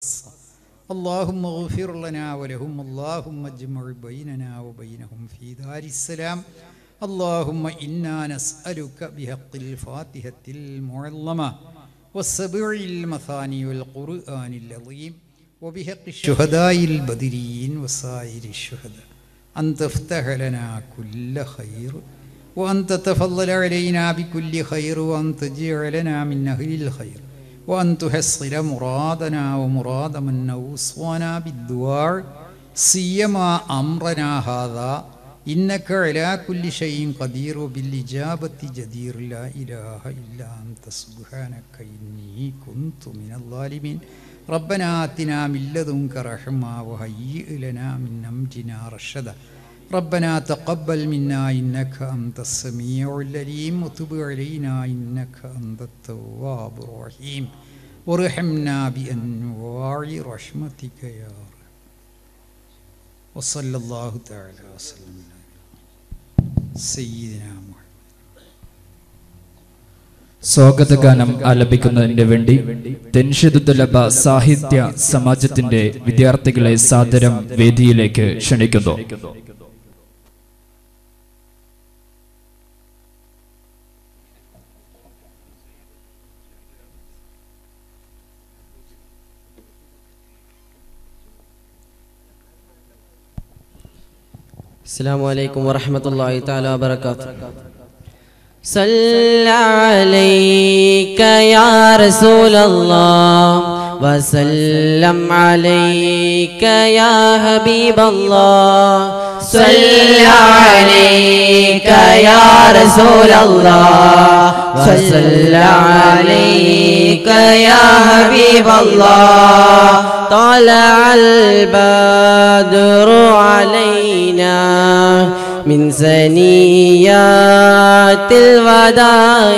اللهم اغفر لنا ولهم اللهم اجمع بيننا وبينهم في دار السلام اللهم إنا نسألك بحق الفاتحة المعلمة والسبع المثاني والقرآن العظيم وبحق الشهداء البدريين وسائر الشهداء أن تفتح لنا كل خير وأن تتفضل علينا بكل خير وأن تجعلنا من أهل الخير وأن تحصل مرادنا ومراد من أوصانا بالدعاء سيما أمرنا هذا إنك على كل شيء قدير وبالإجابة جدير لا إله إلا أنت سبحانك إني كنت من الظالمين ربنا آتنا من لدنك رحمة وهيئ لنا من أمرنا رشدا ربنا تقبل منا إنك أنت السميع العليم وتب علينا إنك أنت التواب الرحيم وارحمنا بأنواع رحمتك يا رب وصلى الله تعالى وسلم على سيدنا محمد സ്വാഗതഗാനം ആലപിക്കുന്നതിന് വേണ്ടി തെൻഷിദുലഭ സാഹിത്യ സമാജത്തിന്റെ വിദ്യാർത്ഥികളെ സാദരം വേദിയിലേക്ക് ക്ഷണിക്കുന്നു السلام عليكم ورحمة الله تعالى وبركاته صل عليك يا رسول الله وسلم عليك يا حبيب الله صل عليك يا رسول الله وصل عليك يا حبيب الله طلع البدر علينا من ثنيات الوداع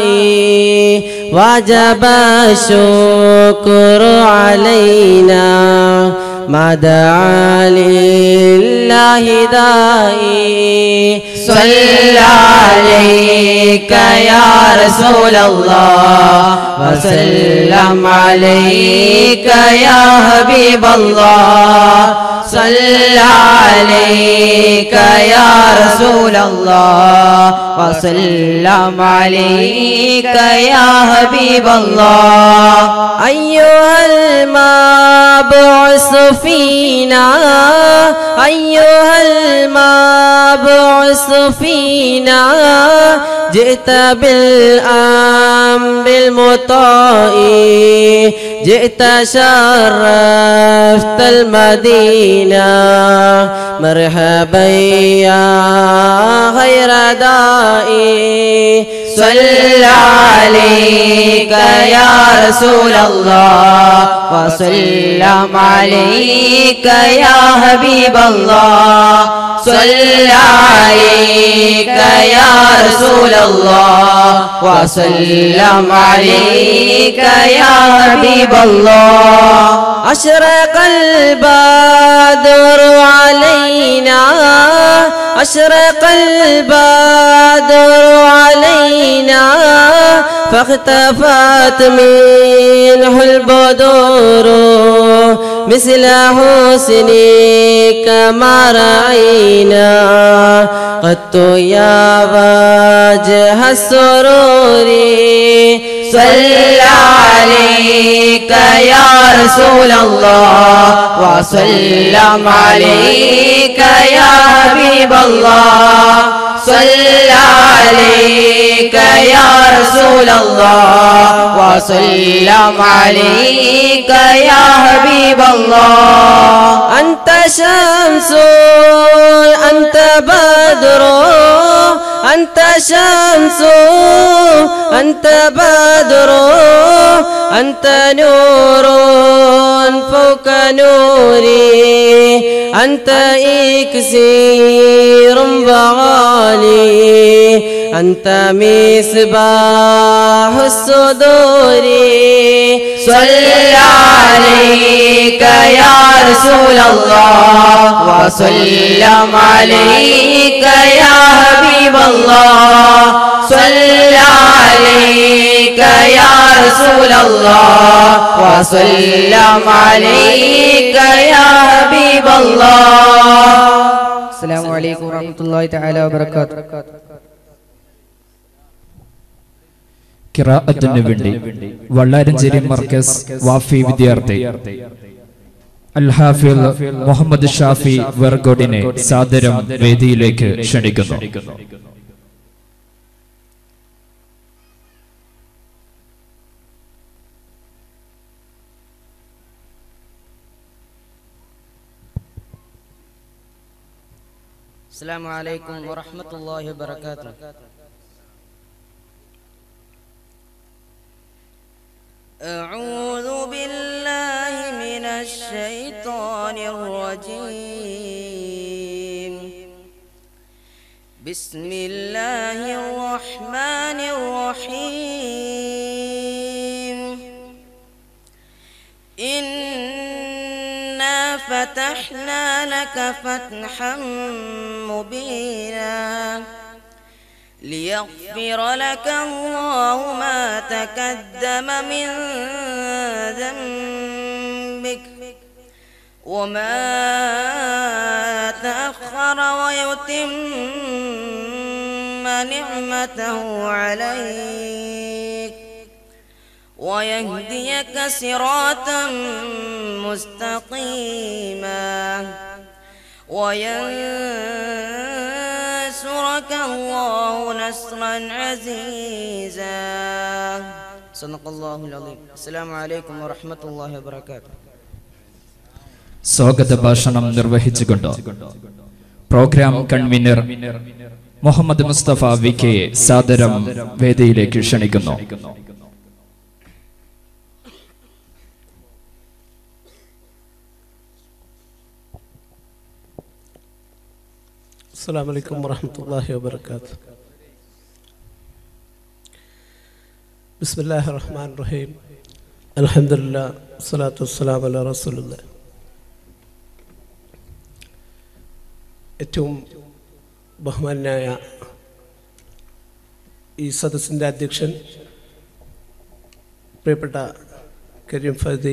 وجب الشكر علينا ما دعا لله داعي صل عليك يا رسول الله وسلم عليك يا حبيب الله صل عليك يا رسول الله وسلم عليك يا حبيب الله أيها المبعوث فينا أيها المبعوث فينا جئت بالأمر المطاع جئت شرفت المدينة مرحبا يا غير دائي صل عليك يا رسول الله وسلم عليك يا حبيب الله صل عليك يا رسول الله وسلم عليك يا حبيب الله أشرق البدر علينا أشرق البدر علينا فاختفت منه البدور مثل حسنك ما رأينا قد يا وجه السرور صل عليك يا رسول الله وسلم عليك يا حبيب الله صل عليك يا رسول الله وسلم عليك يا حبيب الله أنت شمس أنت بدر أنت شمس أنت بدر أنت نور فوق نوري أنت إكسير وغالي أنت مصباح الصدور صل عليك يا رسول الله وسلم عليك يا حبيب الله صل عليك عليك يا رسول الله وسلم عليك يا حبيب الله السلام عليكم ورحمة الله تعالى وبركاته കിറാഅത്തിന് വേണ്ടി വള്ളാരഞ്ചേരി മർക്കസ് വാഫി വിദ്യാർത്ഥി അൽ ഹാഫിൽ മുഹമ്മദ് ഷാഫി വെർഗോഡിനെ സാദരം വേദിയിലേക്ക് ക്ഷണിക്കുന്നു السلام عليكم ورحمة الله وبركاته أعوذ بالله من الشيطان الرجيم بسم الله الرحمن الرحيم إنا فتحنا لك فتحا مبينا ليغفر لك الله ما تقدم من ذنبك وما تأخر ويتم نعمته عليك ويهديك صراطا مستقيما وينصرك الله نصرا عزيزا صدق الله العظيم السلام عليكم ورحمة الله وبركاته സ്വാഗത ഭാഷണം നിർവഹിച്ചുകൊണ്ട് programme convener Muhammad Mustafa V K സാദരം വേദിയിലേക്ക് ക്ഷണിക്കുന്നു السلام عليكم ورحمة الله وبركاته بسم الله الرحمن الرحيم الحمد لله والصلاة والسلام على رسول الله ഏറ്റവും ബഹുമാനായ ഈ സദസ്സിൻ്റെ അധ്യക്ഷൻ പ്രിയപ്പെട്ട കരീം ഫൈദി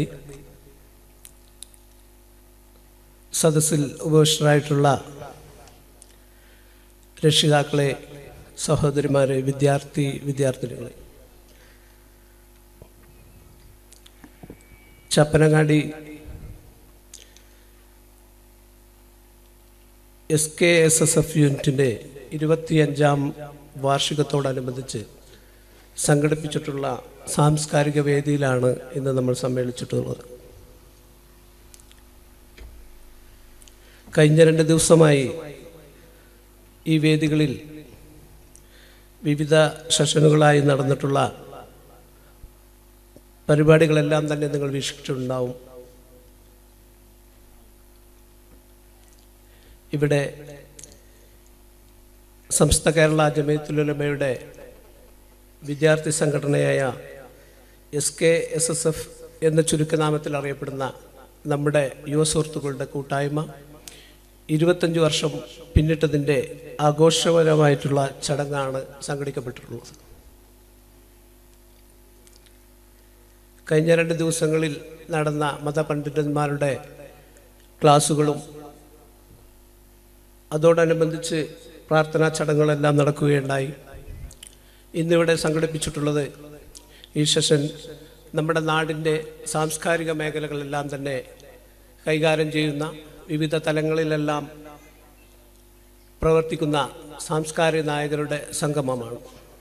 സദസ്സിൽ ഉപവിഷ്ടരായിട്ടുള്ള രക്ഷിതാക്കളെ സഹോദരിമാരെ വിദ്യാർത്ഥി വിദ്യാർത്ഥിനികളെ Chappanangadi S K S S F യൂണിറ്റിൻ്റെ ഇരുപത്തിയഞ്ചാം വാർഷികത്തോടനുബന്ധിച്ച് സംഘടിപ്പിച്ചിട്ടുള്ള സാംസ്കാരിക വേദിയിലാണ് ഇന്ന് നമ്മൾ സമ്മേളിച്ചിട്ടുള്ളത് കഴിഞ്ഞ രണ്ട് ദിവസമായി ഈ വേദികളിൽ വിവിധ സെഷനുകളായി നടന്നിട്ടുള്ള പരിപാടികളെല്ലാം തന്നെ നിങ്ങൾ വീക്ഷിച്ചിട്ടുണ്ടാവും ഇവിടെ സംസ്ഥ കേരള ജമയത്തുലമയുടെ വിദ്യാർത്ഥി സംഘടനയായ S K S S F എന്ന ചുരുക്കനാമത്തിൽ അറിയപ്പെടുന്ന നമ്മുടെ യുവ സുഹൃത്തുക്കളുടെ കൂട്ടായ്മ ഇരുപത്തഞ്ച് വർഷം പിന്നിട്ടതിൻ്റെ ആഘോഷപരമായിട്ടുള്ള ചടങ്ങാണ് സംഘടിക്കപ്പെട്ടിട്ടുള്ളത് കഴിഞ്ഞ രണ്ട് ദിവസങ്ങളിൽ നടന്ന മതപണ്ഡിതന്മാരുടെ ക്ലാസ്സുകളും അതോടനുബന്ധിച്ച് പ്രാർത്ഥനാ ചടങ്ങുകളെല്ലാം നടക്കുകയുണ്ടായി ഇന്നിവിടെ സംഘടിപ്പിച്ചിട്ടുള്ളത് ഈ സെഷൻ നമ്മുടെ നാടിൻ്റെ സാംസ്കാരിക മേഖലകളെല്ലാം തന്നെ കൈകാര്യം ചെയ്യുന്ന വിവിധ തലങ്ങളിലെല്ലാം പ്രവർത്തിക്കുന്ന സാംസ്കാരിക നായകരുടെ സംഗമമാണ്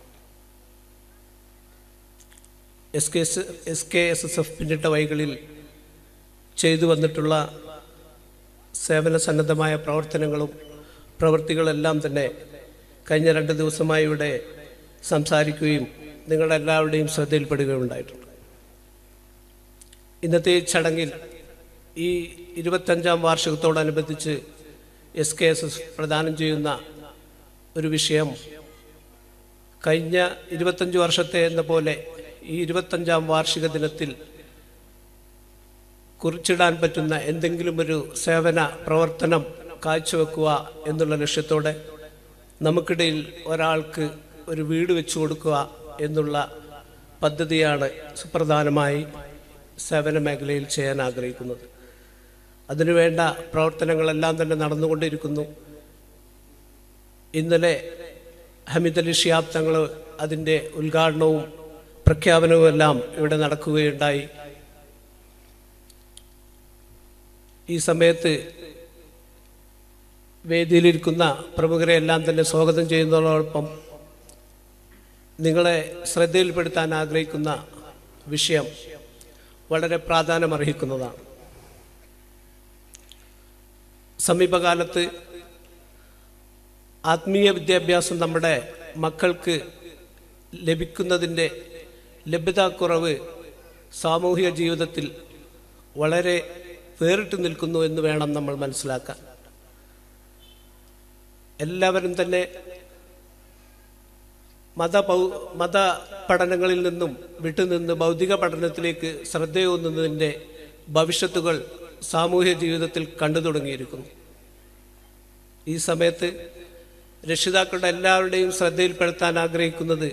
S K S S K S S F പിന്നിട്ട വഴികളിൽ ചെയ്തു വന്നിട്ടുള്ള സേവന സന്നദ്ധമായ പ്രവർത്തനങ്ങളും പ്രവൃത്തികളെല്ലാം തന്നെ കഴിഞ്ഞ രണ്ട് ദിവസമായി ഇവിടെ സംസാരിക്കുകയും നിങ്ങളുടെ എല്ലാവരുടെയും ശ്രദ്ധയിൽപ്പെടുകയുണ്ടായിട്ടുണ്ട് ഇന്നത്തെ ഈ ചടങ്ങിൽ ഈ ഇരുപത്തഞ്ചാം വാർഷികത്തോടനുബന്ധിച്ച് എസ് കെ എസ് എസ് പ്രദാനം ചെയ്യുന്ന ഒരു വിഷയം കഴിഞ്ഞ ഇരുപത്തഞ്ച് വർഷത്തെ എന്ന പോലെ ഈ ഇരുപത്തഞ്ചാം വാർഷിക ദിനത്തിൽ കുറിച്ചിടാൻ പറ്റുന്ന എന്തെങ്കിലും ഒരു സേവന പ്രവർത്തനം കാഴ്ചവെക്കുക എന്നുള്ള ലക്ഷ്യത്തോടെ നമുക്കിടയിൽ ഒരാൾക്ക് ഒരു വീട് വെച്ചു കൊടുക്കുക എന്നുള്ള പദ്ധതിയാണ് സുപ്രധാനമായി സേവന മേഖലയിൽ ചെയ്യാൻ ആഗ്രഹിക്കുന്നത് അതിനുവേണ്ട പ്രവർത്തനങ്ങളെല്ലാം തന്നെ നടന്നുകൊണ്ടിരിക്കുന്നു ഇന്നലെ ഹമീദ് അലി ഷിയാബ് തങ്ങൾ അതിൻ്റെ ഉദ്ഘാടനവും പ്രഖ്യാപനവും എല്ലാം ഇവിടെ നടക്കുകയുണ്ടായി ഈ സമയത്ത് വേദിയിലിരിക്കുന്ന പ്രമുഖരെ എല്ലാം തന്നെ സ്വാഗതം ചെയ്യുന്നതോടൊപ്പം നിങ്ങളെ ശ്രദ്ധയിൽപ്പെടുത്താൻ ആഗ്രഹിക്കുന്ന വിഷയം വളരെ പ്രാധാന്യമർഹിക്കുന്നതാണ് സമീപകാലത്ത് ആത്മീയ വിദ്യാഭ്യാസം നമ്മുടെ മക്കൾക്ക് ലഭിക്കുന്നതിൻ്റെ ലഭ്യതാക്കുറവ് സാമൂഹിക ജീവിതത്തിൽ വളരെ വേറിട്ട് നിൽക്കുന്നു എന്ന് വേണം നമ്മൾ മനസ്സിലാക്കാൻ എല്ലാവരും തന്നെ മത പൗ മത പഠനങ്ങളിൽ നിന്നും വിട്ടുനിന്ന് ഭൗതിക പഠനത്തിലേക്ക് ശ്രദ്ധയൂന്നുന്നതിൻ്റെ ഭവിഷ്യത്തുകൾ സാമൂഹ്യ ജീവിതത്തിൽ കണ്ടു തുടങ്ങിയിരിക്കുന്നു ഈ സമയത്ത് രക്ഷിതാക്കളുടെ എല്ലാവരുടെയും ശ്രദ്ധയിൽപ്പെടുത്താൻ ആഗ്രഹിക്കുന്നത്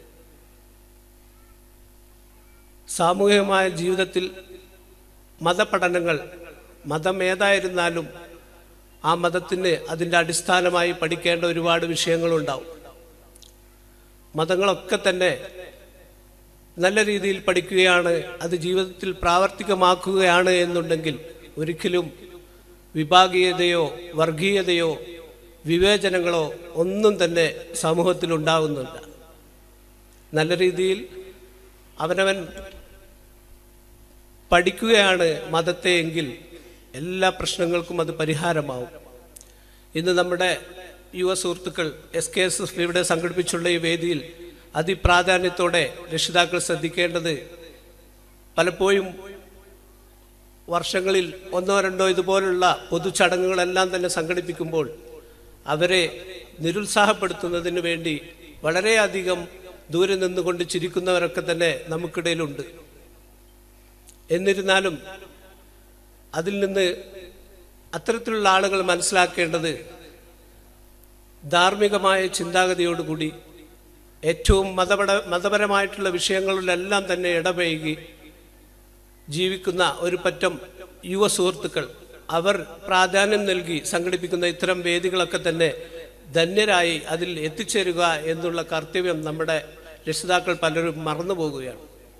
സാമൂഹികമായ ജീവിതത്തിൽ മതപഠനങ്ങൾ മതം ഏതായിരുന്നാലും ആ മതത്തിന് അതിൻ്റെ അടിസ്ഥാനമായി പഠിക്കേണ്ട ഒരുപാട് വിഷയങ്ങളുണ്ടാവും മതങ്ങളൊക്കെ തന്നെ നല്ല രീതിയിൽ പഠിക്കുകയാണ് അത് ജീവിതത്തിൽ പ്രാവർത്തികമാക്കുകയാണ് എന്നുണ്ടെങ്കിൽ ഒരിക്കലും വിഭാഗീയതയോ വർഗീയതയോ വിവേചനങ്ങളോ ഒന്നും തന്നെ സമൂഹത്തിൽ ഉണ്ടാകുന്നില്ല നല്ല രീതിയിൽ അവനവൻ പഠിക്കുകയാണ് മതത്തെ എങ്കിൽ എല്ലാ പ്രശ്നങ്ങൾക്കും അത് പരിഹാരമാവും ഇന്ന് നമ്മുടെ യുവ സുഹൃത്തുക്കൾ എസ് കെ എസ് എഫ് ഇവിടെ സംഘടിപ്പിച്ചുള്ള ഈ വേദിയിൽ അതിപ്രാധാന്യത്തോടെ രക്ഷിതാക്കൾ ശ്രദ്ധിക്കേണ്ടത് പലപ്പോഴും വർഷങ്ങളിൽ ഒന്നോ രണ്ടോ ഇതുപോലുള്ള പൊതുചടങ്ങുകളെല്ലാം തന്നെ സംഘടിപ്പിക്കുമ്പോൾ അവരെ നിരുത്സാഹപ്പെടുത്തുന്നതിന് വേണ്ടി വളരെയധികം ദൂരെ നിന്നുകൊണ്ട് ചിരിക്കുന്നവരൊക്കെ തന്നെ നമുക്കിടയിലുണ്ട് എന്നിരുന്നാലും അതിൽ നിന്ന് അത്തരത്തിലുള്ള ആളുകൾ മനസ്സിലാക്കേണ്ടത് ധാർമ്മികമായ ചിന്താഗതിയോടുകൂടി ഏറ്റവും മതപര മതപരമായിട്ടുള്ള വിഷയങ്ങളിലെല്ലാം തന്നെ ഇടപഴകി ജീവിക്കുന്ന ഒരു പറ്റം യുവ സുഹൃത്തുക്കൾ അവർ പ്രാധാന്യം നൽകി സംഘടിപ്പിക്കുന്ന ഇത്തരം വേദികളൊക്കെ തന്നെ ധന്യരായി അതിൽ എത്തിച്ചേരുക എന്നുള്ള കർത്തവ്യം നമ്മുടെ രക്ഷിതാക്കൾ പലരും മറന്നു പോകുകയാണ്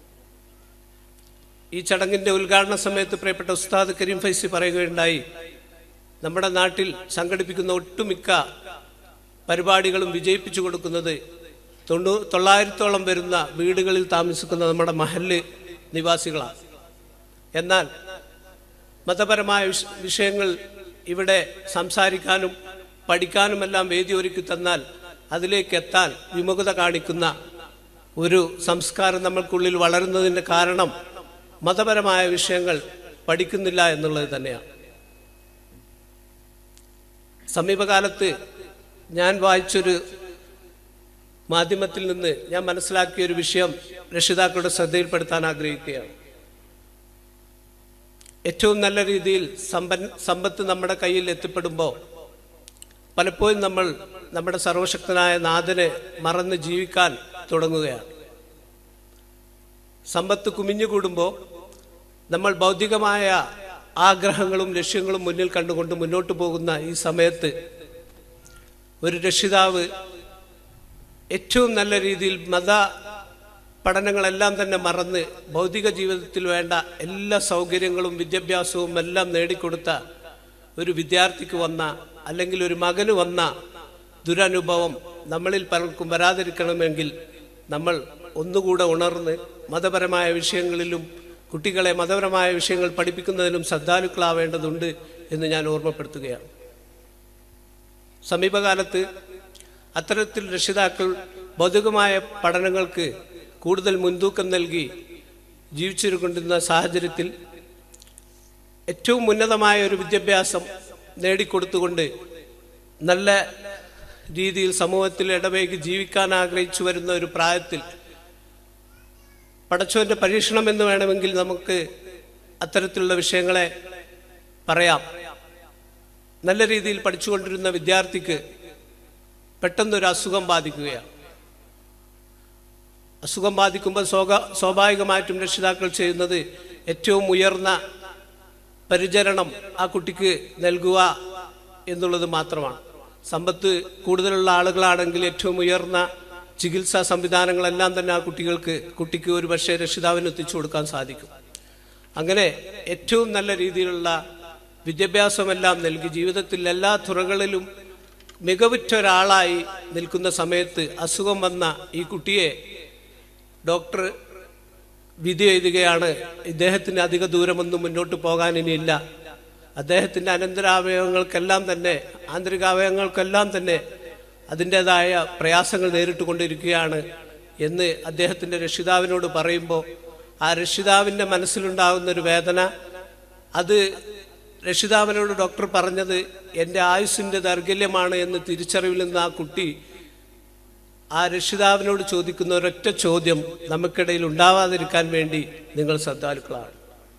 ഈ ചടങ്ങിന്റെ ഉദ്ഘാടന സമയത്ത് പ്രിയപ്പെട്ട ഉസ്താദ് കരീം ഫൈസി പറയുകയുണ്ടായി നമ്മുടെ നാട്ടിൽ സംഘടിപ്പിക്കുന്ന ഒട്ടുമിക്ക പരിപാടികളും വിജയിപ്പിച്ചു കൊടുക്കുന്നത് തൊണ്ണൂ തൊള്ളായിരത്തോളം വരുന്ന വീടുകളിൽ താമസിക്കുന്ന നമ്മുടെ മഹല്ല് നിവാസികളാണ് എന്നാൽ മതപരമായ വിഷ- വിഷയങ്ങൾ ഇവിടെ സംസാരിക്കാനും പഠിക്കാനുമെല്ലാം വേദി ഒരുക്കി തന്നാൽ അതിലേക്ക് എത്താൻ വിമുഖത കാണിക്കുന്ന ഒരു സംസ്കാരം നമ്മൾക്കുള്ളിൽ വളരുന്നതിൻ്റെ കാരണം മതപരമായ വിഷയങ്ങൾ പഠിക്കുന്നില്ല എന്നുള്ളത് തന്നെയാണ് സമീപകാലത്ത് ഞാൻ വായിച്ചൊരു മാധ്യമത്തിൽ നിന്ന് ഞാൻ മനസ്സിലാക്കിയ ഒരു വിഷയം രക്ഷിതാക്കളുടെ ശ്രദ്ധയിൽപ്പെടുത്താൻ ആഗ്രഹിക്കുകയാണ് ഏറ്റവും നല്ല രീതിയിൽ സമ്പൻ സമ്പത്ത് നമ്മുടെ കയ്യിൽ എത്തിപ്പെടുമ്പോൾ പലപ്പോഴും നമ്മൾ നമ്മുടെ സർവശക്തനായ നാഥനെ മറന്ന് ജീവിക്കാൻ തുടങ്ങുകയാണ് സമ്പത്ത് കുമിഞ്ഞുകൂടുമ്പോൾ നമ്മൾ ഭൗതികമായ ആഗ്രഹങ്ങളും ലക്ഷ്യങ്ങളും മുന്നിൽ കണ്ടുകൊണ്ട് മുന്നോട്ട് പോകുന്ന ഈ സമയത്ത് ഒരു രക്ഷിതാവ് ഏറ്റവും നല്ല രീതിയിൽ മത പഠനങ്ങളെല്ലാം തന്നെ മറന്ന് ഭൗതിക ജീവിതത്തിൽ വേണ്ട എല്ലാ സൗകര്യങ്ങളും വിദ്യാഭ്യാസവും എല്ലാം നേടിക്കൊടുത്ത ഒരു വിദ്യാർത്ഥിക്ക് വന്ന അല്ലെങ്കിൽ ഒരു മകന് വന്ന ദുരനുഭവം നമ്മളിൽ പലർക്കും വരാതിരിക്കണമെങ്കിൽ നമ്മൾ ഒന്നുകൂടെ ഉണർന്ന് മതപരമായ വിഷയങ്ങളിലും കുട്ടികളെ മതപരമായ വിഷയങ്ങൾ പഠിപ്പിക്കുന്നതിലും ശ്രദ്ധാലുക്കളാവേണ്ടതുണ്ട് എന്ന് ഞാൻ ഓർമ്മപ്പെടുത്തുകയാണ് സമീപകാലത്ത് അത്തരത്തിൽ രക്ഷിതാക്കൾ ഭൗതികമായ പഠനങ്ങൾക്ക് കൂടുതൽ മുൻതൂക്കം നൽകി ജീവിച്ചിരുകൊണ്ടിരുന്ന സാഹചര്യത്തിൽ ഏറ്റവും ഉന്നതമായ ഒരു വിദ്യാഭ്യാസം നേടിക്കൊടുത്തുകൊണ്ട് നല്ല രീതിയിൽ സമൂഹത്തിൽ ഇടപഴകി ജീവിക്കാൻ ആഗ്രഹിച്ചു വരുന്ന ഒരു പ്രായത്തിൽ പടച്ചോന്റെ പരീക്ഷണം എന്ന് വേണമെങ്കിൽ നമുക്ക് അത്തരത്തിലുള്ള വിഷയങ്ങളെ പറയാം നല്ല രീതിയിൽ പഠിച്ചുകൊണ്ടിരുന്ന വിദ്യാർത്ഥിക്ക് പെട്ടെന്നൊരു അസുഖം ബാധിക്കുകയാണ് അസുഖം ബാധിക്കുമ്പോൾ സ്വാഗ സ്വാഭാവികമായിട്ടും രക്ഷിതാക്കൾ ചെയ്യുന്നത് ഏറ്റവും ഉയർന്ന പരിചരണം ആ കുട്ടിക്ക് നൽകുക എന്നുള്ളത് മാത്രമാണ് സമ്പത്ത് കൂടുതലുള്ള ആളുകളാണെങ്കിൽ ഏറ്റവും ഉയർന്ന ചികിത്സാ സംവിധാനങ്ങളെല്ലാം തന്നെ ആ കുട്ടികൾക്ക് കുട്ടിക്ക് ഒരു പക്ഷേ രക്ഷിതാവിന് എത്തിച്ചു കൊടുക്കാൻ സാധിക്കും അങ്ങനെ ഏറ്റവും നല്ല രീതിയിലുള്ള വിദ്യാഭ്യാസമെല്ലാം നൽകി ജീവിതത്തിൽ എല്ലാ തുറകളിലും മികവുറ്റ ഒരാളായി നിൽക്കുന്ന സമയത്ത് അസുഖം വന്ന ഈ കുട്ടിയെ ഡോക്ടർ വിധി എഴുതുകയാണ് ഇദ്ദേഹത്തിന് അധിക ദൂരമൊന്നും മുന്നോട്ട് പോകാൻ ഇനിയില്ല അദ്ദേഹത്തിൻ്റെ അനന്തരാവയവങ്ങൾക്കെല്ലാം തന്നെ ആന്തരികാവയവങ്ങൾക്കെല്ലാം തന്നെ അതിൻ്റെതായ പ്രയാസങ്ങൾ നേരിട്ട് കൊണ്ടിരിക്കുകയാണ് എന്ന് അദ്ദേഹത്തിൻ്റെ രക്ഷിതാവിനോട് പറയുമ്പോൾ ആ രക്ഷിതാവിൻ്റെ മനസ്സിലുണ്ടാകുന്ന ഒരു വേദന അത് രക്ഷിതാവിനോട് ഡോക്ടർ പറഞ്ഞത് എൻ്റെ ആയുസ്സിൻ്റെ ദൈർഘല്യമാണ് എന്ന് തിരിച്ചറിവിൽ നിന്ന് ആ കുട്ടി ആ രക്ഷിതാവിനോട് ചോദിക്കുന്ന ഒരൊറ്റ ചോദ്യം നമുക്കിടയിൽ ഉണ്ടാവാതിരിക്കാൻ വേണ്ടി നിങ്ങൾ ശ്രദ്ധാലുക്കളാണ്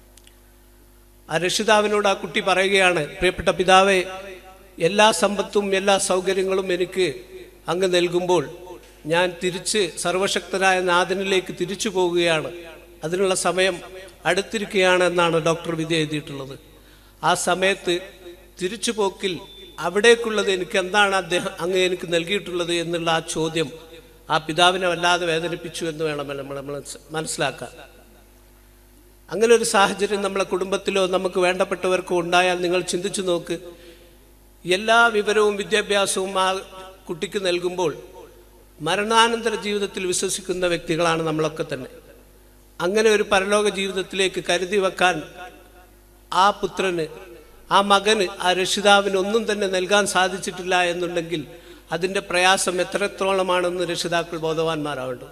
ആ രക്ഷിതാവിനോട് ആ കുട്ടി പറയുകയാണ് പ്രിയപ്പെട്ട പിതാവേ എല്ലാ സമ്പത്തും എല്ലാ സൗകര്യങ്ങളും എനിക്ക് അങ്ങ് നൽകുമ്പോൾ ഞാൻ തിരിച്ച് സർവശക്തനായ നാഥനിലേക്ക് തിരിച്ചു പോകുകയാണ് അതിനുള്ള സമയം അടുത്തിരിക്കുകയാണ് എന്നാണ് ഡോക്ടർ വിധി എഴുതിയിട്ടുള്ളത് ആ സമയത്ത് തിരിച്ചു പോക്കിൽ അവിടേക്കുള്ളത് എനിക്ക് എന്താണ് അദ്ദേഹം അങ്ങ് എനിക്ക് നൽകിയിട്ടുള്ളത് എന്നുള്ള ആ ചോദ്യം ആ പിതാവിനെ വല്ലാതെ വേദനിപ്പിച്ചു എന്ന് വേണം നമ്മൾ മനസ്സ് മനസ്സിലാക്കാൻ അങ്ങനെ ഒരു സാഹചര്യം നമ്മളെ കുടുംബത്തിലോ നമുക്ക് വേണ്ടപ്പെട്ടവർക്കോ ഉണ്ടായാൽ നിങ്ങൾ ചിന്തിച്ചു നോക്ക് എല്ലാ വിവരവും വിദ്യാഭ്യാസവും ആ കുട്ടിക്ക് നൽകുമ്പോൾ മരണാനന്തര ജീവിതത്തിൽ വിശ്വസിക്കുന്ന വ്യക്തികളാണ് നമ്മളൊക്കെ തന്നെ അങ്ങനെ ഒരു പരലോക ജീവിതത്തിലേക്ക് കരുതി വെക്കാൻ ആ പുത്രന് ആ മകന് ആ രക്ഷിതാവിന് ഒന്നും തന്നെ നൽകാൻ സാധിച്ചിട്ടില്ല എന്നുണ്ടെങ്കിൽ അതിൻ്റെ പ്രയാസം എത്രത്തോളമാണെന്ന് രക്ഷിതാക്കൾ ബോധവാന്മാരാവേണ്ടത്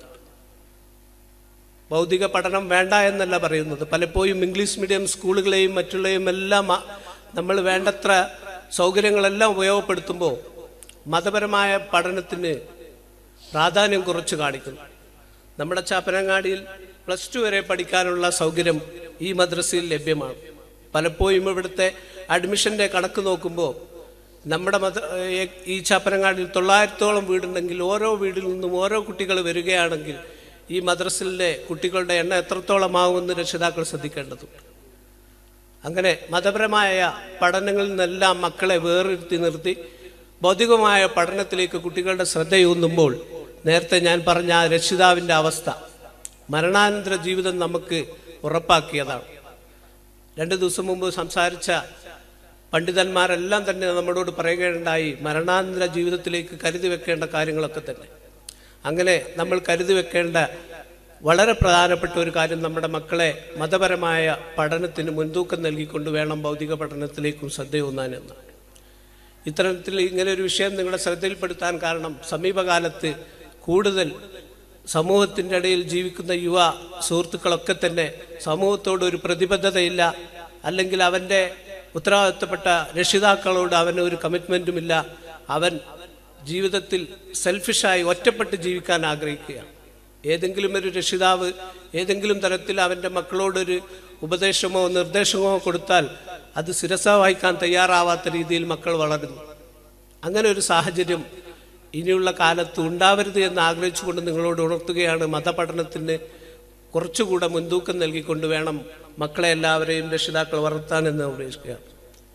ഭൗതിക പഠനം വേണ്ട എന്നല്ല പറയുന്നത് പലപ്പോഴും ഇംഗ്ലീഷ് മീഡിയം സ്കൂളുകളെയും മറ്റുള്ളയും എല്ലാം ആ- നമ്മൾ വേണ്ടത്ര സൗകര്യങ്ങളെല്ലാം ഉപയോഗപ്പെടുത്തുമ്പോൾ മതപരമായ പഠനത്തിന് പ്രാധാന്യം കുറച്ച് കാണിക്കുന്നു നമ്മുടെ ചാപ്പനങ്ങാടിയിൽ പ്ലസ് ടു വരെ പഠിക്കാനുള്ള സൗകര്യം ഈ മദ്രസയിൽ ലഭ്യമാണ് പലപ്പോഴും ഇവിടുത്തെ അഡ്മിഷൻ്റെ കണക്ക് നോക്കുമ്പോൾ നമ്മുടെ മത ഏ- ഈ ചാപ്പനങ്ങാടിയിൽ തൊള്ളായിരത്തോളം വീടുണ്ടെങ്കിൽ ഓരോ വീടിൽ നിന്നും ഓരോ കുട്ടികൾ വരികയാണെങ്കിൽ ഈ മദ്രസയിലെ കുട്ടികളുടെ എണ്ണം എത്രത്തോളമാകുമെന്ന് രക്ഷിതാക്കൾ ശ്രദ്ധിക്കേണ്ടതുണ്ട് അങ്ങനെ മതപരമായ പഠനങ്ങളിൽ നിന്നെല്ലാം മക്കളെ വേറിരുത്തി നിർത്തി ഭൗതികമായ പഠനത്തിലേക്ക് കുട്ടികളുടെ ശ്രദ്ധയൂന്നുമ്പോൾ നേരത്തെ ഞാൻ പറഞ്ഞ ആ രക്ഷിതാവിൻ്റെ അവസ്ഥ മരണാനന്തര ജീവിതം നമുക്ക് ഉറപ്പാക്കിയതാണ് രണ്ട് ദിവസം മുമ്പ് സംസാരിച്ച പണ്ഡിതന്മാരെല്ലാം തന്നെ നമ്മളോട് പറയുകയുണ്ടായി മരണാനന്തര ജീവിതത്തിലേക്ക് കരുതി വെക്കേണ്ട കാര്യങ്ങളൊക്കെ തന്നെ അങ്ങനെ നമ്മൾ കരുതി വെക്കേണ്ട വളരെ പ്രധാനപ്പെട്ട ഒരു കാര്യം നമ്മുടെ മക്കളെ മതപരമായ പഠനത്തിന് മുൻതൂക്കം നൽകിക്കൊണ്ട് വേണം ഭൗതിക പഠനത്തിലേക്കും ശ്രദ്ധയൂന്നാൻ എന്നാണ് ഇത്തരത്തിൽ ഇങ്ങനെ ഒരു വിഷയം നിങ്ങളുടെ ശ്രദ്ധയിൽപ്പെടുത്താൻ കാരണം സമീപകാലത്ത് കൂടുതൽ സമൂഹത്തിൻ്റെ ഇടയിൽ ജീവിക്കുന്ന യുവ സുഹൃത്തുക്കളൊക്കെ തന്നെ സമൂഹത്തോട് ഒരു പ്രതിബദ്ധതയില്ല അല്ലെങ്കിൽ അവൻ്റെ ഉത്തരവാദിത്തപ്പെട്ട രക്ഷിതാക്കളോട് അവന് ഒരു കമ്മിറ്റ്മെൻറ്റുമില്ല അവൻ ജീവിതത്തിൽ സെൽഫിഷായി ഒറ്റപ്പെട്ട് ജീവിക്കാൻ ആഗ്രഹിക്കുകയാണ് ഏതെങ്കിലും ഒരു രക്ഷിതാവ് ഏതെങ്കിലും തരത്തിൽ അവൻ്റെ മക്കളോടൊരു ഉപദേശമോ നിർദ്ദേശമോ കൊടുത്താൽ അത് ശിരസ വായിക്കാൻ തയ്യാറാവാത്ത രീതിയിൽ മക്കൾ വളരുന്നു അങ്ങനെ ഒരു സാഹചര്യം ഇനിയുള്ള കാലത്ത് ഉണ്ടാവരുത് എന്ന് ആഗ്രഹിച്ചുകൊണ്ട് നിങ്ങളോട് ഉണർത്തുകയാണ് മതപഠനത്തിന് കുറച്ചുകൂടെ മുൻതൂക്കം നൽകിക്കൊണ്ട് വേണം മക്കളെ എല്ലാവരെയും രക്ഷിതാക്കൾ വളർത്താൻ എന്ന് ഉപദേശിക്കുകയാണ്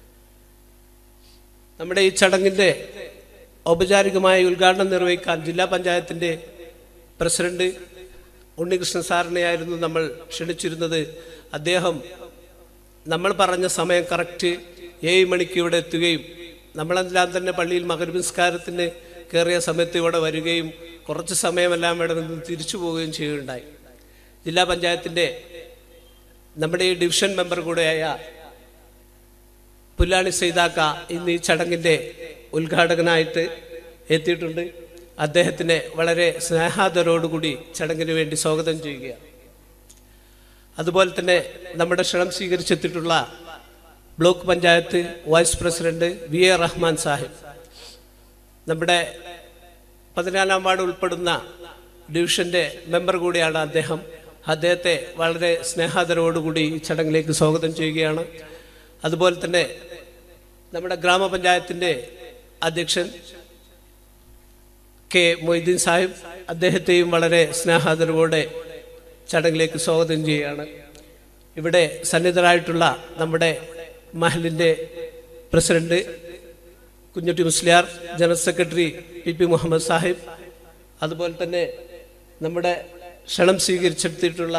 നമ്മുടെ ഈ ചടങ്ങിൻ്റെ ഔപചാരികമായ ഉദ്ഘാടനം നിർവഹിക്കാൻ ജില്ലാ പഞ്ചായത്തിൻ്റെ പ്രസിഡന്റ് ഉണ്ണികൃഷ്ണൻ സാറിനെയായിരുന്നു നമ്മൾ ക്ഷണിച്ചിരുന്നത് അദ്ദേഹം നമ്മൾ പറഞ്ഞ സമയം കറക്റ്റ് ഏഴ് മണിക്ക് ഇവിടെ എത്തുകയും നമ്മളെല്ലാം തന്നെ പള്ളിയിൽ മകരവിസ്കാരത്തിന് കയറിയ സമയത്ത് ഇവിടെ വരികയും കുറച്ച് സമയമെല്ലാം ഇവിടെ നിന്ന് തിരിച്ചു പോവുകയും ചെയ്യുകയുണ്ടായി ജില്ലാ പഞ്ചായത്തിൻ്റെ നമ്മുടെ ഈ ഡിവിഷൻ മെമ്പർ കൂടെയായ പുല്ലാണി സൈതാക്ക ഇന്ന് ഈ ചടങ്ങിൻ്റെ ഉദ്ഘാടകനായിട്ട് എത്തിയിട്ടുണ്ട് അദ്ദേഹത്തിനെ വളരെ സ്നേഹാദരോടുകൂടി ചടങ്ങിന് വേണ്ടി സ്വാഗതം ചെയ്യുകയാണ് അതുപോലെ തന്നെ നമ്മുടെ ക്ഷണം സ്വീകരിച്ചെത്തിയിട്ടുള്ള block panchayat vice president V A Rahman Sahib നമ്മുടെ പതിനാലാം വാർഡ് ഉൾപ്പെടുന്ന ഡിവിഷന്റെ മെമ്പർ കൂടിയാണ് അദ്ദേഹം അദ്ദേഹത്തെ വളരെ സ്നേഹാദരവോടുകൂടി ഈ ചടങ്ങിലേക്ക് സ്വാഗതം ചെയ്യുകയാണ് അതുപോലെ തന്നെ നമ്മുടെ ഗ്രാമപഞ്ചായത്തിൻ്റെ അധ്യക്ഷൻ കെ മൊയ്തീൻ സാഹിബ് അദ്ദേഹത്തെയും വളരെ സ്നേഹാദരവോടെ ചടങ്ങിലേക്ക് സ്വാഗതം ചെയ്യുകയാണ് ഇവിടെ സന്നിധരായിട്ടുള്ള നമ്മുടെ മഹലിൻ്റെ president Kunhutty Musliyar general secretary P P Muhammad Sahib അതുപോലെ തന്നെ നമ്മുടെ ക്ഷണം സ്വീകരിച്ചെടുത്തിട്ടുള്ള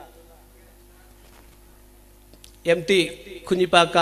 എം ടി കുഞ്ഞിപ്പാക്ക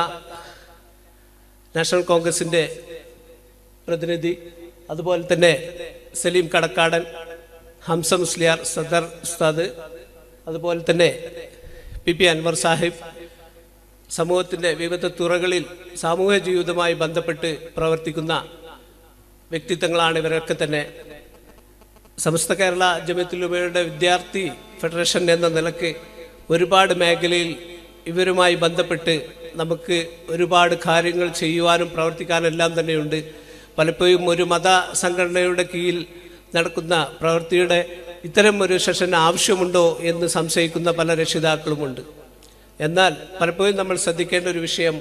നാഷണൽ കോൺഗ്രസിൻ്റെ പ്രതിനിധി അതുപോലെ തന്നെ സലീം കടക്കാടൻ ഹംസ മുസ്ലിയാർ സദർ ഉസ്താദ് അതുപോലെ തന്നെ പി പി അൻവർ സാഹിബ് സമൂഹത്തിൻ്റെ വിവിധ തുറകളിൽ സാമൂഹ്യ ജീവിതവുമായി ബന്ധപ്പെട്ട് പ്രവർത്തിക്കുന്ന വ്യക്തിത്വങ്ങളാണ് ഇവരൊക്കെ തന്നെ സമസ്ത കേരള ജമിയത്തുലുമയുടെ വിദ്യാർത്ഥി ഫെഡറേഷൻ എന്ന നിലക്ക് ഒരുപാട് മേഖലയിൽ ഇവരുമായി ബന്ധപ്പെട്ട് നമുക്ക് ഒരുപാട് കാര്യങ്ങൾ ചെയ്യുവാനും പ്രവർത്തിക്കാനും എല്ലാം തന്നെയുണ്ട് പലപ്പോഴും ഒരു മത സംഘടനയുടെ കീഴിൽ നടക്കുന്ന പ്രവൃത്തിയുടെ ഇത്തരം ഒരു സെഷൻ ആവശ്യമുണ്ടോ എന്ന് സംശയിക്കുന്ന പല രക്ഷിതാക്കളുമുണ്ട് എന്നാൽ പലപ്പോഴും നമ്മൾ ശ്രദ്ധിക്കേണ്ട ഒരു വിഷയം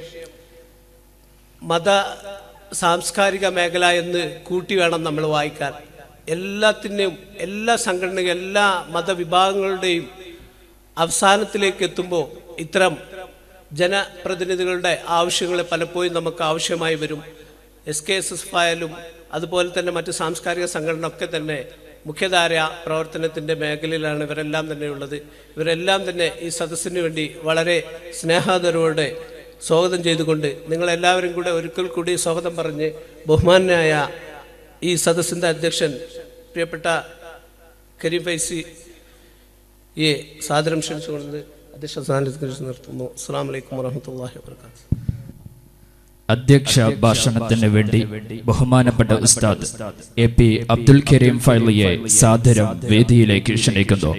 മത സാംസ്കാരിക മേഖല എന്ന് കൂട്ടി വേണം നമ്മൾ വായിക്കാൻ എല്ലാത്തിൻ്റെയും എല്ലാ സംഘടനയും എല്ലാ മതവിഭാഗങ്ങളുടെയും അവസാനത്തിലേക്ക് എത്തുമ്പോൾ ഇത്തരം ജനപ്രതിനിധികളുടെ ആവശ്യങ്ങൾ പലപ്പോഴും നമുക്ക് ആവശ്യമായി വരും എസ് കെ എസ് എസ് ആയാലും അതുപോലെ തന്നെ മറ്റ് സാംസ്കാരിക സംഘടന ഒക്കെ തന്നെ മുഖ്യധാര പ്രവർത്തനത്തിൻ്റെ മേഖലയിലാണ് ഇവരെല്ലാം തന്നെ ഉള്ളത് ഇവരെല്ലാം തന്നെ ഈ സദസ്സിന് വേണ്ടി വളരെ സ്നേഹാദരവോടെ സ്വാഗതം ചെയ്തുകൊണ്ട് നിങ്ങളെല്ലാവരും കൂടെ ഒരിക്കൽ കൂടി സ്വാഗതം പറഞ്ഞ് ബഹുമാനായ ഈ സദസ്സിൻ്റെ അധ്യക്ഷൻ പ്രിയപ്പെട്ട കരീം ഫൈസി ഈ സാദരം ക്ഷണിച്ചുകൊണ്ട് അധ്യക്ഷ സ്ഥാനത്ത് നിർത്തുന്നു അസ്സാം വലൈക്കും വാഹമത്തല്ലാഹി വാത്തു അധ്യക്ഷ ഭാഷണത്തിന് വേണ്ടി ബഹുമാനപ്പെട്ട ഉസ്താദ് എ പി അബ്ദുൽ കരീം ഫൈലിയെ സാദരം വേദിയിലേക്ക് ക്ഷണിക്കുന്നു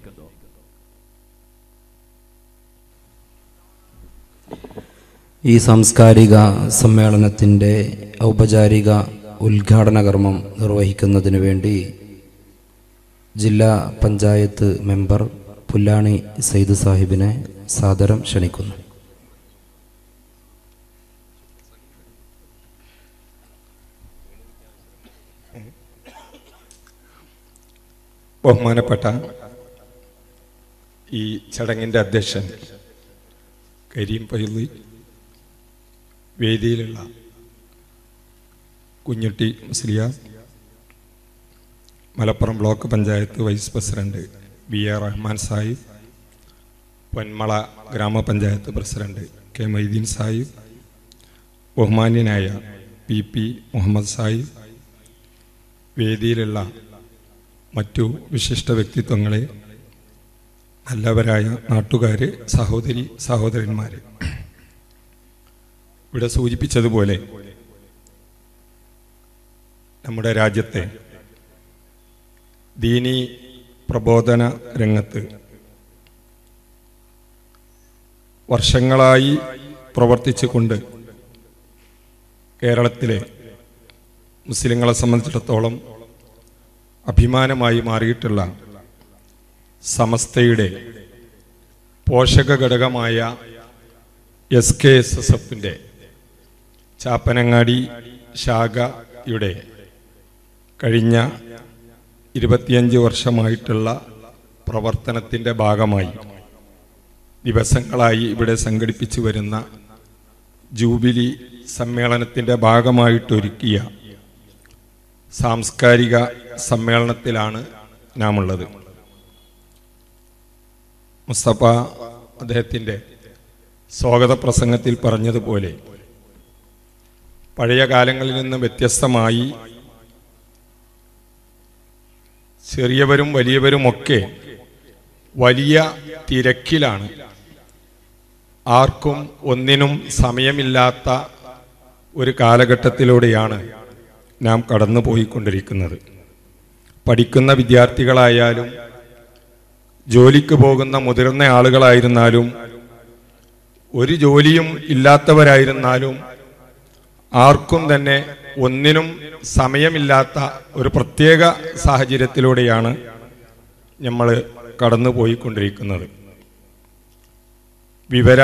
ഈ സാംസ്കാരിക സമ്മേളനത്തിൻ്റെ ഔപചാരിക ഉദ്ഘാടന കർമ്മം നിർവഹിക്കുന്നതിന് വേണ്ടി ജില്ലാ പഞ്ചായത്ത് മെമ്പർ പുല്ലാണി സയ്യിദ് സാഹിബിനെ സാദരം ക്ഷണിക്കുന്നു ബഹുമാനപ്പെട്ട ഈ ചടങ്ങിൻ്റെ അധ്യക്ഷൻ കരീം പൈലി വേദിയിലുള്ള Kunhutty Musliya Malappuram block panchayat vice president V R Rahman Sahib Ponmala gramapanchayat president K Maideen Sahib ബഹുമാന്യനായ പി പി മുഹമ്മദ് സാഹിബ് വേദിയിലുള്ള മറ്റു വിശിഷ്ട വ്യക്തിത്വങ്ങളെ നല്ലവരായ നാട്ടുകാർ സഹോദരി സഹോദരന്മാർ ഇവിടെ സൂചിപ്പിച്ചതുപോലെ നമ്മുടെ രാജ്യത്തെ ദീനി പ്രബോധന രംഗത്ത് വർഷങ്ങളായി പ്രവർത്തിച്ചുകൊണ്ട് കേരളത്തിലെ മുസ്ലിങ്ങളെ സംബന്ധിച്ചിടത്തോളം അഭിമാനമായി മാറിയിട്ടുള്ള സമസ്തയുടെ പോഷക ഘടകമായ എസ് കെ എസ് എസ് എഫിൻ്റെ ചാപ്പനങ്ങാടി ശാഖയുടെ കഴിഞ്ഞ ഇരുപത്തിയഞ്ച് വർഷമായിട്ടുള്ള പ്രവർത്തനത്തിൻ്റെ ഭാഗമായി ദിവസങ്ങളായി ഇവിടെ സംഘടിപ്പിച്ചു വരുന്ന ജൂബിലി സമ്മേളനത്തിൻ്റെ ഭാഗമായിട്ടൊരുക്കിയ സാംസ്കാരിക സമ്മേളനത്തിലാണ് നാം ഉള്ളത് മുസ്തഫ അദ്ദേഹത്തിൻ്റെ സ്വാഗത പ്രസംഗത്തിൽ പറഞ്ഞതുപോലെ പഴയ കാലങ്ങളിൽ നിന്ന് വ്യത്യസ്തമായി ചെറിയവരും വലിയവരുമൊക്കെ വലിയ തിരക്കിലാണ് ആർക്കും ഒന്നിനും സമയമില്ലാത്ത ഒരു കാലഘട്ടത്തിലൂടെയാണ് നാം കടന്നു പോയിക്കൊണ്ടിരിക്കുന്നത് പഠിക്കുന്ന വിദ്യാർത്ഥികളായാലും ജോലിക്ക് പോകുന്ന മുതിർന്ന ആളുകളായിരുന്നാലും ഒരു ജോലിയും ഇല്ലാത്തവരായിരുന്നാലും ആർക്കും തന്നെ ഒന്നിനും സമയമില്ലാത്ത ഒരു പ്രത്യേക സാഹചര്യത്തിലൂടെയാണ് നമ്മൾ കടന്നു പോയിക്കൊണ്ടിരിക്കുന്നത് വിവര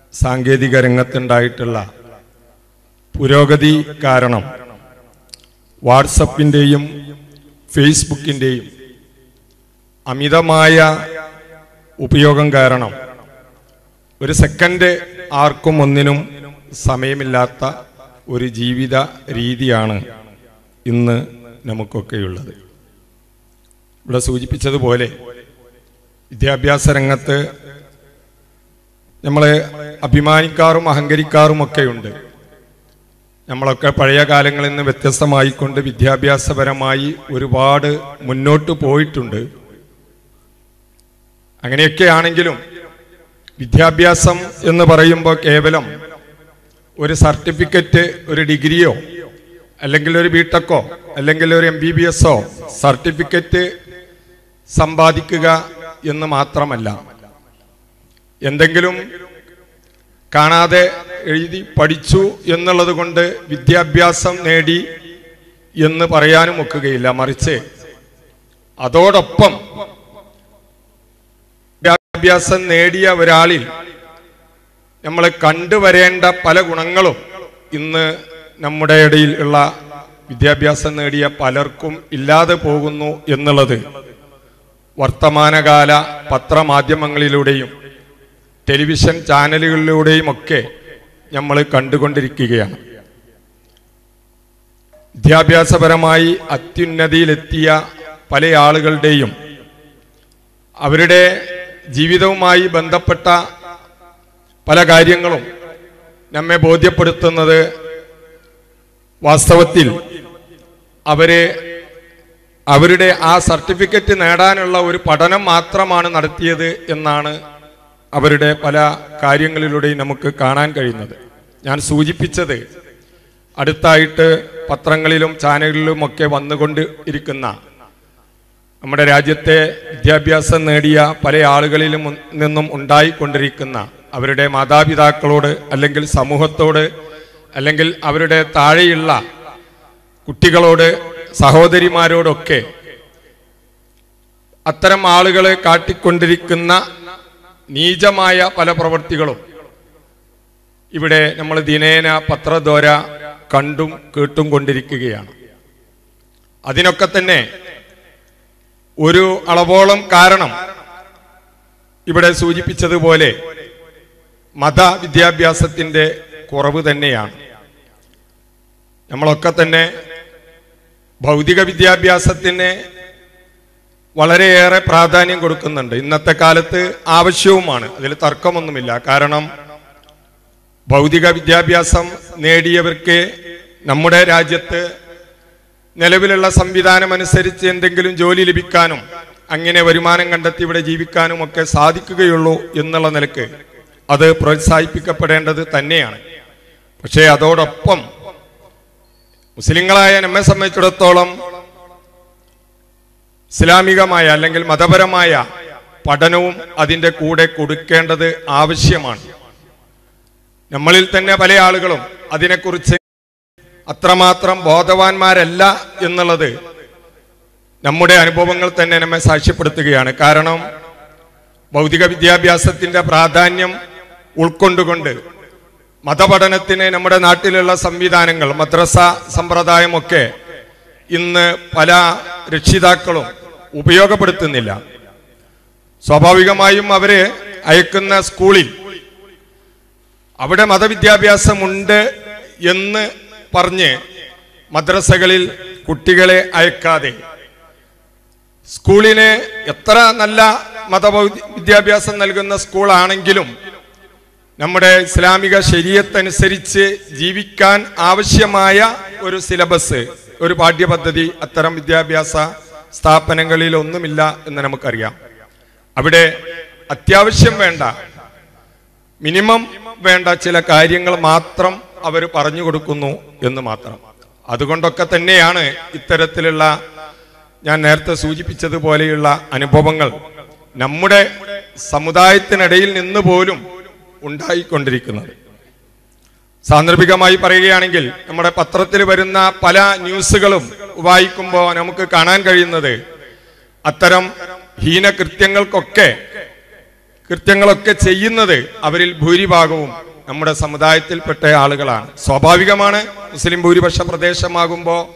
സാങ്കേതിക രംഗത്തുണ്ടായിട്ടുള്ള പുരോഗതി കാരണം വാട്സപ്പിൻ്റെയും ഫേസ്ബുക്കിൻ്റെയും അമിതമായ ഉപയോഗം കാരണം ഒരു സെക്കൻഡ് ആർക്കും ഒന്നിനും സമയമില്ലാത്ത ഒരു ജീവിത രീതിയാണ് ഇന്ന് നമുക്കൊക്കെയുള്ളത് ഇവിടെ സൂചിപ്പിച്ചതുപോലെ വിദ്യാഭ്യാസ രംഗത്ത് നമ്മൾ അഭിമാനിക്കാറും അഹങ്കരിക്കാറും ഒക്കെയുണ്ട് നമ്മളൊക്കെ പഴയ കാലങ്ങളിൽ നിന്ന് വ്യത്യസ്തമായിക്കൊണ്ട് വിദ്യാഭ്യാസപരമായി ഒരുപാട് മുന്നോട്ട് പോയിട്ടുണ്ട് അങ്ങനെയൊക്കെ ആണെങ്കിലും വിദ്യാഭ്യാസം എന്ന് പറയുമ്പോൾ കേവലം ഒരു സർട്ടിഫിക്കറ്റ് ഒരു ഡിഗ്രിയോ അല്ലെങ്കിൽ ഒരു ബിടെക്കോ അല്ലെങ്കിൽ ഒരു എം ബി ബി എസോ സർട്ടിഫിക്കറ്റ് സമ്പാദിക്കുക എന്ന് മാത്രമല്ല എന്തെങ്കിലും കാണാതെ എഴുതി പഠിച്ചു എന്നുള്ളത് കൊണ്ട് വിദ്യാഭ്യാസം നേടി എന്ന് പറയാനും ഒക്കുകയില്ല മറിച്ച് അതോടൊപ്പം വിദ്യാഭ്യാസം നേടിയ ഒരാളിൽ നമ്മൾ കണ്ടുവരേണ്ട പല ഗുണങ്ങളും ഇന്ന് നമ്മുടെ ഇടയിൽ ഉള്ള വിദ്യാഭ്യാസം നേടിയ പലർക്കും ഇല്ലാതെ പോകുന്നു എന്നുള്ളത് വർത്തമാനകാല പത്രമാധ്യമങ്ങളിലൂടെയും ടെലിവിഷൻ ചാനലുകളിലൂടെയും ഒക്കെ നമ്മൾ കണ്ടുകൊണ്ടിരിക്കുകയാണ് വിദ്യാഭ്യാസപരമായി അത്യുന്നതിയിലെത്തിയ പല ആളുകളുടെയും അവരുടെ ജീവിതവുമായി ബന്ധപ്പെട്ട പല കാര്യങ്ങളും നമ്മെ ബോധ്യപ്പെടുത്തുന്നത് വാസ്തവത്തിൽ അവര് അവരുടെ ആ സർട്ടിഫിക്കറ്റ് നേടാനുള്ള ഒരു പഠനം മാത്രമാണ് നടത്തിയത് എന്നാണ് അവരുടെ പല കാര്യങ്ങളിലൂടെയും നമുക്ക് കാണാൻ കഴിയുന്നത് ഞാൻ സൂചിപ്പിച്ചത് അടുത്തായിട്ട് പത്രങ്ങളിലും ചാനലുകളിലും ഒക്കെ വന്നുകൊണ്ട് ഇരിക്കുന്ന നമ്മുടെ രാജ്യത്തെ വിദ്യാഭ്യാസം നേടിയ പല ആളുകളിലും ഉൻ- നിന്നും ഉണ്ടായിക്കൊണ്ടിരിക്കുന്ന അവരുടെ മാതാപിതാക്കളോട് അല്ലെങ്കിൽ സമൂഹത്തോട് അല്ലെങ്കിൽ അവരുടെ താഴെയുള്ള കുട്ടികളോട് സഹോദരിമാരോടൊക്കെ അത്തരം ആളുകളെ കാട്ടിക്കൊണ്ടിരിക്കുന്ന നീചമായ പല പ്രവൃത്തികളും ഇവിടെ നമ്മൾ ദിനേന പത്രദ്വാര കണ്ടും കേട്ടും കൊണ്ടിരിക്കുകയാണ് അതിനൊക്കെ തന്നെ ഒരു അളവോളം കാരണം ഇവിടെ സൂചിപ്പിച്ചതുപോലെ മത വിദ്യാഭ്യാസത്തിന്റെ കുറവ് തന്നെയാണ് നമ്മളൊക്കെ തന്നെ ഭൗതിക വിദ്യാഭ്യാസത്തിന് വളരെയേറെ പ്രാധാന്യം കൊടുക്കുന്നുണ്ട് ഇന്നത്തെ കാലത്ത് ആവശ്യവുമാണ് അതിൽ തർക്കമൊന്നുമില്ല കാരണം ഭൗതിക വിദ്യാഭ്യാസം നേടിയവർക്ക് നമ്മുടെ രാജ്യത്ത് നിലവിലുള്ള സംവിധാനം അനുസരിച്ച് എന്തെങ്കിലും ജോലി ലഭിക്കാനും അങ്ങനെ വരുമാനം കണ്ടെത്തി ഇവിടെ ജീവിക്കാനും ഒക്കെ സാധിക്കുകയുള്ളൂ എന്നുള്ള നിലക്ക് അത് പ്രോത്സാഹിപ്പിക്കപ്പെടേണ്ടത് തന്നെയാണ് പക്ഷേ അതോടൊപ്പം മുസ്ലിങ്ങളായ നമ്മെ സംബന്ധിച്ചിടത്തോളം ഇസ്ലാമികമായ അല്ലെങ്കിൽ മതപരമായ പഠനവും അതിൻ്റെ കൂടെ കൊടുക്കേണ്ടത് ആവശ്യമാണ് നമ്മളിൽ തന്നെ പല ആളുകളും അതിനെക്കുറിച്ച് അത്രമാത്രം ബോധവാന്മാരല്ല എന്നുള്ളത് നമ്മുടെ അനുഭവങ്ങൾ തന്നെ നമ്മെ സാക്ഷ്യപ്പെടുത്തുകയാണ് കാരണം ഭൗതിക വിദ്യാഭ്യാസത്തിന്റെ പ്രാധാന്യം ഉൾക്കൊണ്ടുകൊണ്ട് മതപഠനത്തിന് നമ്മുടെ നാട്ടിലുള്ള സംവിധാനങ്ങൾ മദ്രസ സമ്പ്രദായമൊക്കെ ഇന്ന് പല രക്ഷിതാക്കളും ഉപയോഗപ്പെടുത്തുന്നില്ല സ്വാഭാവികമായും അവര് അയക്കുന്ന സ്കൂളിൽ അവിടെ മതവിദ്യാഭ്യാസമുണ്ട് എന്ന് പറഞ്ഞ് മദ്രസകളിൽ കുട്ടികളെ അയക്കാതെ സ്കൂളിന് എത്ര നല്ല മത വിദ്യാഭ്യാസം നൽകുന്ന സ്കൂളാണെങ്കിലും നമ്മുടെ ഇസ്ലാമിക ശരീരത്തനുസരിച്ച് ജീവിക്കാൻ ആവശ്യമായ ഒരു സിലബസ് ഒരു പാഠ്യപദ്ധതി അത്തരം വിദ്യാഭ്യാസ സ്ഥാപനങ്ങളിൽ ഒന്നുമില്ല എന്ന് നമുക്കറിയാം അവിടെ അത്യാവശ്യം വേണ്ട മിനിമം വേണ്ട ചില കാര്യങ്ങൾ മാത്രം അവർ പറഞ്ഞു കൊടുക്കുന്നു എന്ന് മാത്രം അതുകൊണ്ടൊക്കെ തന്നെയാണ് ഇത്തരത്തിലുള്ള ഞാൻ നേരത്തെ സൂചിപ്പിച്ചതുപോലെയുള്ള അനുഭവങ്ങൾ നമ്മുടെ സമുദായത്തിനിടയിൽ നിന്ന് പോലും ഉണ്ടായിക്കൊണ്ടിരിക്കുന്നത് സാന്ദർഭികമായി പറയുകയാണെങ്കിൽ നമ്മുടെ പത്രത്തിൽ വരുന്ന പല ന്യൂസുകളും വായിക്കുമ്പോൾ നമുക്ക് കാണാൻ കഴിയുന്നത് അത്തരം ഹീനകൃത്യങ്ങൾക്കൊക്കെ കൃത്യങ്ങളൊക്കെ ചെയ്യുന്നത് അവരിൽ ഭൂരിഭാഗവും നമ്മുടെ സമുദായത്തിൽപ്പെട്ട ആളുകളാണ് സ്വാഭാവികമാണ് മുസ്ലിം ഭൂരിപക്ഷ പ്രദേശമാകുമ്പോൾ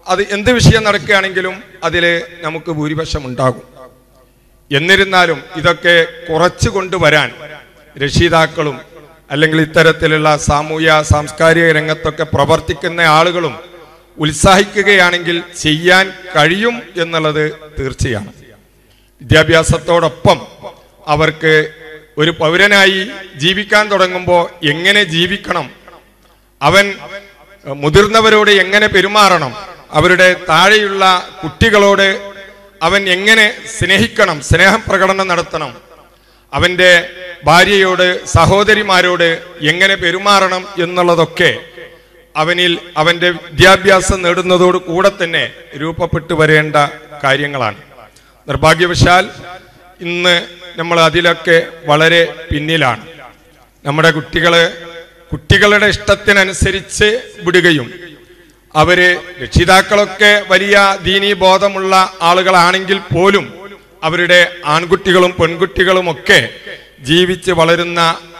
അത് എന്ത് വിഷയം നടക്കുകയാണെങ്കിലും അതിൽ നമുക്ക് ഭൂരിപക്ഷം ഉണ്ടാകും എന്നിരുന്നാലും ഇതൊക്കെ കുറച്ചു കൊണ്ടുവരാൻ രക്ഷിതാക്കളും അല്ലെങ്കിൽ ഇത്തരത്തിലുള്ള സാമൂഹ്യ സാംസ്കാരിക രംഗത്തൊക്കെ പ്രവർത്തിക്കുന്ന ആളുകളും ഉത്സാഹിക്കുകയാണെങ്കിൽ ചെയ്യാൻ കഴിയും എന്നുള്ളത് തീർച്ചയാണ് വിദ്യാഭ്യാസത്തോടൊപ്പം അവർക്ക് ഒരു പൗരനായി ജീവിക്കാൻ തുടങ്ങുമ്പോൾ എങ്ങനെ ജീവിക്കണം അവൻ ഏഹ്, മുതിർന്നവരോട് എങ്ങനെ പെരുമാറണം അവരുടെ താഴെയുള്ള കുട്ടികളോട് അവൻ എങ്ങനെ സ്നേഹിക്കണം സ്നേഹം പ്രകടനം നടത്തണം അവൻ്റെ ഭാര്യയോട് സഹോദരിമാരോട് എങ്ങനെ പെരുമാറണം എന്നുള്ളതൊക്കെ അവനിൽ അവൻ്റെ വിദ്യാഭ്യാസം നേടുന്നതോട് കൂടെ തന്നെ രൂപപ്പെട്ടു വരേണ്ട കാര്യങ്ങളാണ് നിർഭാഗ്യവശാൽ ഇന്ന് നമ്മൾ അതിലൊക്കെ വളരെ പിന്നിലാണ് നമ്മുടെ കുട്ടികള് കുട്ടികളുടെ ഇഷ്ടത്തിനനുസരിച്ച് വിടുകയും അവര് രക്ഷിതാക്കളൊക്കെ വലിയ ദീനീ ബോധമുള്ള ആളുകളാണെങ്കിൽ പോലും അവരുടെ ആൺകുട്ടികളും പെൺകുട്ടികളും ഒക്കെ ജീവിച്ച് വളരുന്ന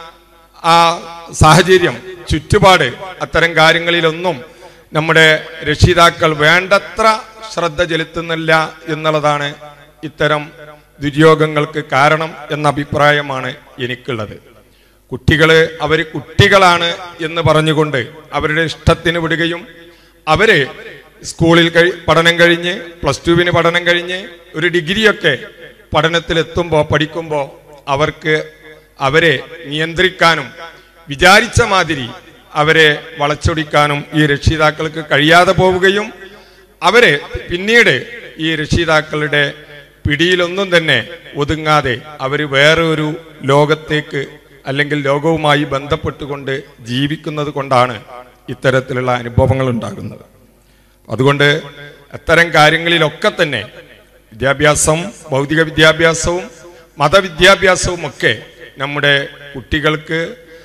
ആ സാഹചര്യം ചുറ്റുപാട് അത്തരം കാര്യങ്ങളിലൊന്നും നമ്മുടെ രക്ഷിതാക്കൾ വേണ്ടത്ര ശ്രദ്ധ ചെലുത്തുന്നില്ല എന്നുള്ളതാണ് ഇത്തരം ദുര്യോഗങ്ങൾക്ക് കാരണം എന്ന അഭിപ്രായമാണ് എനിക്കുള്ളത് കുട്ടികള് അവര് കുട്ടികളാണ് എന്ന് പറഞ്ഞുകൊണ്ട് അവരുടെ ഇഷ്ടത്തിന് വിടുകയും അവര് സ്കൂളിൽ കഴി പഠനം കഴിഞ്ഞ് പ്ലസ് ടുവിന് പഠനം കഴിഞ്ഞ് ഒരു ഡിഗ്രിയൊക്കെ പഠനത്തിലെത്തുമ്പോൾ പഠിക്കുമ്പോൾ അവർക്ക് അവരെ നിയന്ത്രിക്കാനും വിചാരിച്ച മാതിരി അവരെ വളച്ചൊടിക്കാനും ഈ രക്ഷിതാക്കൾക്ക് കഴിയാതെ പോവുകയും അവരെ പിന്നീട് ഈ രക്ഷിതാക്കളുടെ പിടിയിലൊന്നും തന്നെ ഒതുങ്ങാതെ അവർ വേറെ ഒരു ലോകത്തേക്ക് അല്ലെങ്കിൽ ലോകവുമായി ബന്ധപ്പെട്ടുകൊണ്ട് ജീവിക്കുന്നത് കൊണ്ടാണ് ഇത്തരത്തിലുള്ള അനുഭവങ്ങൾ ഉണ്ടാകുന്നത് അതുകൊണ്ട് അത്തരം കാര്യങ്ങളിലൊക്കെ തന്നെ വിദ്യാഭ്യാസം ഭൗതിക വിദ്യാഭ്യാസവും മതവിദ്യാഭ്യാസവും ഒക്കെ നമ്മുടെ കുട്ടികൾക്ക്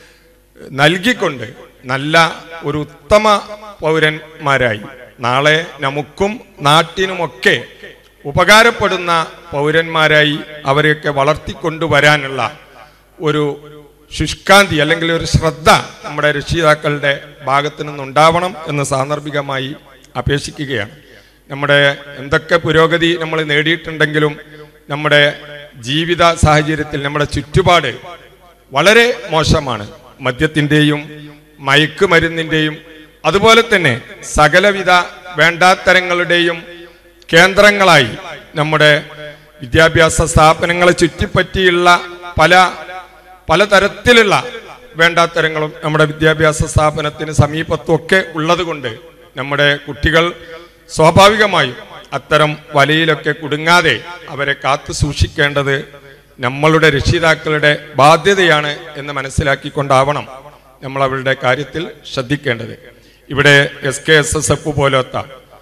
നൽകിക്കൊണ്ട് നല്ല ഒരു ഉത്തമ പൗരന്മാരായി നാളെ നമുക്കും നാട്ടിനുമൊക്കെ ഉപകാരപ്പെടുന്ന പൗരന്മാരായി അവരെയൊക്കെ വളർത്തിക്കൊണ്ടുവരാനുള്ള ഒരു ശുഷ്കാന്തി അല്ലെങ്കിൽ ഒരു ശ്രദ്ധ നമ്മുടെ രക്ഷിതാക്കളുടെ ഭാഗത്തു നിന്നുണ്ടാവണം എന്ന് സാന്ദർഭികമായി അപേക്ഷിക്കുകയാണ് നമ്മുടെ എന്തൊക്കെ പുരോഗതി നമ്മൾ നേടിയിട്ടുണ്ടെങ്കിലും നമ്മുടെ ജീവിത സാഹചര്യത്തിൽ നമ്മുടെ ചുറ്റുപാട് വളരെ മോശമാണ് മദ്യത്തിൻ്റെയും മയക്കുമരുന്നിൻ്റെയും അതുപോലെ തന്നെ സകലവിധ വേണ്ടാത്തരങ്ങളുടെയും കേന്ദ്രങ്ങളായി നമ്മുടെ വിദ്യാഭ്യാസ സ്ഥാപനങ്ങളെ ചുറ്റിപ്പറ്റിയുള്ള പല പലതരത്തിലുള്ള വേണ്ടാത്തരങ്ങളും നമ്മുടെ വിദ്യാഭ്യാസ സ്ഥാപനത്തിന് സമീപത്തുമൊക്കെ ഉള്ളതുകൊണ്ട് നമ്മുടെ കുട്ടികൾ സ്വാഭാവികമായും അത്തരം വലയിലൊക്കെ കുടുങ്ങാതെ അവരെ കാത്തു സൂക്ഷിക്കേണ്ടത് നമ്മളുടെ രക്ഷിതാക്കളുടെ ബാധ്യതയാണ് എന്ന് മനസ്സിലാക്കിക്കൊണ്ടാവണം നമ്മൾ അവരുടെ കാര്യത്തിൽ ശ്രദ്ധിക്കേണ്ടത് ഇവിടെ S K S S F പോലത്തെ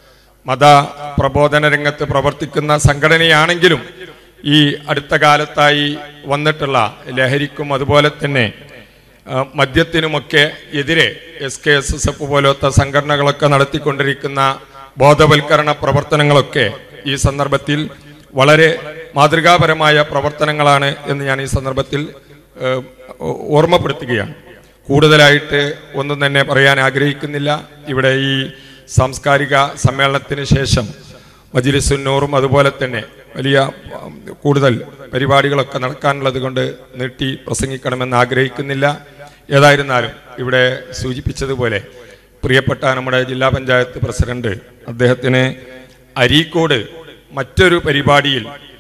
മത പ്രബോധന രംഗത്ത് പ്രവർത്തിക്കുന്ന സംഘടനയാണെങ്കിലും ഈ അടുത്ത കാലത്തായി വന്നിട്ടുള്ള ലഹരിക്കും അതുപോലെ തന്നെ ആ, മദ്യത്തിനുമൊക്കെ എതിരെ S K S S F പോലത്തെ സംഘടനകളൊക്കെ നടത്തിക്കൊണ്ടിരിക്കുന്ന ബോധവൽക്കരണ പ്രവർത്തനങ്ങളൊക്കെ ഈ സന്ദർഭത്തിൽ വളരെ മാതൃകാപരമായ പ്രവർത്തനങ്ങളാണ് എന്ന് ഞാൻ ഈ സന്ദർഭത്തിൽ ഏഹ്, ഓ- ഓർമ്മപ്പെടുത്തുകയാണ് കൂടുതലായിട്ട് ഒന്നും തന്നെ പറയാൻ ആഗ്രഹിക്കുന്നില്ല ഇവിടെ ഈ സാംസ്കാരിക സമ്മേളനത്തിന് ശേഷം മജിലിസുന്നൂറും അതുപോലെ തന്നെ വലിയ ഉം, കൂടുതൽ പരിപാടികളൊക്കെ നടക്കാനുള്ളത് കൊണ്ട് നീട്ടി പ്രസംഗിക്കണമെന്ന് ആഗ്രഹിക്കുന്നില്ല ഏതായിരുന്നാലും ഇവിടെ സൂചിപ്പിച്ചതുപോലെ പ്രിയപ്പെട്ട നമ്മുടെ ജില്ലാ പഞ്ചായത്ത് പ്രസിഡന്റ് അദ്ദേഹത്തിന് അരീക്കോട് മറ്റൊരു പരിപാടിയിൽ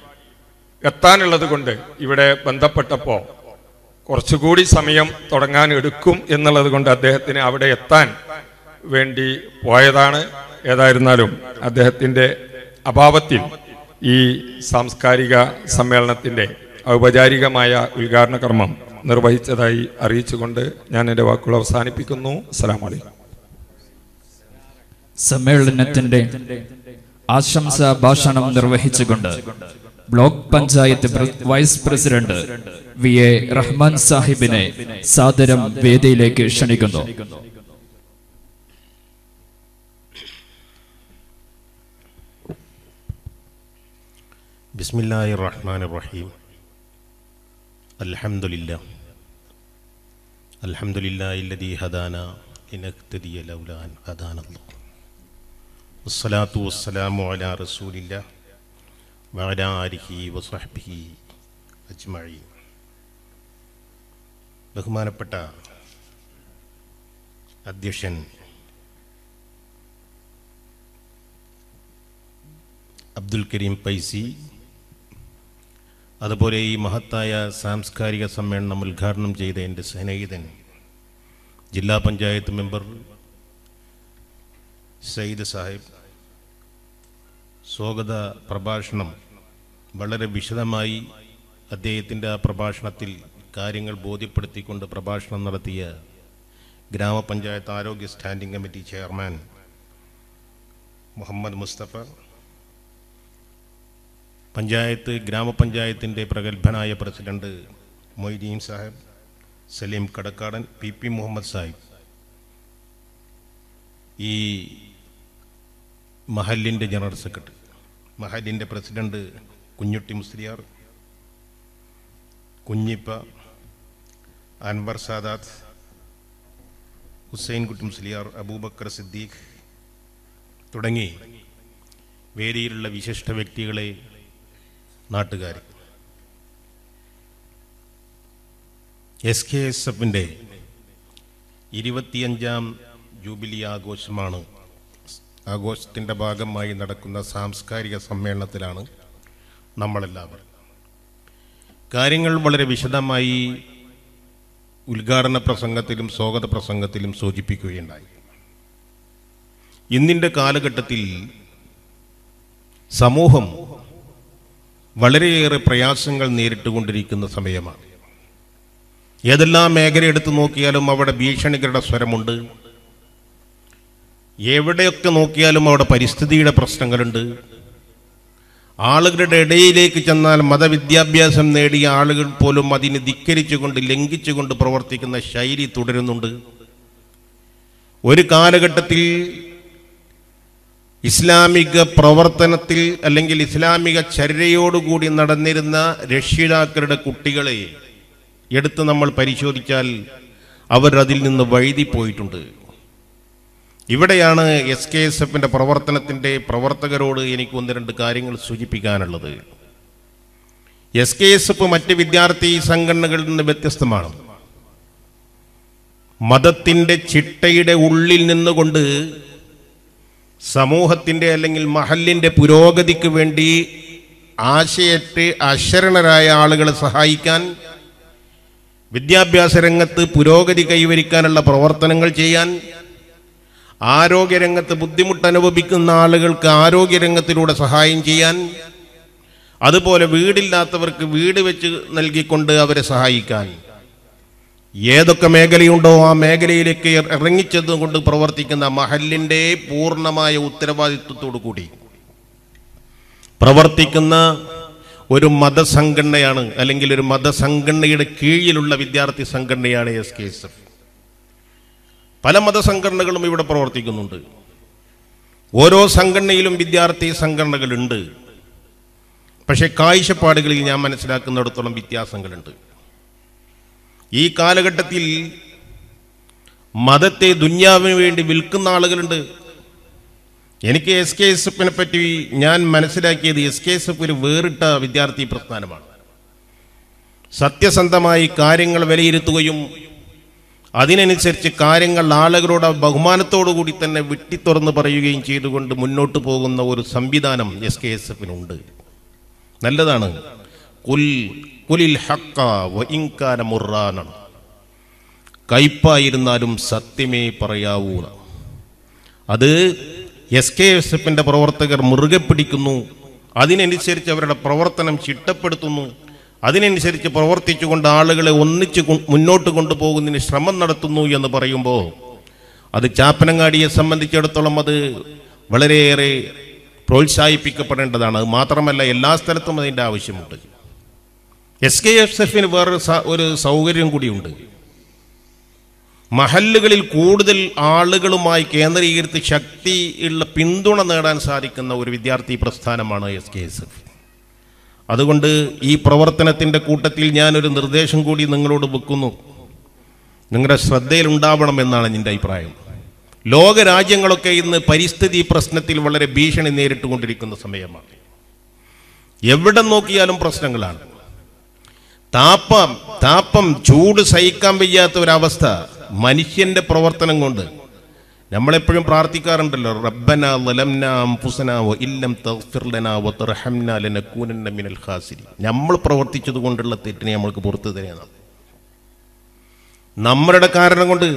എത്താനുള്ളത് കൊണ്ട് ഇവിടെ ബന്ധപ്പെട്ടപ്പോൾ കുറച്ചുകൂടി സമയം തുടങ്ങാൻ എടുക്കും എന്നുള്ളത് കൊണ്ട് അദ്ദേഹത്തിന് അവിടെ എത്താൻ വേണ്ടി പോയതാണ് ഏതായിരുന്നാലും അദ്ദേഹത്തിൻ്റെ അഭാവത്തിൽ ഈ സാംസ്കാരിക സമ്മേളനത്തിൻ്റെ ഔപചാരികമായ ഉദ്ഘാടന കർമ്മം നിർവഹിച്ചതായി അറിയിച്ചുകൊണ്ട് ഞാൻ എൻ്റെ വാക്കുകൾ അവസാനിപ്പിക്കുന്നു അസ്സലാമു അലൈക്കും സമ്മേളനത്തിന്റെ ആശംസ ഭാഷണം നിർവഹിച്ചുകൊണ്ട് ബ്ലോക്ക് പഞ്ചായത്ത് പ്ര- vice president V A Rahman സാഹിബിനെ സാദരം വേദിയിലേക്ക് ക്ഷണിക്കുന്നു بسم الله الرحمن الرحيم الحمد لله الحمد لله الذي هدانا لنهتدي لولا أن هدانا الله വസ്സലാത്തു വസ്സലാമു അലാ റസൂലില്ല വഅലാ ആലിഹി വസഹ്ബിഹി അജ്മഈൻ ബഹുമാനപ്പെട്ട അധ്യക്ഷൻ അബ്ദുൽ കരീം പൈസി അതുപോലെ ഈ മഹത്തായ സാംസ്കാരിക സമ്മേളനം ഉദ്ഘാടനം ചെയ്ത എൻ്റെ സ്നേഹിതൻ ജില്ലാ പഞ്ചായത്ത് മെമ്പർ സയ്യിദ് സാഹിബ് സ്വാഗത പ്രഭാഷണം വളരെ വിശദമായി അദ്ദേഹത്തിൻ്റെ ആ പ്രഭാഷണത്തിൽ കാര്യങ്ങൾ ബോധ്യപ്പെടുത്തിക്കൊണ്ട് പ്രഭാഷണം നടത്തിയ ഗ്രാമപഞ്ചായത്ത് ആരോഗ്യ standing committee chairman Muhammad Mustafa panchayat ഗ്രാമപഞ്ചായത്തിൻ്റെ പ്രഗത്ഭനായ president Moideen Sahib Salim Kadakkadan P P Muhammad Sahib ഈ മഹലിൻ്റെ ജനറൽ സെക്രട്ടറി മഹലിൻ്റെ പ്രസിഡന്റ് കുഞ്ഞുട്ടി മുസ്ലിയാർ കുഞ്ഞിപ്പ അൻവർ സാദാത്ത് ഹുസൈൻകുട്ടി മുസ്ലിയാർ അബൂബക്കർ സിദ്ദീഖ് തുടങ്ങി വേദിയിലുള്ള വിശിഷ്ട വ്യക്തികളെ നാട്ടുകാർ എസ് കെ എസ് എഫിൻ്റെ ഇരുപത്തിയഞ്ചാം ജൂബിലി ആഘോഷമാണ് ആഘോഷത്തിൻ്റെ ഭാഗമായി നടക്കുന്ന സാംസ്കാരിക സമ്മേളനത്തിലാണ് നമ്മളെല്ലാവരും കാര്യങ്ങൾ വളരെ വിശദമായി ഉദ്ഘാടന പ്രസംഗത്തിലും സ്വാഗത പ്രസംഗത്തിലും സൂചിപ്പിക്കുകയുണ്ടായി ഇന്നിൻ്റെ കാലഘട്ടത്തിൽ സമൂഹം വളരെയേറെ പ്രയാസങ്ങൾ നേരിട്ടുകൊണ്ടിരിക്കുന്ന സമയമാണ് ഏതെല്ലാം മേഖല എടുത്തു നോക്കിയാലും അവിടെ ഭീഷണികളുടെ സ്വരമുണ്ട് എവിടെയൊക്കെ നോക്കിയാലും അവിടെ പരിസ്ഥിതിയുടെ പ്രശ്നങ്ങളുണ്ട് ആളുകളുടെ ഇടയിലേക്ക് ചെന്നാൽ മതവിദ്യാഭ്യാസം നേടിയ ആളുകൾ പോലും അതിനെ ധിക്കരിച്ചുകൊണ്ട് ലംഘിച്ചുകൊണ്ട് പ്രവർത്തിക്കുന്ന ശൈലി തുടരുന്നുണ്ട് ഒരു കാലഘട്ടത്തിൽ ഇസ്ലാമിക പ്രവർത്തനത്തിൽ അല്ലെങ്കിൽ ഇസ്ലാമിക ചര്യയോടുകൂടി നടന്നിരുന്ന രക്ഷിതാക്കളുടെ കുട്ടികളെ എടുത്ത് നമ്മൾ പരിശോധിച്ചാൽ അവർ അതിൽ നിന്ന് വഴുതിപ്പോയിട്ടുണ്ട് ഇവിടെയാണ് എസ് കെ എസ് എഫിൻ്റെ പ്രവർത്തനത്തിൻ്റെ പ്രവർത്തകരോട് എനിക്ക് ഒന്ന് രണ്ട് കാര്യങ്ങൾ സൂചിപ്പിക്കാനുള്ളത് എസ് കെ എസ് എഫ് മറ്റ് വിദ്യാർത്ഥി സംഘടനകളിൽ നിന്ന് വ്യത്യസ്തമാണ് മതത്തിൻ്റെ ചിട്ടയുടെ ഉള്ളിൽ നിന്നുകൊണ്ട് സമൂഹത്തിൻ്റെ അല്ലെങ്കിൽ മഹലിൻ്റെ പുരോഗതിക്ക് വേണ്ടി ആശയറ്റ് അശരണരായ ആളുകളെ സഹായിക്കാൻ വിദ്യാഭ്യാസ രംഗത്ത് പുരോഗതി കൈവരിക്കാനുള്ള പ്രവർത്തനങ്ങൾ ചെയ്യാൻ ആരോഗ്യരംഗത്ത് ബുദ്ധിമുട്ട് അനുഭവിക്കുന്ന ആളുകൾക്ക് ആരോഗ്യരംഗത്തിലൂടെ സഹായം ചെയ്യാൻ അതുപോലെ വീടില്ലാത്തവർക്ക് വീട് വെച്ച് നൽകിക്കൊണ്ട് അവരെ സഹായിക്കാൻ ഏതൊക്കെ മേഖലയുണ്ടോ ആ മേഖലയിലേക്ക് ഇറങ്ങിച്ചെന്നുകൊണ്ട് പ്രവർത്തിക്കുന്ന മഹലിൻ്റെ പൂർണ്ണമായ ഉത്തരവാദിത്വത്തോടു കൂടി പ്രവർത്തിക്കുന്ന ഒരു മതസംഘടനയാണ് അല്ലെങ്കിൽ ഒരു മതസംഘടനയുടെ കീഴിലുള്ള വിദ്യാർത്ഥി സംഘടനയാണ് എസ് കെ എസ് എഫ് പല മതസംഘടനകളും ഇവിടെ പ്രവർത്തിക്കുന്നുണ്ട് ഓരോ സംഘടനയിലും വിദ്യാർത്ഥി സംഘടനകളുണ്ട് പക്ഷേ കാഴ്ചപ്പാടുകളിൽ ഞാൻ മനസ്സിലാക്കുന്നിടത്തോളം വ്യത്യാസങ്ങളുണ്ട് ഈ കാലഘട്ടത്തിൽ മതത്തെ ദുന്യാവിന് വേണ്ടി വിൽക്കുന്ന ആളുകളുണ്ട് എനിക്ക് എസ് കെ എസ് എഫിനെ പറ്റി ഞാൻ മനസ്സിലാക്കിയത് എസ് കെ എസ് എഫ് ഒരു വേറിട്ട വിദ്യാർത്ഥി പ്രസ്ഥാനമാണ് സത്യസന്ധമായി കാര്യങ്ങൾ വിലയിരുത്തുകയും അതിനനുസരിച്ച് കാര്യങ്ങൾ ആളുകളുടെ ബഹുമാനത്തോടു കൂടി തന്നെ വെട്ടിത്തുറന്ന് പറയുകയും ചെയ്തുകൊണ്ട് മുന്നോട്ട് പോകുന്ന ഒരു സംവിധാനം എസ് കെ എസ് എഫിനുണ്ട് നല്ലതാണ് കുൽ കുലിൽ ഹക്ക വഇൻകാന മുറാനാണ് കയ്പായിരുന്നാലും സത്യമേ പറയാവൂ അത് എസ് കെ എസ് എഫിൻ്റെ പ്രവർത്തകർ മുറുകെ പിടിക്കുന്നു അതിനനുസരിച്ച് അവരുടെ പ്രവർത്തനം ചിട്ടപ്പെടുത്തുന്നു അതിനനുസരിച്ച് പ്രവർത്തിച്ചുകൊണ്ട് ആളുകളെ ഒന്നിച്ച് കൊ- മുന്നോട്ട് കൊണ്ടുപോകുന്നതിന് ശ്രമം നടത്തുന്നു എന്ന് പറയുമ്പോൾ അത് ചാപ്പനങ്ങാടിയെ സംബന്ധിച്ചിടത്തോളം അത് വളരെയേറെ പ്രോത്സാഹിപ്പിക്കപ്പെടേണ്ടതാണ് അത് മാത്രമല്ല എല്ലാ സ്ഥലത്തും അതിൻ്റെ ആവശ്യമുണ്ട് എസ് കെ എഫ് എഫിന് വേറൊരു സ- ഒരു സൗകര്യം കൂടിയുണ്ട് മഹല്ലുകളിൽ കൂടുതൽ ആളുകളുമായി കേന്ദ്രീകരിച്ച് ശക്തിയുള്ള പിന്തുണ നേടാൻ സാധിക്കുന്ന ഒരു വിദ്യാർത്ഥി പ്രസ്ഥാനമാണ് എസ് കെ എസ് എഫ് അതുകൊണ്ട് ഈ പ്രവർത്തനത്തിൻ്റെ കൂട്ടത്തിൽ ഞാനൊരു നിർദ്ദേശം കൂടി നിങ്ങളോട് വെക്കുന്നു നിങ്ങളുടെ ശ്രദ്ധയിലുണ്ടാവണം എന്നാണ് എൻ്റെ അഭിപ്രായം ലോകരാജ്യങ്ങളൊക്കെ ഇന്ന് പരിസ്ഥിതി പ്രശ്നത്തിൽ വളരെ ഭീഷണി നേരിട്ടുകൊണ്ടിരിക്കുന്ന സമയമാണ് എവിടെ നോക്കിയാലും പ്രശ്നങ്ങളാണ് താപ്പം താപ്പം ചൂട് സഹിക്കാൻ വയ്യാത്ത ഒരവസ്ഥ മനുഷ്യന്റെ പ്രവർത്തനം കൊണ്ട് നമ്മളെപ്പോഴും പ്രാർത്ഥിക്കാറുണ്ടല്ലോ റബ്ബന ലലംന അംഫുസന വ ഇല്ലം തഗ്ഫിർ ലനാ വ തർഹംന ലനകൂനന്ന മിനൽ ഖാസിരി നമ്മൾ പ്രവർത്തിച്ചത് കൊണ്ടുള്ള തെറ്റിനെ നമ്മൾക്ക് പുറത്തു തരാണ് നമ്മളുടെ കാരണം കൊണ്ട്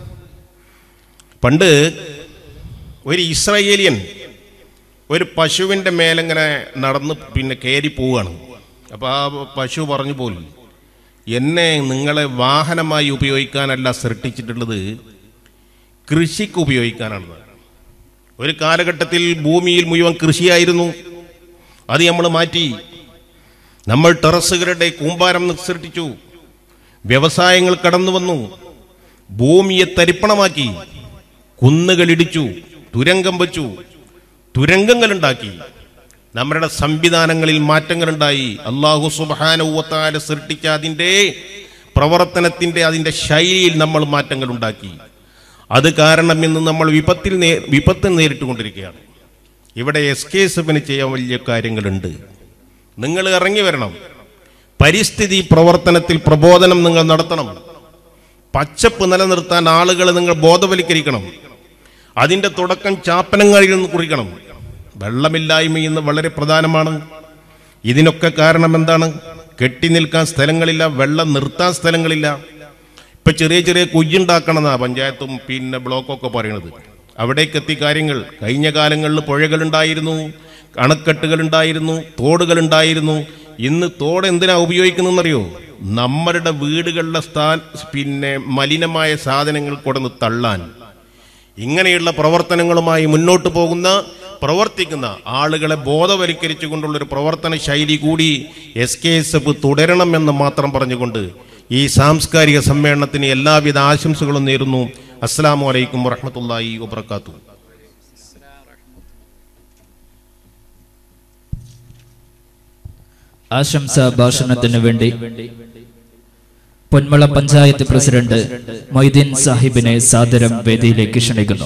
പണ്ട് ഒരു ഇസ്രായേലിയൻ ഒരു പശുവിൻ്റെ മേലിങ്ങനെ നടന്ന് പിന്നെ കയറി പോവുകയാണ് അപ്പോൾ ആ പശു പറഞ്ഞു പോലും എന്നെ നിങ്ങളെ വാഹനമായി ഉപയോഗിക്കാനല്ല സൃഷ്ടിച്ചിട്ടുള്ളത് കൃഷിക്ക് ഉപയോഗിക്കാനാണ് ഒരു കാലഘട്ടത്തിൽ ഭൂമിയിൽ മുഴുവൻ കൃഷിയായിരുന്നു അത് നമ്മൾ മാറ്റി നമ്മൾ ടെറസുകളുടെ കൂമ്പാരം സൃഷ്ടിച്ചു വ്യവസായങ്ങൾ കടന്നു വന്നു ഭൂമിയെ തരിപ്പണമാക്കി കുന്നുകൾ ഇടിച്ചു തുരങ്കം വച്ചു തുരങ്കങ്ങൾ ഉണ്ടാക്കി നമ്മുടെ സംവിധാനങ്ങളിൽ മാറ്റങ്ങളുണ്ടായി അള്ളാഹു സുബാനുവത്താല സൃഷ്ടിച്ച അതിൻ്റെ പ്രവർത്തനത്തിൻ്റെ അതിൻ്റെ ശൈലിയിൽ നമ്മൾ മാറ്റങ്ങൾ ഉണ്ടാക്കി അത് കാരണം ഇന്ന് നമ്മൾ വിപത്തിൽ നേ വിപത്ത് നേരിട്ടുകൊണ്ടിരിക്കുകയാണ് ഇവിടെ എസ് കെ എസ് എഫിന് ചെയ്യാൻ വലിയ കാര്യങ്ങളുണ്ട് നിങ്ങൾ ഇറങ്ങി വരണം പരിസ്ഥിതി പ്രവർത്തനത്തിൽ പ്രബോധനം നിങ്ങൾ നടത്തണം പച്ചപ്പ് നിലനിർത്താൻ ആളുകളെ നിങ്ങൾ ബോധവൽക്കരിക്കണം അതിൻ്റെ തുടക്കം ചാപ്പനങ്ങളിൽ നിന്ന് കുറിക്കണം വെള്ളമില്ലായ്മ ഇന്ന് വളരെ പ്രധാനമാണ് ഇതിനൊക്കെ കാരണം എന്താണ് കെട്ടി നിൽക്കാൻ സ്ഥലങ്ങളില്ല വെള്ളം നിർത്താൻ സ്ഥലങ്ങളില്ല ഇപ്പൊ ചെറിയ ചെറിയ കുയ്യുണ്ടാക്കണമെന്നാ പഞ്ചായത്തും പിന്നെ ബ്ലോക്കൊക്കെ പറയണത് അവിടേക്ക് എത്തി കാര്യങ്ങൾ കഴിഞ്ഞ കാലങ്ങളിൽ പുഴകളുണ്ടായിരുന്നു അണക്കെട്ടുകളുണ്ടായിരുന്നു തോടുകളുണ്ടായിരുന്നു ഇന്ന് തോട് എന്തിനാ ഉപയോഗിക്കുന്നതെന്നറിയോ നമ്മളുടെ വീടുകളിലെ സ്ഥാ പിന്നെ മലിനമായ സാധനങ്ങൾ കൊടുന്ന് തള്ളാൻ ഇങ്ങനെയുള്ള പ്രവർത്തനങ്ങളുമായി മുന്നോട്ട് പോകുന്ന പ്രവർത്തിക്കുന്ന ആളുകളെ ബോധവൽക്കരിച്ചുകൊണ്ടുള്ള ഒരു പ്രവർത്തന ശൈലി കൂടി എസ് കെ എസ് എഫ് തുടരണമെന്ന് മാത്രം പറഞ്ഞുകൊണ്ട് ഈ സാംസ്കാരിക സമ്മേളനത്തിന് എല്ലാവിധ ആശംസകളും നേരുന്നു അസ്സാം വലൈക്കും വറഹമത്തല്ലാഹി വബർക്കാത്തു ആശംസാ ഭാഷണത്തിന് വേണ്ടി പൊന്മള പഞ്ചായത്ത് പ്രസിഡന്റ് മൊയ്തീൻ സാഹിബിനെ സാദരം വേദിയിലേക്ക് ക്ഷണിക്കുന്നു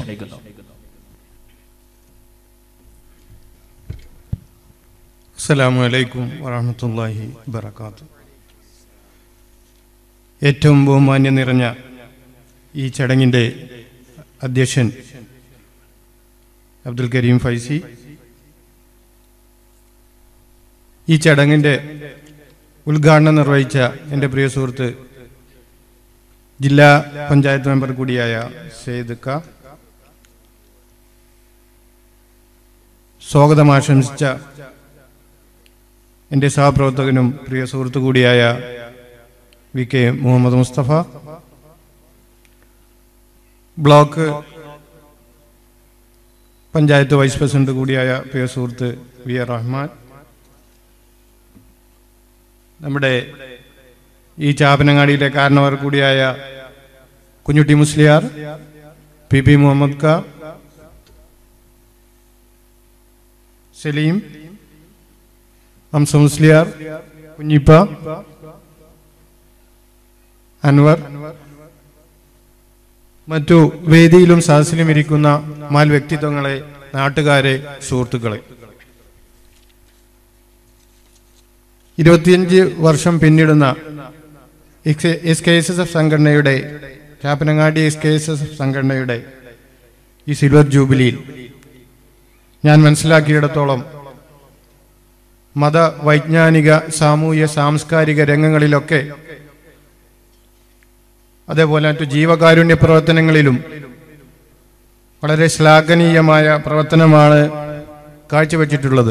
അസ്സലാമു അലൈക്കും വറഹമത്തല്ലാഹി വബർക്കാത്തു ഏറ്റവും ബഹുമാന്യം നിറഞ്ഞ ഈ ചടങ്ങിൻ്റെ അധ്യക്ഷൻ അബ്ദുൽ കരീം ഫൈസി ഈ ചടങ്ങിൻ്റെ ഉദ്ഘാടനം നിർവഹിച്ച എൻ്റെ പ്രിയ സുഹൃത്ത് ജില്ലാ പഞ്ചായത്ത് മെമ്പർ കൂടിയായ സെയ്ദ് ക സ്വാഗതം ആശംസിച്ച എൻ്റെ സഹപ്രവർത്തകനും പ്രിയ സുഹൃത്തു കൂടിയായ V K Muhammad Mustafa block panchayat vice president കൂടിയായ പ്രിയ സുഹൃത്ത് വി എ റഹ്മാൻ നമ്മുടെ ഈ ചാപ്പനങ്ങാടിയിലെ കാരണവർ കൂടിയായ കുഞ്ഞുട്ടി മുസ്ലിയാർ പി പി മുഹമ്മദ് ക സലീം ഹംസ മുസ്ലിയാർ കുഞ്ഞിപ്പ അൻവർ മറ്റു വേദിയിലും സദസ്സിലും ഇരിക്കുന്ന മാൽ വ്യക്തിത്വങ്ങളെ നാട്ടുകാരെ സുഹൃത്തുക്കളെ ഇരുപത്തിയഞ്ച് വർഷം പിന്നിടുന്ന S K S S F സംഘടനയുടെ Chappanangadi S K S S F സംഘടനയുടെ ഈ സിൽവർ ജൂബിലിയിൽ ഞാൻ മനസ്സിലാക്കിയിടത്തോളം മത വൈജ്ഞാനിക സാമൂഹ്യ സാംസ്കാരിക രംഗങ്ങളിലൊക്കെ അതേപോലെ മറ്റു ജീവകാരുണ്യ പ്രവർത്തനങ്ങളിലും വളരെ ശ്ലാഘനീയമായ പ്രവർത്തനമാണ് കാഴ്ചവെച്ചിട്ടുള്ളത്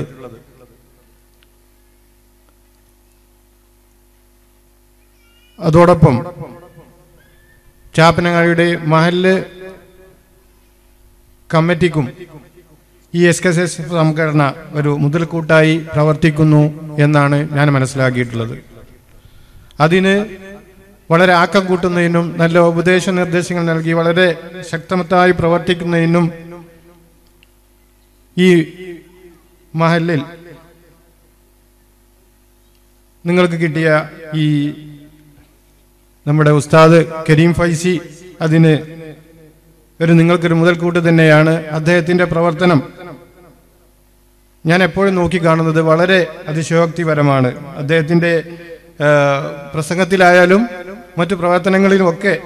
അതോടൊപ്പം ചാപ്പനങ്ങാടിയുടെ മഹല് കമ്മിറ്റിക്കും ഈ എസ് കെ എസ് സംഘടന ഒരു മുതൽക്കൂട്ടായി പ്രവർത്തിക്കുന്നു എന്നാണ് ഞാൻ മനസ്സിലാക്കിയിട്ടുള്ളത് അതിന് വളരെ ആക്കം കൂട്ടുന്നതിനും നല്ല ഉപദേശ നിർദ്ദേശങ്ങൾ നൽകി വളരെ ശക്തമത്തായി പ്രവർത്തിക്കുന്നതിനും ഈ മഹലിൽ നിങ്ങൾക്ക് കിട്ടിയ ഈ നമ്മുടെ ഉസ്താദ് കരീം ഫൈസി അതിന് ഒരു നിങ്ങൾക്കൊരു മുതൽക്കൂട്ട് തന്നെയാണ് അദ്ദേഹത്തിൻ്റെ പ്രവർത്തനം ഞാൻ എപ്പോഴും നോക്കിക്കാണുന്നത് വളരെ അതിശയോക്തിപരമാണ് അദ്ദേഹത്തിൻ്റെ ആ, പ്രസംഗത്തിലായാലും മറ്റു പ്രവർത്തനങ്ങളിലുമൊക്കെ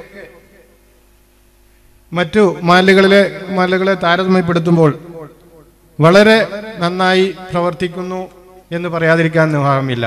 മറ്റു മാലകളിലെ മാലകളെ താരതമ്യപ്പെടുത്തുമ്പോൾ വളരെ നന്നായി പ്രവർത്തിക്കുന്നു എന്ന് പറയാതിരിക്കാൻ നിർവാഹമില്ല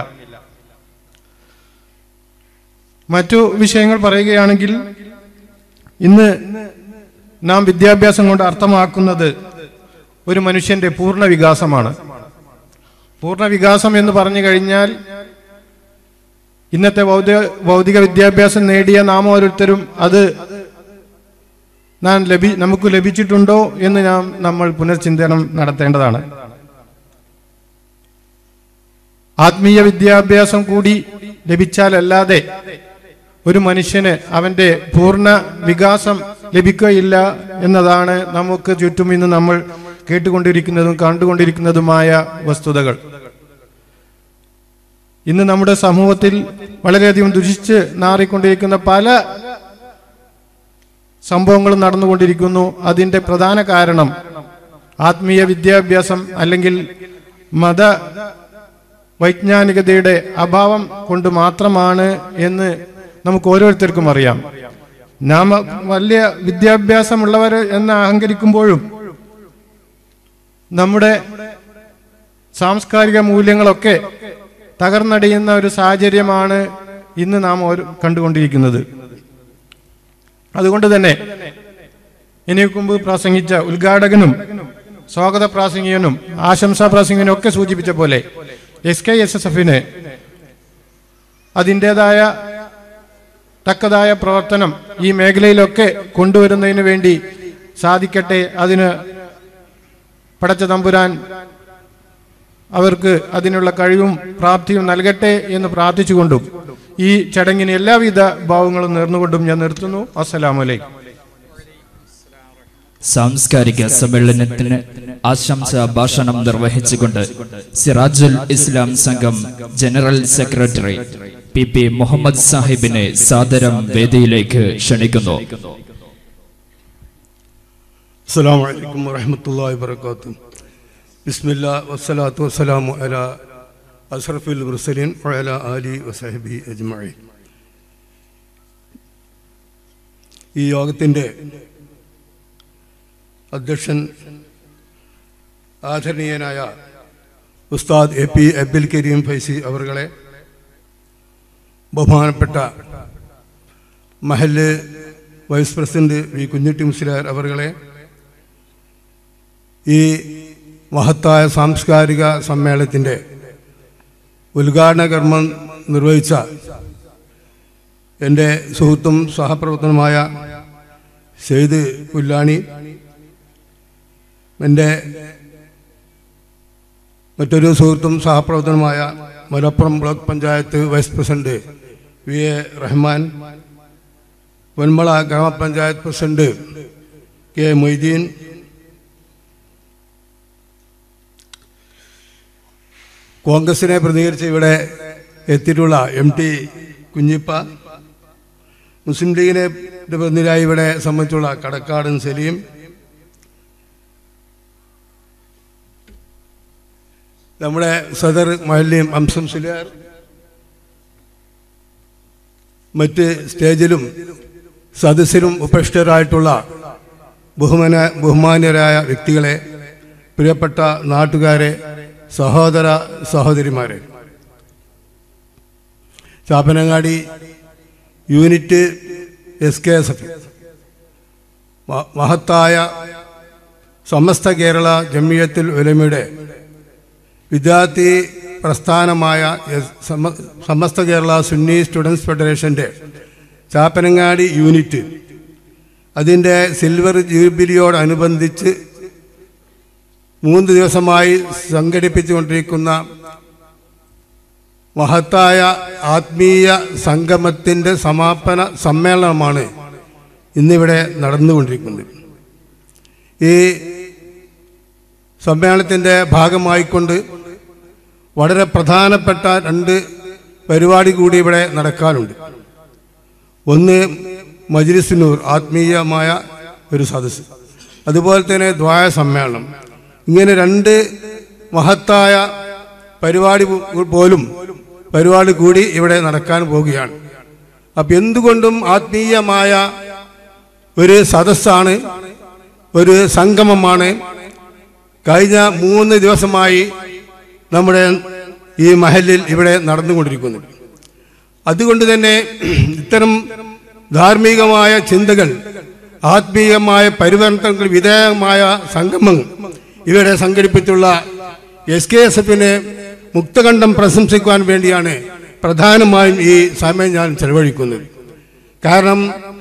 മറ്റു വിഷയങ്ങൾ പറയുകയാണെങ്കിൽ ഇന്ന് നാം വിദ്യാഭ്യാസം കൊണ്ട് അർത്ഥമാക്കുന്നത് ഒരു മനുഷ്യന്റെ പൂർണ്ണ വികാസമാണ് പൂർണ്ണ വികാസം എന്ന് പറഞ്ഞു കഴിഞ്ഞാൽ ഇന്നത്തെ ഭൗതിക ഭൗതിക വിദ്യാഭ്യാസം നേടിയ നാം ഓരോരുത്തരും അത് നാം ലഭി നമുക്ക് ലഭിച്ചിട്ടുണ്ടോ എന്ന് നാം നമ്മൾ പുനർചിന്തനം നടത്തേണ്ടതാണ് ആത്മീയ വിദ്യാഭ്യാസം കൂടി ലഭിച്ചാലല്ലാതെ ഒരു മനുഷ്യന് അവന്റെ പൂർണ്ണ വികാസം ലഭിക്കുകയില്ല എന്നതാണ് നമുക്ക് ചുറ്റും ഇന്ന് നമ്മൾ കേട്ടുകൊണ്ടിരിക്കുന്നതും കണ്ടുകൊണ്ടിരിക്കുന്നതുമായ വസ്തുതകൾ ഇന്ന് നമ്മുടെ സമൂഹത്തിൽ വളരെയധികം ദുഷിച്ച് നാറിക്കൊണ്ടിരിക്കുന്ന പല സംഭവങ്ങളും നടന്നുകൊണ്ടിരിക്കുന്നു അതിന്റെ പ്രധാന കാരണം ആത്മീയ വിദ്യാഭ്യാസം അല്ലെങ്കിൽ മത വൈജ്ഞാനികതയുടെ അഭാവം കൊണ്ട് മാത്രമാണ് എന്ന് നമുക്ക് ഓരോരുത്തർക്കും അറിയാം നാം വലിയ വിദ്യാഭ്യാസമുള്ളവർ എന്ന് അഹങ്കരിക്കുമ്പോഴും നമ്മുടെ സാംസ്കാരിക മൂല്യങ്ങളൊക്കെ തകർന്നടിയുന്ന ഒരു സാഹചര്യമാണ് ഇന്ന് നാം ഓരോ കണ്ടുകൊണ്ടിരിക്കുന്നത് അതുകൊണ്ട് തന്നെ എനിക്ക് മുമ്പ് പ്രസംഗിച്ച ഉദ്ഘാടകനും സ്വാഗത പ്രാസംഗികനും ആശംസാ പ്രാസംഗികനും ഒക്കെ സൂചിപ്പിച്ച പോലെ എസ് കെ എസ് എസ് എഫിന് അതിൻ്റെതായ തക്കതായ പ്രവർത്തനം ഈ മേഖലയിലൊക്കെ കൊണ്ടുവരുന്നതിന് വേണ്ടി സാധിക്കട്ടെ അതിന് പടച്ച തമ്പുരാൻ അവർക്ക് അതിനുള്ള കഴിവും പ്രാപ്തിയും നൽകട്ടെ എന്ന് പ്രാർത്ഥിച്ചുകൊണ്ടും ഈ ചടങ്ങിന് എല്ലാവിധ ഭാവങ്ങളും നേർന്നുകൊണ്ടും ഞാൻ നിർത്തുന്നു അസ്സലാമലൈക്കും സാംസ്കാരിക സമ്മേളനത്തിന് ആശംസ ഭാഷണം നിർവഹിച്ചുകൊണ്ട് Sirajul Islam Sangham general secretary P P Muhammad സാഹിബിനെ സാദരം വേദിയിലേക്ക് ക്ഷണിക്കുന്നു السلام عليكم ورحمة الله وبركاته بسم الله والصلاة والسلام على أشرف المرسلين وعلى آله وصحبه أجمعين ഈ യോഗത്തിൻ്റെ അധ്യക്ഷൻ ആദരണീയനായ ഉസ്താദ് എ പി അബ്ദുൽ കരീം ഫൈസി അവറുകളെ ബഹുമാനപ്പെട്ട മഹല് vice president V Kunhutty Musliyar അവറുകളെ ഈ മഹത്തായ സാംസ്കാരിക സമ്മേളനത്തിൻ്റെ ഉദ്ഘാടന കർമ്മം നിർവഹിച്ച എൻ്റെ സുഹൃത്തും സഹപ്രവർത്തനമായ സെയ്ദ് പുല്ലാണി എൻ്റെ മറ്റൊരു സുഹൃത്തും സഹപ്രവർത്തനമായ Malappuram block panchayat vice president V A Rahman Ponmala gramapanchayat president K Moideen കോൺഗ്രസിനെ പ്രതികരിച്ച് ഇവിടെ എത്തിയിട്ടുള്ള എം ടി കുഞ്ഞിപ്പ മുസ്ലിം ലീഗിനെ പ്രതിനിധിയായി ഇവിടെ സംബന്ധിച്ചുള്ള കടക്കാടൻ സലീം നമ്മുടെ സദർ മഹല്ലിയും അംസം സുലിയാർ മറ്റ് സ്റ്റേജിലും സദസ്സിലും ഉപേക്ഷിതരായിട്ടുള്ള ബഹുമാന ബഹുമാന്യരായ വ്യക്തികളെ പ്രിയപ്പെട്ട നാട്ടുകാരെ സഹോദര സഹോദരിമാരെ Chappanangadi unit S K S F മഹത്തായ സമസ്ത കേരള ജമിയത്തുൽ ഉലമയുടെ വിദ്യാർത്ഥി പ്രസ്ഥാനമായ എസ് സമ- സമസ്ത കേരള സുന്നി സ്റ്റുഡൻസ് ഫെഡറേഷൻ്റെ ചാപ്പനങ്ങാടി യൂണിറ്റ് അതിൻ്റെ സിൽവർ ജൂബിലിയോടനുബന്ധിച്ച് മൂന്ന് ദിവസമായി സംഘടിപ്പിച്ചുകൊണ്ടിരിക്കുന്ന മഹത്തായ ആത്മീയ സംഗമത്തിൻ്റെ സമാപന സമ്മേളനമാണ് ഇന്നിവിടെ നടന്നുകൊണ്ടിരിക്കുന്നത് ഈ സമ്മേളനത്തിൻ്റെ ഭാഗമായിക്കൊണ്ട് വളരെ പ്രധാനപ്പെട്ട രണ്ട് പരിപാടി കൂടി ഇവിടെ നടക്കാനുണ്ട് ഒന്ന് മജ്ലിസിനൂർ ആത്മീയമായ ഒരു സദസ്സ് അതുപോലെ തന്നെ ദ്വായ സമ്മേളനം ഇങ്ങനെ രണ്ട് മഹത്തായ പരിപാടി പോ- പോലും പരിപാടി കൂടി ഇവിടെ നടക്കാൻ പോവുകയാണ് അപ്പം എന്തുകൊണ്ടും ആത്മീയമായ ഒരു സദസ്സാണ് ഒരു സംഗമമാണ് കഴിഞ്ഞ മൂന്ന് ദിവസമായി നമ്മുടെ ഈ മഹലിൽ ഇവിടെ നടന്നുകൊണ്ടിരിക്കുന്നത് അതുകൊണ്ട് തന്നെ ഇത്തരം ധാർമ്മികമായ ചിന്തകൾ ആത്മീയമായ പരിവർത്തനങ്ങൾ വിധേയമായ സംഗമങ്ങൾ ഇവിടെ സംഘടിപ്പിച്ചുള്ള എസ് കെ എസ് എഫിനെ മുക്തകണ്ഠം പ്രശംസിക്കുവാൻ വേണ്ടിയാണ് പ്രധാനമായും ഈ സമയം ഞാൻ ചെലവഴിക്കുന്നത് കാരണം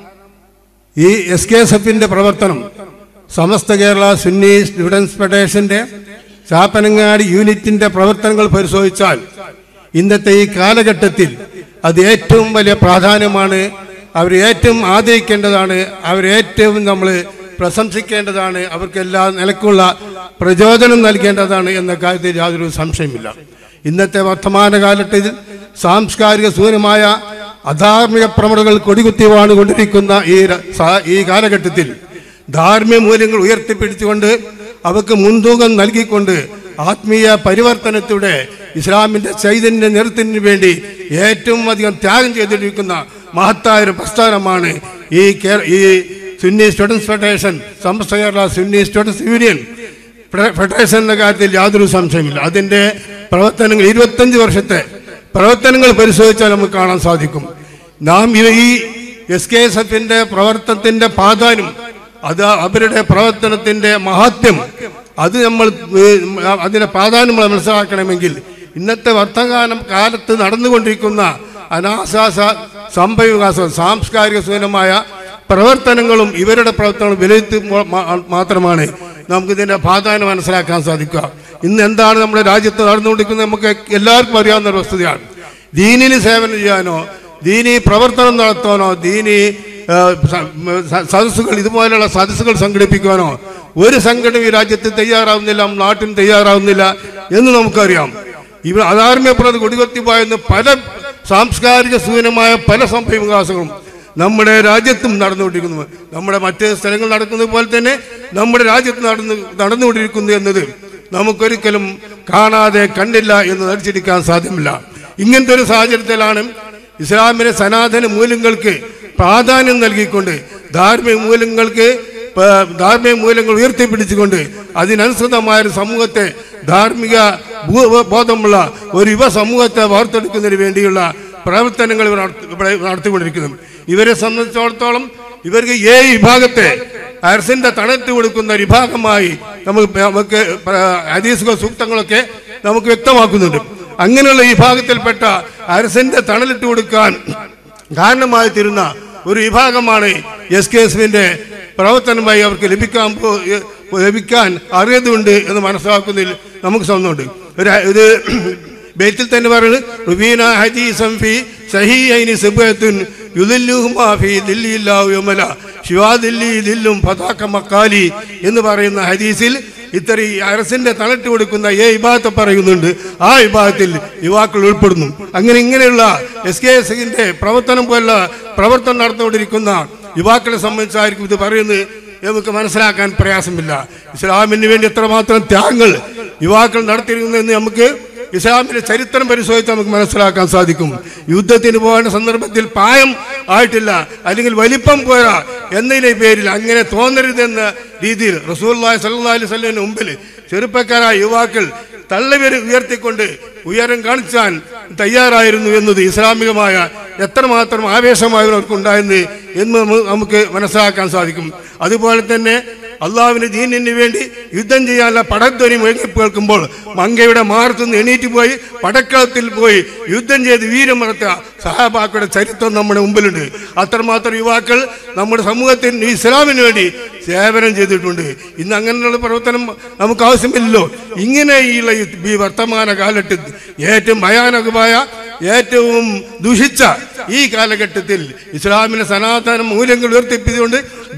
ഈ എസ് കെ എസ് എഫിന്റെ പ്രവർത്തനം സമസ്ത കേരള സുന്നി സ്റ്റുഡൻസ് ഫെഡറേഷന്റെ ചാപ്പനങ്ങാടി യൂണിറ്റിന്റെ പ്രവർത്തനങ്ങൾ പരിശോധിച്ചാൽ ഇന്നത്തെ ഈ കാലഘട്ടത്തിൽ അത് ഏറ്റവും വലിയ പ്രാധാന്യമാണ് അവർ ഏറ്റവും ആദരിക്കേണ്ടതാണ് അവർ ഏറ്റവും നമ്മൾ പ്രശംസിക്കേണ്ടതാണ് അവർക്ക് എല്ലാ നിലക്കുള്ള പ്രചോദനം നൽകേണ്ടതാണ് എന്ന കാര്യത്തിൽ യാതൊരു സംശയമില്ല ഇന്നത്തെ വർത്തമാന കാലഘട്ടത്തിൽ സാംസ്കാരിക സൂര്യമായ അധാർമിക പ്രവണതകൾ കൊടികുത്തി വാണുകൊണ്ടിരിക്കുന്ന ഈ ര- സാ- ഈ കാലഘട്ടത്തിൽ ധാർമ്മിക മൂല്യങ്ങൾ ഉയർത്തിപ്പിടിച്ചുകൊണ്ട് അവർക്ക് മുൻതൂക്കം നൽകിക്കൊണ്ട് ആത്മീയ പരിവർത്തനത്തിലൂടെ ഇസ്ലാമിന്റെ ചൈതന്യ നിറത്തിന് വേണ്ടി ഏറ്റവും അധികം ത്യാഗം ചെയ്തിരിക്കുന്ന മഹത്തായ ഒരു പ്രസ്ഥാനമാണ് ഈ കേ- ഈ Sunni students federation Samastha Kerala Sunni students union ഫെഡ- ഫെഡറേഷൻ എന്ന കാര്യത്തിൽ യാതൊരു സംശയമില്ല അതിന്റെ പ്രവർത്തനങ്ങൾ ഇരുപത്തഞ്ച് വർഷത്തെ പ്രവർത്തനങ്ങൾ പരിശോധിച്ചാൽ നമുക്ക് കാണാൻ സാധിക്കും നാം ഇവ- ഈ എസ് കെ എസ് എഫിന്റെ പ്രവർത്തനത്തിന്റെ പ്രാധാന്യം അത് അവരുടെ പ്രവർത്തനത്തിന്റെ മഹാത്മ്യം അത് നമ്മൾ ഏഹ്, അതിന്റെ പ്രാധാന്യം നമ്മൾ മനസ്സിലാക്കണമെങ്കിൽ ഇന്നത്തെ വർത്തമാനം കാലത്ത് നടന്നുകൊണ്ടിരിക്കുന്ന അനാശാസ സംഭവവികാസം സാംസ്കാരിക സൂചനമായ പ്രവർത്തനങ്ങളും ഇവരുടെ പ്രവർത്തനങ്ങളും വിലയിരുത്തി മോ- മാ- മാത്രമാണ് നമുക്ക് ഇതിന്റെ പ്രാധാന്യം മനസ്സിലാക്കാൻ സാധിക്കുക ഇന്ന് എന്താണ് നമ്മുടെ രാജ്യത്ത് നടന്നുകൊണ്ടിരിക്കുന്നത് നമുക്ക് എല്ലാവർക്കും അറിയാവുന്ന ഒരു വസ്തുതയാണ് ദീനിന് സേവനം ചെയ്യാനോ ദീനി പ്രവർത്തനം നടത്താനോ ദീനി ആ, സ- സ- സദസ്സുകൾ ഇതുപോലെയുള്ള സദസ്സുകൾ സംഘടിപ്പിക്കാനോ ഒരു സംഘടന ഈ രാജ്യത്ത് തയ്യാറാവുന്നില്ല നാട്ടിൽ തയ്യാറാവുന്നില്ല എന്ന് നമുക്കറിയാം ഇവ അധാർമ്മ്യ പ്രതി കൊടികൊത്തിപ്പോയെന്ന് പല സാംസ്കാരിക സൂചനമായ പല സംഭവ വികാസങ്ങളും നമ്മുടെ രാജ്യത്തും നടന്നുകൊണ്ടിരിക്കുന്നു നമ്മുടെ മറ്റ് സ്ഥലങ്ങൾ നടക്കുന്നത് പോലെ തന്നെ നമ്മുടെ രാജ്യത്ത് നടന്നു നടന്നുകൊണ്ടിരിക്കുന്നു എന്നത് നമുക്കൊരിക്കലും കാണാതെ കണ്ടില്ല എന്ന് നടിച്ചിരിക്കാൻ സാധ്യമല്ല ഇങ്ങനത്തെ ഒരു സാഹചര്യത്തിലാണ് ഇസ്ലാമിലെ സനാതന മൂല്യങ്ങൾക്ക് പ്രാധാന്യം നൽകിക്കൊണ്ട് ധാർമ്മിക മൂല്യങ്ങൾക്ക് പ- ധാർമ്മിക മൂല്യങ്ങൾ ഉയർത്തിപ്പിടിച്ചുകൊണ്ട് അതിനനുസൃതമായ ഒരു സമൂഹത്തെ ധാർമ്മിക ഭൂ- ബോധമുള്ള ഒരു യുവ സമൂഹത്തെ വാർത്തെടുക്കുന്നതിന് വേണ്ടിയുള്ള പ്രവർത്തനങ്ങൾ ഇവർ നടത്തി- ഇവിടെ നടത്തിക്കൊണ്ടിരിക്കുന്നു ഇവരെ സംബന്ധിച്ചിടത്തോളം ഇവർക്ക് ഏ വിഭാഗത്തെ അരസിന്റെ തണുത്ത് കൊടുക്കുന്ന ഒരു വിഭാഗമായി നമുക്ക് നമുക്ക് ഹദീസുകൾ സൂക്തങ്ങളൊക്കെ നമുക്ക് വ്യക്തമാക്കുന്നുണ്ട് അങ്ങനെയുള്ള ഈ വിഭാഗത്തിൽപ്പെട്ട അരസിന്റെ തണലിട്ട് കൊടുക്കാൻ കാരണമായി തീരുന്ന ഒരു വിഭാഗമാണ് എസ് കെ എസിന്റെ പ്രവർത്തനമായി അവർക്ക് ലഭിക്കാൻ പോ- ലഭിക്കാൻ അർഹതയുണ്ട് എന്ന് മനസ്സിലാക്കുന്നതിൽ നമുക്ക് സ്വന്തമുണ്ട് ഒരു ഇത് ബേറ്റിൽ തന്നെ പറയുന്നത് റുബീന ഹദീസം ഫി സഹീഹൈനി സിബത്തുൻ യുദില്ലുഹുമാ ഫി ദില്ലില്ലാഹു യൗമല ശിവാ ദില്ലി ദില്ലും ഫതാക്ക മക്കാലി എന്ന് പറയുന്ന ഹദീസിൽ ഇത്തരം ഈ അരസിന്റെ തണട്ട് കൊടുക്കുന്ന ഏ വിഭാഗത്തെ പറയുന്നുണ്ട് ആ വിഭാഗത്തിൽ യുവാക്കൾ ഉൾപ്പെടുന്നു അങ്ങനെ ഇങ്ങനെയുള്ള എസ് കെ എസിന്റെ പ്രവർത്തനം പോലുള്ള പ്രവർത്തനം നടന്നുകൊണ്ടിരിക്കുന്ന യുവാക്കളെ സംബന്ധിച്ചായിരിക്കും ഇത് പറയുന്നത് നമുക്ക് മനസ്സിലാക്കാൻ പ്രയാസമില്ല ഇസ്ലാമിന് വേണ്ടി എത്രമാത്രം ത്യാഗങ്ങൾ യുവാക്കൾ നടത്തിയിരുന്നെന്ന് നമുക്ക് ഇസ്ലാമിന്റെ ചരിത്രം പരിശോധിച്ച് നമുക്ക് മനസ്സിലാക്കാൻ സാധിക്കും യുദ്ധത്തിന് പോകേണ്ട സന്ദർഭത്തിൽ പ്രായം ആയിട്ടില്ല അല്ലെങ്കിൽ വലിപ്പം പോരാ എന്നതിന്റെ പേരിൽ അങ്ങനെ തോന്നരുതെന്ന രീതിയിൽ റസൂല്ലായി സല്ലാ അലൈഹി സ്വല്ലിന് മുമ്പിൽ ചെറുപ്പക്കാരായ യുവാക്കൾ തള്ളവരെ ഉയർത്തിക്കൊണ്ട് ഉയരം കാണിച്ചാൻ തയ്യാറായിരുന്നു എന്നത് ഇസ്ലാമികമായ എത്രമാത്രം ആവേശമായവർക്ക് ഉണ്ടായെന്ന് എന്ന് നമ്മ- നമുക്ക് മനസ്സിലാക്കാൻ സാധിക്കും അതുപോലെ തന്നെ അള്ളാഹുവിന്റെ ദീനിന് വേണ്ടി യുദ്ധം ചെയ്യാനുള്ള പടധ്വനി മുഴങ്ങി കേൾക്കുമ്പോൾ മങ്കയുടെ മാർത്തുനിന്ന് എണീറ്റ് പോയി പടക്കളത്തിൽ പോയി യുദ്ധം ചെയ്ത് വീരമറത്ത സഹാബാക്കളുടെ ചരിത്രം നമ്മുടെ മുമ്പിലുണ്ട് അത്രമാത്രം യുവാക്കൾ നമ്മുടെ സമൂഹത്തിന് ഈ ഇസ്ലാമിന് വേണ്ടി സേവനം ചെയ്തിട്ടുണ്ട് ഇന്ന് അങ്ങനെയുള്ള പ്രവർത്തനം നമുക്ക് ആവശ്യമില്ലല്ലോ ഇങ്ങനെയുള്ള ഈ ഈ വർത്തമാന കാലഘട്ടത്തിൽ ഏറ്റവും ഭയാനകമായ ഏറ്റവും ദുഷിച്ച ഈ കാലഘട്ടത്തിൽ ഇസ്ലാമിന്റെ സനാതന മൂല്യങ്ങൾ ഉയർത്തിപ്പിച്ചുകൊണ്ട്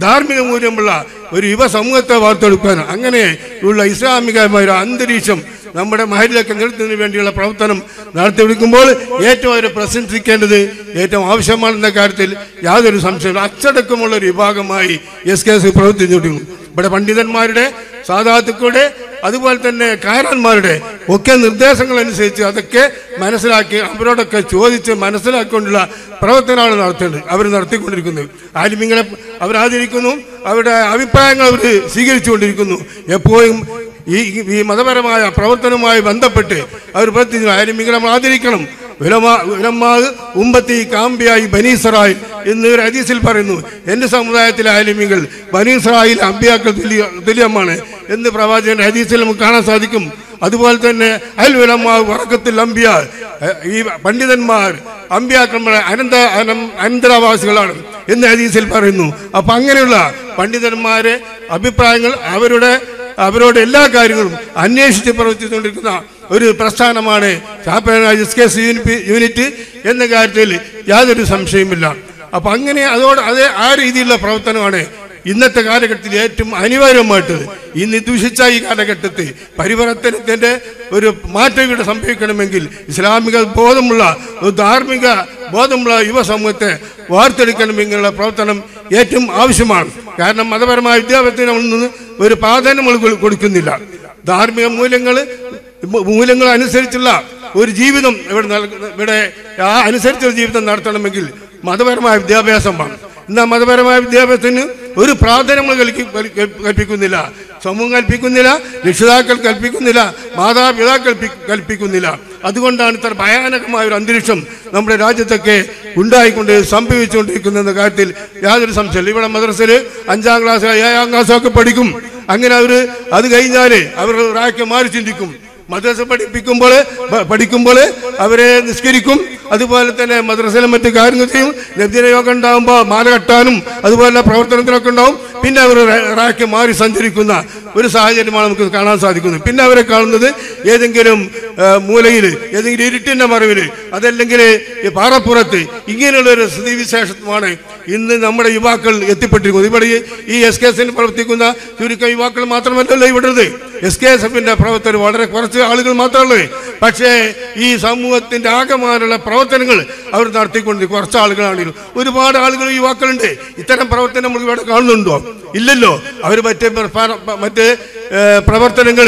ധാർമ്മിക മൂല്യമുള്ള ഒരു യുവ സമൂഹത്തെ വാർത്തെടുക്കാൻ അങ്ങനെ ഉള്ള ഇസ്ലാമികമായ ഒരു അന്തരീക്ഷം നമ്മുടെ മഹലിലൊക്കെ നിർത്തുന്നതിന് വേണ്ടിയുള്ള പ്രവർത്തനം നടത്തിയെടുക്കുമ്പോൾ ഏറ്റവും അവരെ പ്രശംസിക്കേണ്ടത് ഏറ്റവും ആവശ്യമാണെന്ന കാര്യത്തിൽ യാതൊരു സംശയവും അച്ചടക്കമുള്ള ഒരു വിഭാഗമായി എസ് കെ എസ് പ്രവർത്തിച്ചുകൊണ്ടിരുന്നു ഇവിടെ പണ്ഡിതന്മാരുടെ സാധാത്തുക്കളുടെ അതുപോലെ തന്നെ കാരന്മാരുടെ ഒക്കെ നിർദ്ദേശങ്ങൾ അനുസരിച്ച് അതൊക്കെ മനസ്സിലാക്കി അവരോടൊക്കെ ചോദിച്ച് മനസ്സിലാക്കിക്കൊണ്ടുള്ള പ്രവർത്തനമാണ് നടത്തേണ്ടത് അവർ നടത്തിക്കൊണ്ടിരിക്കുന്നത് ആലിമ്യങ്ങളെ അവരാദരിക്കുന്നു അവരുടെ അഭിപ്രായങ്ങൾ അവർ സ്വീകരിച്ചുകൊണ്ടിരിക്കുന്നു എപ്പോഴും ഈ ഈ മതപരമായ പ്രവർത്തനവുമായി ബന്ധപ്പെട്ട് അവർ പ്രവർത്തിക്കുന്നു ആലിമ്യങ്ങളെ നമ്മൾ ആദരിക്കണം ഉലമാ ഉലമാവ് ഉമ്പത്തി കാമ്പിയായി ബനീസറായി എന്ന് ഒരു ഹദീസിൽ പറയുന്നു എൻ്റെ സമുദായത്തിലെ ആലിമികൾ ബനീസറായിൽ അമ്പിയാക്കൾ തുല്യ തുല്യമാണ് എന്ന് പ്രവാചകന്റെ ഹദീസിൽ നമുക്ക് കാണാൻ സാധിക്കും അതുപോലെ തന്നെ അൽ ഉലമാവ് വറക്കത്തിൽ അമ്പിയ എഹ്, ഈ പണ്ഡിതന്മാർ അമ്പിയാക്കളുടെ അനന്ത അനം- അനന്തരാവാസികളാണ് എന്ന് ഹദീസിൽ പറയുന്നു അപ്പൊ അങ്ങനെയുള്ള പണ്ഡിതന്മാരെ അഭിപ്രായങ്ങൾ അവരുടെ അവരോട് എല്ലാ കാര്യങ്ങളും അന്വേഷിച്ച് പ്രവർത്തിച്ചുകൊണ്ടിരിക്കുന്ന ഒരു പ്രസ്ഥാനമാണ് ചാപ്പനായ എസ് കെ സി യൂണിറ്റ് എന്ന കാര്യത്തിൽ യാതൊരു സംശയമില്ല അപ്പൊ അങ്ങനെ അതോട് അതേ ആ രീതിയിലുള്ള പ്രവർത്തനമാണ് ഇന്നത്തെ കാലഘട്ടത്തിൽ ഏറ്റവും അനിവാര്യമായിട്ടത് ഇന്ന് ദൂഷിച്ച ഈ കാലഘട്ടത്തിൽ പരിവർത്തനത്തിന്റെ ഒരു മാറ്റം ഇവിടെ സംഭവിക്കണമെങ്കിൽ ഇസ്ലാമിക ബോധമുള്ള ഒരു ധാർമ്മിക ബോധമുള്ള യുവസമൂഹത്തെ വാർത്തെടുക്കണമെന്നുള്ള പ്രവർത്തനം ഏറ്റവും ആവശ്യമാണ് കാരണം മതപരമായ വിദ്യാഭ്യാസത്തിന് നമ്മൾ നിന്ന് ഒരു പ്രാധാന്യം നമ്മൾ കൊ- കൊടുക്കുന്നില്ല ധാർമ്മിക മൂല്യങ്ങൾ മൂല്യങ്ങൾ അനുസരിച്ചുള്ള ഒരു ജീവിതം ഇവിടെ നൽകുന്ന ഇവിടെ ആ അനുസരിച്ചുള്ള ജീവിതം നടത്തണമെങ്കിൽ മതപരമായ വിദ്യാഭ്യാസം വേണം എന്നാൽ മതപരമായ വിദ്യാഭ്യാസത്തിന് ഒരു പ്രാധാന്യം നമ്മൾ കൽക്കി- കൽ- കൽപ്പിക്കുന്നില്ല സമൂഹം കൽപ്പിക്കുന്നില്ല രക്ഷിതാക്കൾ കൽപ്പിക്കുന്നില്ല മാതാപിതാക്കൾ കൽപ്പി- കൽപ്പിക്കുന്നില്ല അതുകൊണ്ടാണ് ഇത്ര ഭയാനകമായ ഒരു അന്തരീക്ഷം നമ്മുടെ രാജ്യത്തൊക്കെ ഉണ്ടായിക്കൊണ്ട് സംഭവിച്ചുകൊണ്ടിരിക്കുന്ന കാര്യത്തിൽ യാതൊരു സംശയമില്ല ഇവിടെ മദ്രസയിൽ അഞ്ചാം ക്ലാസ് ഏഴാം ക്ലാസ്സൊക്കെ പഠിക്കും അങ്ങനെ അവർ അത് കഴിഞ്ഞാൽ അവർ റാക്ക് മാറി ചിന്തിക്കും മദ്രസ പഠിപ്പിക്കുമ്പോൾ പ- പഠിക്കുമ്പോൾ അവരെ നിസ്കരിക്കും അതുപോലെ തന്നെ മദ്രസയിലെ മറ്റു കാര്യങ്ങൾ ചെയ്യും ലഭ്യത യോഗം ഉണ്ടാകുമ്പോൾ മാല കെട്ടാനും അതുപോലെ പ്രവർത്തനത്തിലൊക്കെ ഉണ്ടാവും പിന്നെ അവർ റാക്ക് മാറി സഞ്ചരിക്കുന്ന ഒരു സാഹചര്യമാണ് നമുക്ക് കാണാൻ സാധിക്കുന്നത് പിന്നെ അവരെ കാണുന്നത് ഏതെങ്കിലും ആ, മൂലയിൽ ഏതെങ്കിലും ഇരുട്ടിന്റെ മറവിൽ അതല്ലെങ്കിൽ ഈ പാറപ്പുറത്ത് ഇങ്ങനെയുള്ള ഒരു സ്ഥിതിവിശേഷമാണ് ഇന്ന് നമ്മുടെ യുവാക്കൾ എത്തിപ്പെട്ടിരിക്കുന്നത് ഇവിടെ ഈ- ഈ എസ് കെ എസിന് പ്രവർത്തിക്കുന്ന ചുരുക്കം യുവാക്കൾ മാത്രമല്ലല്ലോ ഇവിടുള്ളത് എസ് കെ എസ് എഫിന്റെ പ്രവർത്തകർ വളരെ കുറച്ച് ആളുകൾ മാത്രമേ പക്ഷേ ഈ സമൂഹത്തിന്റെ ആകമാനുള്ള പ്രവർത്തനങ്ങൾ അവർ നടത്തിക്കൊണ്ടിരിക്കും കുറച്ച് ആളുകളാണെങ്കിലും ഒരുപാട് ആളുകൾ യുവാക്കളുണ്ട് ഇത്തരം പ്രവർത്തനം നമ്മൾ ഇവിടെ കാണുന്നുണ്ടോ ഇല്ലല്ലോ അവർ മറ്റേ പ്രസ്ഥാന- മറ്റേ പ്രവർത്തനങ്ങൾ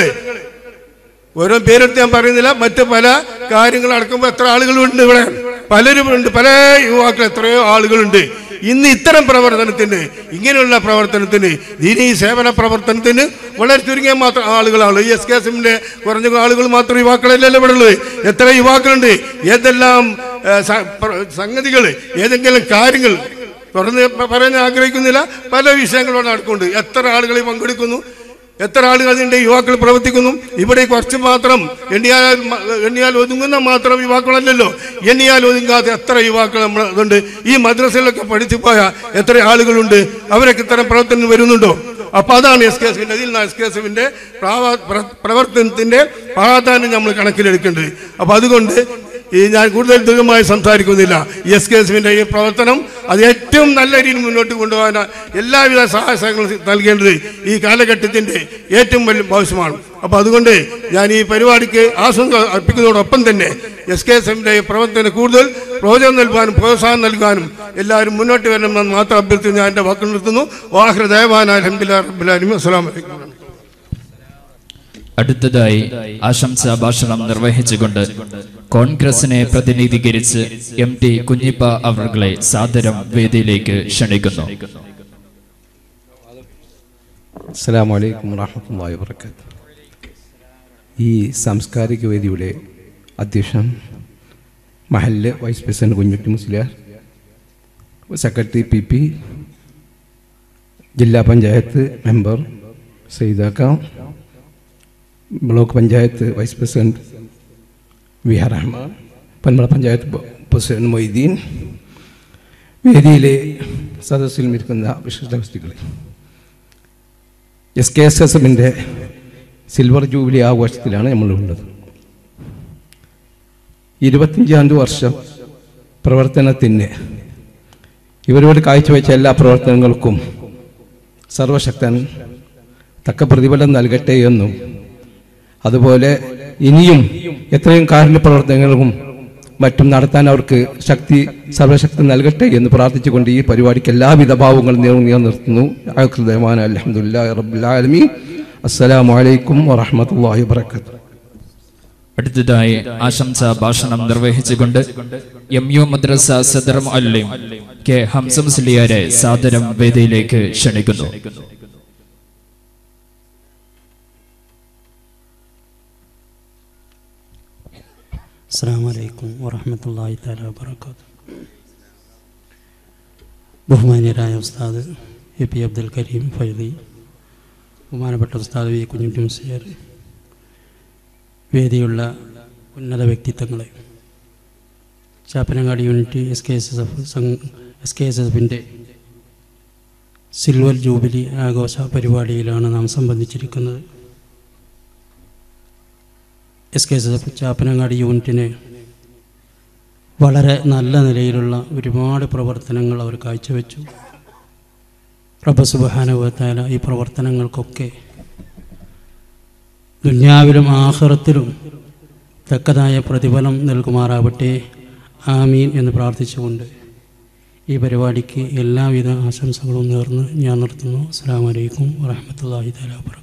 ഓരോ പേരെടുത്ത് ഞാൻ പറയുന്നില്ല മറ്റ് പല കാര്യങ്ങൾ അടക്കുമ്പോൾ എത്ര ആളുകളുണ്ട് ഇവിടെ പലരും ഉണ്ട് പല യുവാക്കൾ എത്രയോ ആളുകളുണ്ട് ഇന്ന് ഇത്തരം പ്രവർത്തനത്തിന് ഇങ്ങനെയുള്ള പ്രവർത്തനത്തിന് ദീനീ സേവന പ്രവർത്തനത്തിന് വളരെ ചുരുങ്ങിയ മാത്രം ആളുകളാണ് ഈ എസ് കെ എസിന്റെ കുറഞ്ഞ ആളുകൾ മാത്രം യുവാക്കളല്ലല്ലോ ഇവിടെ ഉള്ളത് എത്ര യുവാക്കളുണ്ട് ഏതെല്ലാം ഏ, സ- പ്ര- സംഗതികൾ ഏതെങ്കിലും കാര്യങ്ങൾ തുറന്ന് പ- പറയാൻ ആഗ്രഹിക്കുന്നില്ല പല വിഷയങ്ങളോട് നടക്കുന്നുണ്ട് എത്ര ആളുകൾ പങ്കെടുക്കുന്നു എത്ര ആളുകൾ അതിൻ്റെ യുവാക്കൾ പ്രവർത്തിക്കുന്നു ഇവിടെ കുറച്ച് മാത്രം എണ്ണിയാൽ മ- എണ്ണിയാൽ ഒതുങ്ങുന്ന മാത്രം യുവാക്കളല്ലല്ലോ എണ്ണിയാൽ ഒതുങ്ങാത്ത എത്ര യുവാക്കൾ നമ്മൾ അതുണ്ട് ഈ മദ്രസയിലൊക്കെ പഠിച്ചു പോയ എത്ര ആളുകളുണ്ട് അവരൊക്കെ ഇത്തരം പ്രവർത്തനം വരുന്നുണ്ടോ അപ്പൊ അതാണ് എസ് കെ എസിന്റെ അതിൽ എസ് കെ എസിന്റെ പ്രവർത്തനത്തിന്റെ പ്രാധാന്യം നമ്മൾ കണക്കിലെടുക്കേണ്ടത് അപ്പൊ അതുകൊണ്ട് ഈ ഞാൻ കൂടുതൽ ദീർഘമായി സംസാരിക്കുന്നില്ല എസ് കെ എസിന്റെ ഈ പ്രവർത്തനം അത് ഏറ്റവും നല്ല രീതിയിൽ മുന്നോട്ട് കൊണ്ടുപോകാൻ എല്ലാവിധ സഹായങ്ങളും നൽകേണ്ടത് ഈ കാലഘട്ടത്തിന്റെ ഏറ്റവും വലിയ ആവശ്യമാണ് അപ്പൊ അതുകൊണ്ട് ഞാൻ ഈ പരിപാടിക്ക് ആശംസ അർപ്പിക്കുന്നതോടൊപ്പം തന്നെ എസ് കെ എസ് എമ്മിന്റെ പ്രവർത്തനം കൂടുതൽ പ്രോജനം നൽകാനും പ്രോത്സാഹനം നൽകാനും എല്ലാവരും മുന്നോട്ട് വരണമെന്ന് മാത്രം അഭ്യർത്ഥിച്ച് ഞാൻ എൻ്റെ വാക്കുകൾ നിർത്തുന്നു വാഹൃ ദേവാൻ അലഹമില്ല റബ്ബുലാലും അസ്സാം വലൈക്കും അടുത്തതായി ആശംസാ ഭാഷണം നിർവഹിച്ചുകൊണ്ട് കോൺഗ്രസിനെ പ്രതിനിധീകരിച്ച് എം ടി കുഞ്ഞിപ്പ അവർകളെ സാദരം വേദിയിലേക്ക് ക്ഷണിക്കുന്നു അസ്സാം വലൈക്കും വാഹമത്തല്ലാ വാബർക്കാത്ത് ഈ സാംസ്കാരിക വേദിയുടെ അധ്യക്ഷൻ മഹല്ല് vice president Kunhutty Musliyar secretary P P ജില്ലാ panchayat member Saidakka block panchayat vice president V R Rahman Panmala panchayat ബ- പ്രസിഡന്റ് മൊയ്തീൻ വേദിയിലെ സദസ്സിൽ ഇരിക്കുന്ന വിശിഷ്ട വ്യക്തികളെ എസ് കെ എസ് എസ് എമ്മിൻ്റെ സിൽവർ ജൂബിലി ആഘോഷത്തിലാണ് നമ്മളുള്ളത് ഇരുപത്തിയഞ്ചാം വർഷം പ്രവർത്തനത്തിന് ഇവരോട് കാഴ്ചവെച്ച എല്ലാ പ്രവർത്തനങ്ങൾക്കും സർവശക്തൻ തക്ക പ്രതിഫലം നൽകട്ടെ എന്നും അതുപോലെ ഇനിയും എത്രയും കാരുണ്യ പ്രവർത്തനങ്ങളും മറ്റും നടത്താൻ അവർക്ക് ശക്തി സർവശക്തി നൽകട്ടെ എന്ന് പ്രാർത്ഥിച്ചുകൊണ്ട് ഈ പരിപാടിക്ക് എല്ലാവിധ ഭാവങ്ങളും നേർന്നു ഞാൻ നിർത്തുന്നു ആഖിറുദമാന അൽഹംദുലില്ലാഹി റബ്ബിൽ ആലമീൻ അസ്സലാമു അലൈക്കും വറഹ്മത്തുള്ളാഹി വബറകാതുഹു അടുത്തതായി ആശംസാ ഭാഷണം നിർവഹിച്ചുകൊണ്ട് എം യു മദ്രസ സദർ അല്ലിം കെ ഹംസം സ്ലിയാരെ സാദരം വേദിയിലേക്ക് ക്ഷണിക്കുന്നു അസ്സാം വലൈക്കും വറഹമത്തല്ലാഹി താല വാബർക്കാത്തു ബഹുമാന്യരായ ഉസ്താദ് എ പി അബ്ദുൽ കരീം ഫൈദി ബഹുമാനപ്പെട്ട ഉസ്താദ് വി കുഞ്ഞുട്ടി മുസ്ലിയർ വേദിയുള്ള ഉന്നത വ്യക്തിത്വങ്ങളെ Chappanangadi unit S K S S F S K S S എഫിൻ്റെ സിൽവർ ജൂബിലി ആഘോഷ പരിപാടിയിലാണ് നാം സംബന്ധിച്ചിരിക്കുന്നത് S K S F Chappanangadi യൂണിറ്റിന് വളരെ നല്ല നിലയിലുള്ള ഒരുപാട് പ്രവർത്തനങ്ങൾ അവർ കാഴ്ചവെച്ചു റബ്ബ് സുബഹാനുഭവത്തായ ഈ പ്രവർത്തനങ്ങൾക്കൊക്കെ ദുന്യാവിലും ആഹ്റത്തിലും തക്കതായ പ്രതിഫലം നൽകുമാറാവട്ടെ ആമീൻ എന്ന് പ്രാർത്ഥിച്ചുകൊണ്ട് ഈ പരിപാടിക്ക് എല്ലാവിധ ആശംസകളും നേർന്ന് ഞാൻ നിർത്തുന്നു അസ്സാം വലൈക്കും വാഹമത്തല്ലാഹി തല വാബർക്കാത്തു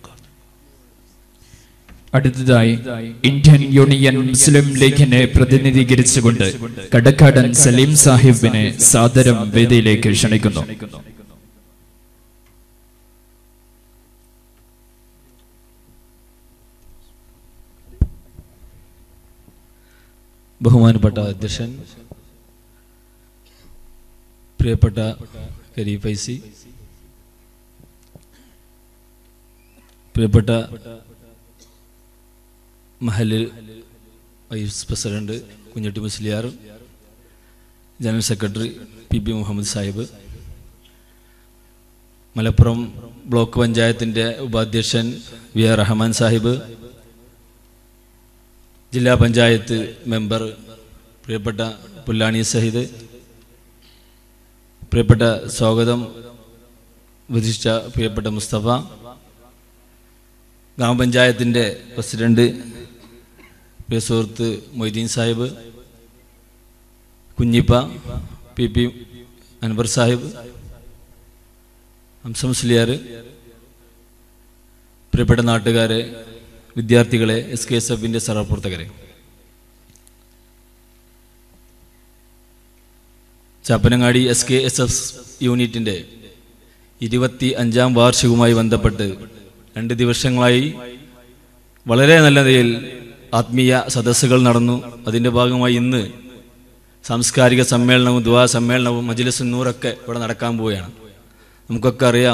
അടുത്തതായി ഇന്ത്യൻ യൂണിയൻ മുസ്ലിം ലീഗിനെ പ്രതിനിധീകരിച്ചുകൊണ്ട് കടക്കാടൻ സലീം സാഹിബിനെ സാദരം വേദിയിലേക്ക് ക്ഷണിക്കുന്നു ബഹുമാനപ്പെട്ട അധ്യക്ഷൻ പ്രിയപ്പെട്ട കരീം ഫൈസി പ്രിയപ്പെട്ട മഹലിൽ vice president Kunhutty Musliyar general secretary P B Muhammad Sahib Malappuram block പഞ്ചായത്തിൻ്റെ ഉപാധ്യക്ഷൻ വി ആർ റഹ്മാൻ സാഹിബ് ജില്ലാ പഞ്ചായത്ത് മെമ്പർ പ്രിയപ്പെട്ട പുല്ലാണി സഹിദ് പ്രിയപ്പെട്ട സ്വാഗതം വിധിച്ച പ്രിയപ്പെട്ട മുസ്തഫ ഗ്രാമപഞ്ചായത്തിൻ്റെ പ്രസിഡന്റ് പ്രിയ സുഹൃത്ത് മൊയ്തീൻ സാഹിബ് കുഞ്ഞിപ്പ പി പി അൻവർ സാഹിബ് ഹംസംസ്ലിയാർ പ്രിയപ്പെട്ട നാട്ടുകാരെ വിദ്യാർത്ഥികളെ എസ് കെ എസ് എഫിൻ്റെ സഹപ്രവർത്തകരെ Chappanangadi S K S F യൂണിറ്റിൻ്റെ ഇരുപത്തി അഞ്ചാം വാർഷികവുമായി ബന്ധപ്പെട്ട് രണ്ട് ദിവസങ്ങളായി വളരെ നല്ല നിലയിൽ ആത്മീയ സദസ്സുകൾ നടന്നു അതിൻ്റെ ഭാഗമായി ഇന്ന് സാംസ്കാരിക സമ്മേളനവും ദ്വാ സമ്മേളനവും മജിലിസ് നൂറൊക്കെ ഇവിടെ നടക്കാൻ പോവുകയാണ് നമുക്കൊക്കെ അറിയാം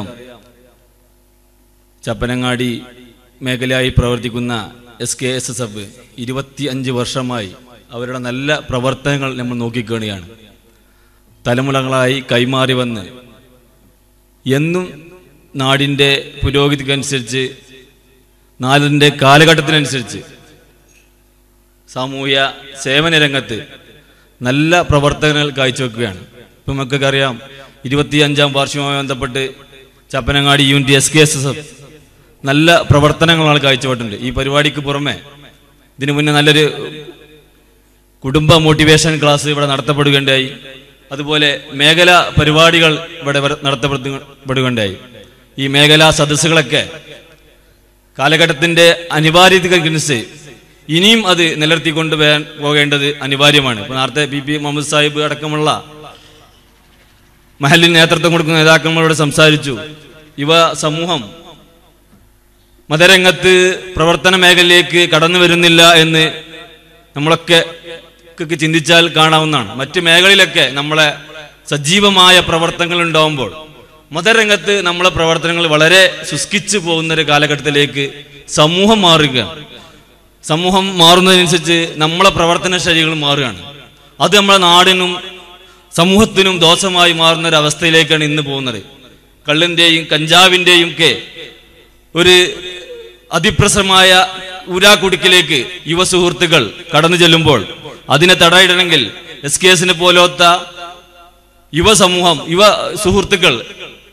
ചപ്പനങ്ങാടി മേഖലയായി പ്രവർത്തിക്കുന്ന S K S S F ഇരുപത്തി അഞ്ച് വർഷമായി അവരുടെ നല്ല പ്രവർത്തനങ്ങൾ നമ്മൾ നോക്കിക്കാണുകയാണ് തലമുറകളായി കൈമാറി വന്ന് എന്നും നാടിൻ്റെ പുരോഗതിക്കനുസരിച്ച് നാടിൻ്റെ കാലഘട്ടത്തിനനുസരിച്ച് സാമൂഹ്യ സേവന രംഗത്ത് നല്ല പ്രവർത്തനങ്ങൾ കാഴ്ചവെക്കുകയാണ് ഇപ്പം നമുക്കൊക്കെ അറിയാം ഇരുപത്തി അഞ്ചാം വാർഷികവുമായി ബന്ധപ്പെട്ട് Chappanangadi unit S K S S F നല്ല പ്രവർത്തനങ്ങളാണ് കാഴ്ചവെട്ടുണ്ട് ഈ പരിപാടിക്ക് പുറമെ ഇതിനു മുന്നേ നല്ലൊരു കുടുംബ മോട്ടിവേഷൻ ക്ലാസ് ഇവിടെ നടത്തപ്പെടുകയുണ്ടായി അതുപോലെ മേഖല പരിപാടികൾ ഇവിടെ വര- നടത്തപ്പെടുകയുണ്ടായി ഈ മേഖലാ സദസ്സുകളൊക്കെ കാലഘട്ടത്തിന്റെ അനിവാര്യതകൾക്കനുസരിച്ച് ഇനിയും അത് നിലനിർത്തിക്കൊണ്ട് വരാൻ പോകേണ്ടത് അനിവാര്യമാണ് ഇപ്പൊ നേരത്തെ പി പി മുഹമ്മദ് സാഹിബ് അടക്കമുള്ള മഹലിൽ നേതൃത്വം കൊടുക്കുന്ന നേതാക്കന്മാരോട് സംസാരിച്ചു യുവ സമൂഹം മതരംഗത്ത് പ്രവർത്തന മേഖലയിലേക്ക് കടന്നു വരുന്നില്ല എന്ന് നമ്മളൊക്കെ ക്ക് ചിന്തിച്ചാൽ കാണാവുന്നതാണ് മറ്റു മേഖലയിലൊക്കെ നമ്മളെ സജീവമായ പ്രവർത്തനങ്ങൾ ഉണ്ടാവുമ്പോൾ മതരംഗത്ത് നമ്മളെ പ്രവർത്തനങ്ങൾ വളരെ ശുഷ്കിച്ചു പോകുന്ന ഒരു കാലഘട്ടത്തിലേക്ക് സമൂഹം മാറുകയാണ് സമൂഹം മാറുന്നതിനനുസരിച്ച് നമ്മളെ പ്രവർത്തന ശൈലികൾ മാറുകയാണ് അത് നമ്മളെ നാടിനും സമൂഹത്തിനും ദോഷമായി മാറുന്ന ഒരു അവസ്ഥയിലേക്കാണ് ഇന്ന് പോകുന്നത് കള്ളിന്റെയും കഞ്ചാവിന്റെയും ഒക്കെ ഒരു അതിപ്രസരമായ ഊരാക്കുടുക്കിലേക്ക് യുവ സുഹൃത്തുക്കൾ കടന്നു ചെല്ലുമ്പോൾ അതിനെ തടയിടണമെങ്കിൽ എസ് കെ എസിനെ പോലത്തെ യുവ സമൂഹം യുവ സുഹൃത്തുക്കൾ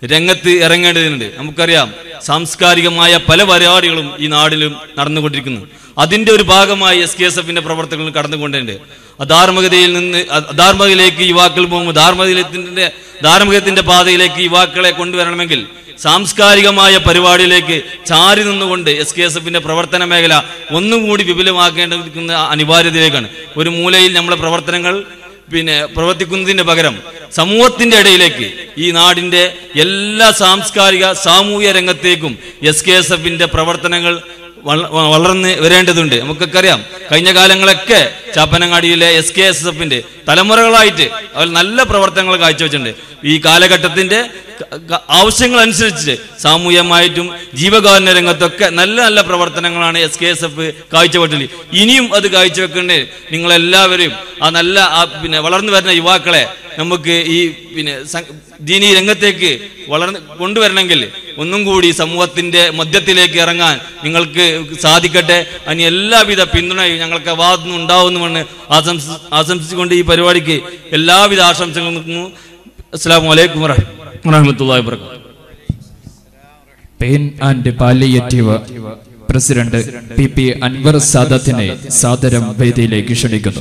രംഗത്ത് ഇറങ്ങേണ്ടതുണ്ട് നമുക്കറിയാം സാംസ്കാരികമായ പല പരിപാടികളും ഈ നാടിലും നടന്നുകൊണ്ടിരിക്കുന്നു അതിന്റെ ഒരു ഭാഗമായി എസ് കെ എസ് എഫിന്റെ പ്രവർത്തനങ്ങൾ കടന്നുകൊണ്ടുണ്ട് അധാർമികതയിൽ നിന്ന് അ- അധാർമികതയിലേക്ക് യുവാക്കൾ പോകുമ്പോൾ ധാർമ്മികത്തിന്റെ ധാർമ്മികത്തിന്റെ പാതയിലേക്ക് യുവാക്കളെ കൊണ്ടുവരണമെങ്കിൽ സാംസ്കാരികമായ പരിപാടിയിലേക്ക് ചാരി നിന്നുകൊണ്ട് എസ് കെ എസ് എഫിന്റെ പ്രവർത്തന മേഖല ഒന്നും കൂടി വിപുലമാക്കേണ്ടിരിക്കുന്ന അനിവാര്യതയിലേക്കാണ് ഒരു മൂലയിൽ നമ്മുടെ പ്രവർത്തനങ്ങൾ പിന്നെ പ്രവർത്തിക്കുന്നതിന് പകരം സമൂഹത്തിന്റെ ഇടയിലേക്ക് ഈ നാടിന്റെ എല്ലാ സാംസ്കാരിക സാമൂഹ്യ രംഗത്തേക്കും എസ് കെ എസ് എഫിന്റെ പ്രവർത്തനങ്ങൾ വള- വളർന്ന് വരേണ്ടതുണ്ട് നമുക്കൊക്കെ അറിയാം കഴിഞ്ഞ കാലങ്ങളൊക്കെ ചാപ്പനങ്ങാടിയിലെ എസ് കെ എസ് എഫിന്റെ തലമുറകളായിട്ട് അവർ നല്ല പ്രവർത്തനങ്ങൾ കാഴ്ചവെച്ചിട്ടുണ്ട് ഈ കാലഘട്ടത്തിന്റെ ക- ക- ആവശ്യങ്ങളനുസരിച്ച് സാമൂഹികമായിട്ടും ജീവകാരുണ്യ രംഗത്തൊക്കെ നല്ല നല്ല പ്രവർത്തനങ്ങളാണ് എസ് കെ എസ് എഫ് കാഴ്ചവെച്ചത് ഇനിയും അത് കാഴ്ചവെക്കേണ്ടത് നിങ്ങളെല്ലാവരും ആ നല്ല ആ പിന്നെ വളർന്നു വരുന്ന യുവാക്കളെ നമുക്ക് ഈ പിന്നെ സ- ദീനീ രംഗത്തേക്ക് വളർന്ന് കൊണ്ടുവരണമെങ്കിൽ ഒന്നും കൂടി സമൂഹത്തിന്റെ മധ്യത്തിലേക്ക് ഇറങ്ങാൻ നിങ്ങൾക്ക് സാധിക്കട്ടെ അതിന് എല്ലാവിധ പിന്തുണയും ഞങ്ങൾക്ക് ഭാഗത്തുനിന്ന് ഉണ്ടാവുന്നുമെന്ന് ആശംസ ആശംസിച്ചുകൊണ്ട് ഈ പരിപാടിക്ക് എല്ലാവിധ ആശംസകളും നിൽക്കുന്നു അസ്സാം വലൈക്കും വറഹമത്തല്ലാ വാബർക്കാത്തു pain and palliative president P P Anwar സാദത്തിനെ സാദരം വേദിയിലേക്ക് ക്ഷണിക്കുന്നു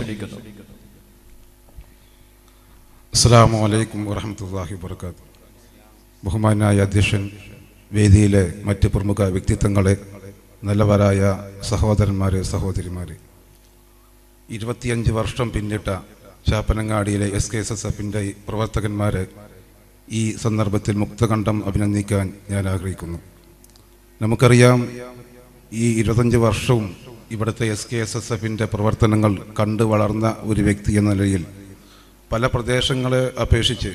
അസ്സാം വലൈക്കും വറഹമത്തല്ലാഹി വർക്കാത്തു ബഹുമാനായ അധ്യക്ഷൻ വേദിയിലെ മറ്റ് പ്രമുഖ വ്യക്തിത്വങ്ങളെ നല്ലവരായ സഹോദരന്മാരെ സഹോദരിമാരെ ഇരുപത്തിയഞ്ച് വർഷം പിന്നിട്ട ചാപ്പനങ്ങാടിയിലെ എസ് കെ എസ് എസ് എഫിൻ്റെ പ്രവർത്തകന്മാരെ ഈ സന്ദർഭത്തിൽ മുക്തകണ്ഠം അഭിനന്ദിക്കാൻ ഞാൻ ആഗ്രഹിക്കുന്നു നമുക്കറിയാം ഈ ഇരുപത്തഞ്ച് വർഷവും ഇവിടുത്തെ എസ് കെ എസ് എസ് എഫിൻ്റെ പ്രവർത്തനങ്ങൾ കണ്ടു വളർന്ന ഒരു വ്യക്തി എന്ന നിലയിൽ പല പ്രദേശങ്ങളെ അപേക്ഷിച്ച്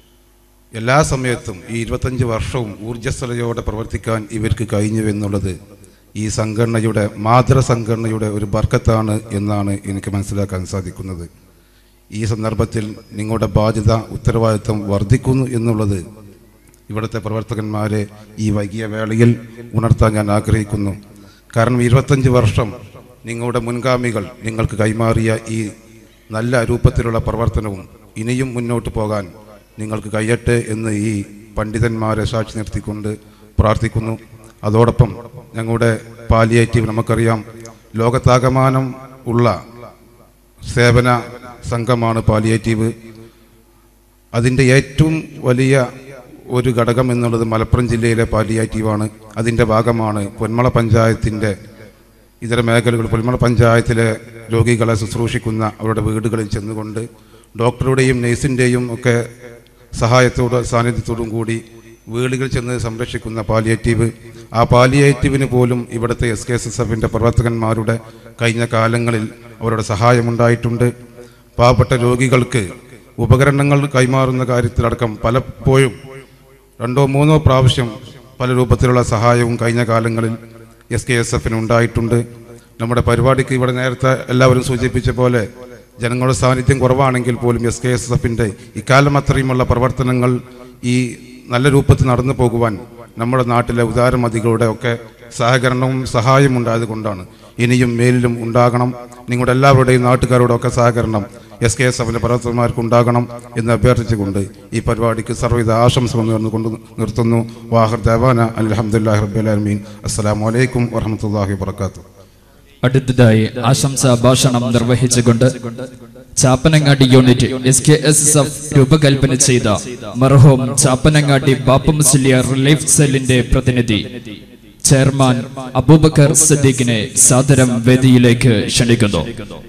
എല്ലാ സമയത്തും ഈ ഇരുപത്തഞ്ച് വർഷവും ഊർജ്ജസ്വലതയോടെ പ്രവർത്തിക്കാൻ ഇവർക്ക് കഴിഞ്ഞു എന്നുള്ളത് ഈ സംഘടനയുടെ മാതൃസംഘടനയുടെ ഒരു ബർക്കത്താണ് എന്നാണ് എനിക്ക് മനസ്സിലാക്കാൻ സാധിക്കുന്നത് ഈ സന്ദർഭത്തിൽ നിങ്ങളുടെ ബാധ്യത ഉത്തരവാദിത്വം വർദ്ധിക്കുന്നു എന്നുള്ളത് ഇവിടുത്തെ പ്രവർത്തകന്മാരെ ഈ വൈകിയ വേളയിൽ ഉണർത്താൻ ഞാൻ ആഗ്രഹിക്കുന്നു കാരണം ഇരുപത്തഞ്ച് വർഷം നിങ്ങളുടെ മുൻഗാമികൾ നിങ്ങൾക്ക് കൈമാറിയ ഈ നല്ല രൂപത്തിലുള്ള പ്രവർത്തനവും ഇനിയും മുന്നോട്ട് പോകാൻ നിങ്ങൾക്ക് കഴിയട്ടെ എന്ന് ഈ പണ്ഡിതന്മാരെ സാക്ഷി നിർത്തിക്കൊണ്ട് പ്രാർത്ഥിക്കുന്നു അതോടൊപ്പം ഞങ്ങളുടെ പാലിയേറ്റീവ് നമുക്കറിയാം ലോകത്താകമാനം ഉള്ള സേവന സംഘമാണ് പാലിയേറ്റീവ് അതിൻ്റെ ഏറ്റവും വലിയ ഒരു ഘടകം എന്നുള്ളത് മലപ്പുറം ജില്ലയിലെ പാലിയേറ്റീവാണ് അതിൻ്റെ ഭാഗമാണ് പൊന്മള പഞ്ചായത്തിൻ്റെ ഇതര മേഖലകൾ പൊന്മള പഞ്ചായത്തിലെ രോഗികളെ ശുശ്രൂഷിക്കുന്ന അവരുടെ വീടുകളിൽ ചെന്നുകൊണ്ട് ഡോക്ടറുടെയും നഴ്സിൻ്റെയും ഒക്കെ സഹായത്തോടും സാന്നിധ്യത്തോടും കൂടി വീടുകളിൽ ചെന്ന് സംരക്ഷിക്കുന്ന പാലിയേറ്റീവ് ആ പാലിയേറ്റീവിന് പോലും ഇവിടുത്തെ എസ് കെ എസ് എസ് എഫിൻ്റെ പ്രവർത്തകന്മാരുടെ കഴിഞ്ഞ കാലങ്ങളിൽ അവരുടെ സഹായമുണ്ടായിട്ടുണ്ട് പാവപ്പെട്ട രോഗികൾക്ക് ഉപകരണങ്ങൾ കൈമാറുന്ന കാര്യത്തിലടക്കം പലപ്പോഴും രണ്ടോ മൂന്നോ പ്രാവശ്യം പല രൂപത്തിലുള്ള സഹായവും കഴിഞ്ഞ കാലങ്ങളിൽ എസ് കെ എസ് എഫിന് ഉണ്ടായിട്ടുണ്ട് നമ്മുടെ പരിപാടിക്ക് ഇവിടെ നേരത്തെ എല്ലാവരും സൂചിപ്പിച്ച പോലെ ജനങ്ങളുടെ സാന്നിധ്യം കുറവാണെങ്കിൽ പോലും എസ് കെ എസ് എഫിൻ്റെ ഇക്കാലം അത്രയുമുള്ള പ്രവർത്തനങ്ങൾ ഈ നല്ല രൂപത്തിൽ നടന്നു പോകുവാൻ നമ്മുടെ നാട്ടിലെ ഉദാരമതികളുടെ ഒക്കെ സഹകരണവും സഹായവും ഉണ്ടായത് കൊണ്ടാണ് ഇനിയും മേലിലും ഉണ്ടാകണം നിങ്ങളുടെ എല്ലാവരുടെയും നാട്ടുകാരുടെ ഒക്കെ സഹകരണം എസ് കെ എസ് എഫിൻ്റെ പ്രവർത്തകന്മാർക്ക് ഉണ്ടാകണം എന്ന് അഭ്യർത്ഥിച്ചുകൊണ്ട് ഈ പരിപാടിക്ക് സർവ്വവിധ ആശംസകൾ നേർന്നുകൊണ്ട് നിർത്തുന്നു വാഹർ ദേവാന അലഹമുല്ലാ റബ്ബുലാലമീൻ അസ്സാം വലൈക്കും വറഹമത്തല്ലാഹി വാത്തു അടുത്തതായി ആശംസാ ഭാഷണം നിർവഹിച്ചുകൊണ്ട് Chappanangadi unit S K S S F രൂപകൽപ്പന ചെയ്ത മർഹോം ചാപ്പനങ്ങാടി ബാപ്പ മുസ്ലിയർ റിലീഫ് സെല്ലിന്റെ പ്രതിനിധി ചെയർമാൻ അബൂബക്കർ സദ്ദീഖിനെ സാദരം വേദിയിലേക്ക് ക്ഷണിക്കുന്നു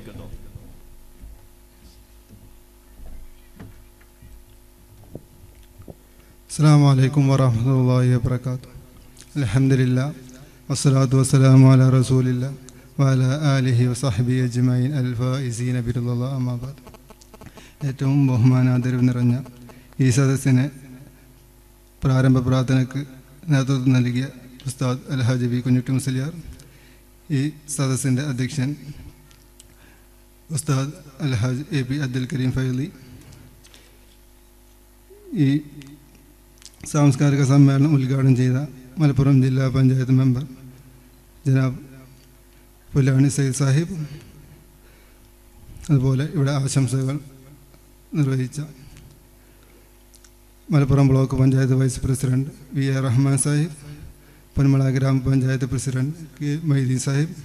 السلام عليكم ورحمة الله وبركاته الحمد لله والصلاة والسلام على رسول الله وعلى آله وصحبه أجمعين الفائزين برضا الله أما بعد ഏറ്റവും ബഹുമാനാദരവ് നിറഞ്ഞ ഈ സദസ്സിന് പ്രാരംഭ പ്രാർത്ഥനയ്ക്ക് നേതൃത്വം നൽകിയ ഉസ്താദ് അൽഹാജ് ബി കുഞ്ഞുട്ടി മുസ്ലിയാർ ഈ സദസ്സിൻ്റെ അധ്യക്ഷൻ ഉസ്താദ് അൽഹാജ് എ പി അബ്ദുൽ കരീം ഫൈലി ഈ സാംസ്കാരിക സമ്മേളനം ഉദ്ഘാടനം ചെയ്ത മലപ്പുറം ജില്ലാ പഞ്ചായത്ത് മെമ്പർ ജനാബ് പുല്ലാണി സയ്യിദ് സാഹിബ് അതുപോലെ ഇവിടെ ആശംസകൾ നിർവഹിച്ച Malappuram block panchayat vice president V A Rahman Sahib Ponmala gramapanchayat president K Maideen Sahib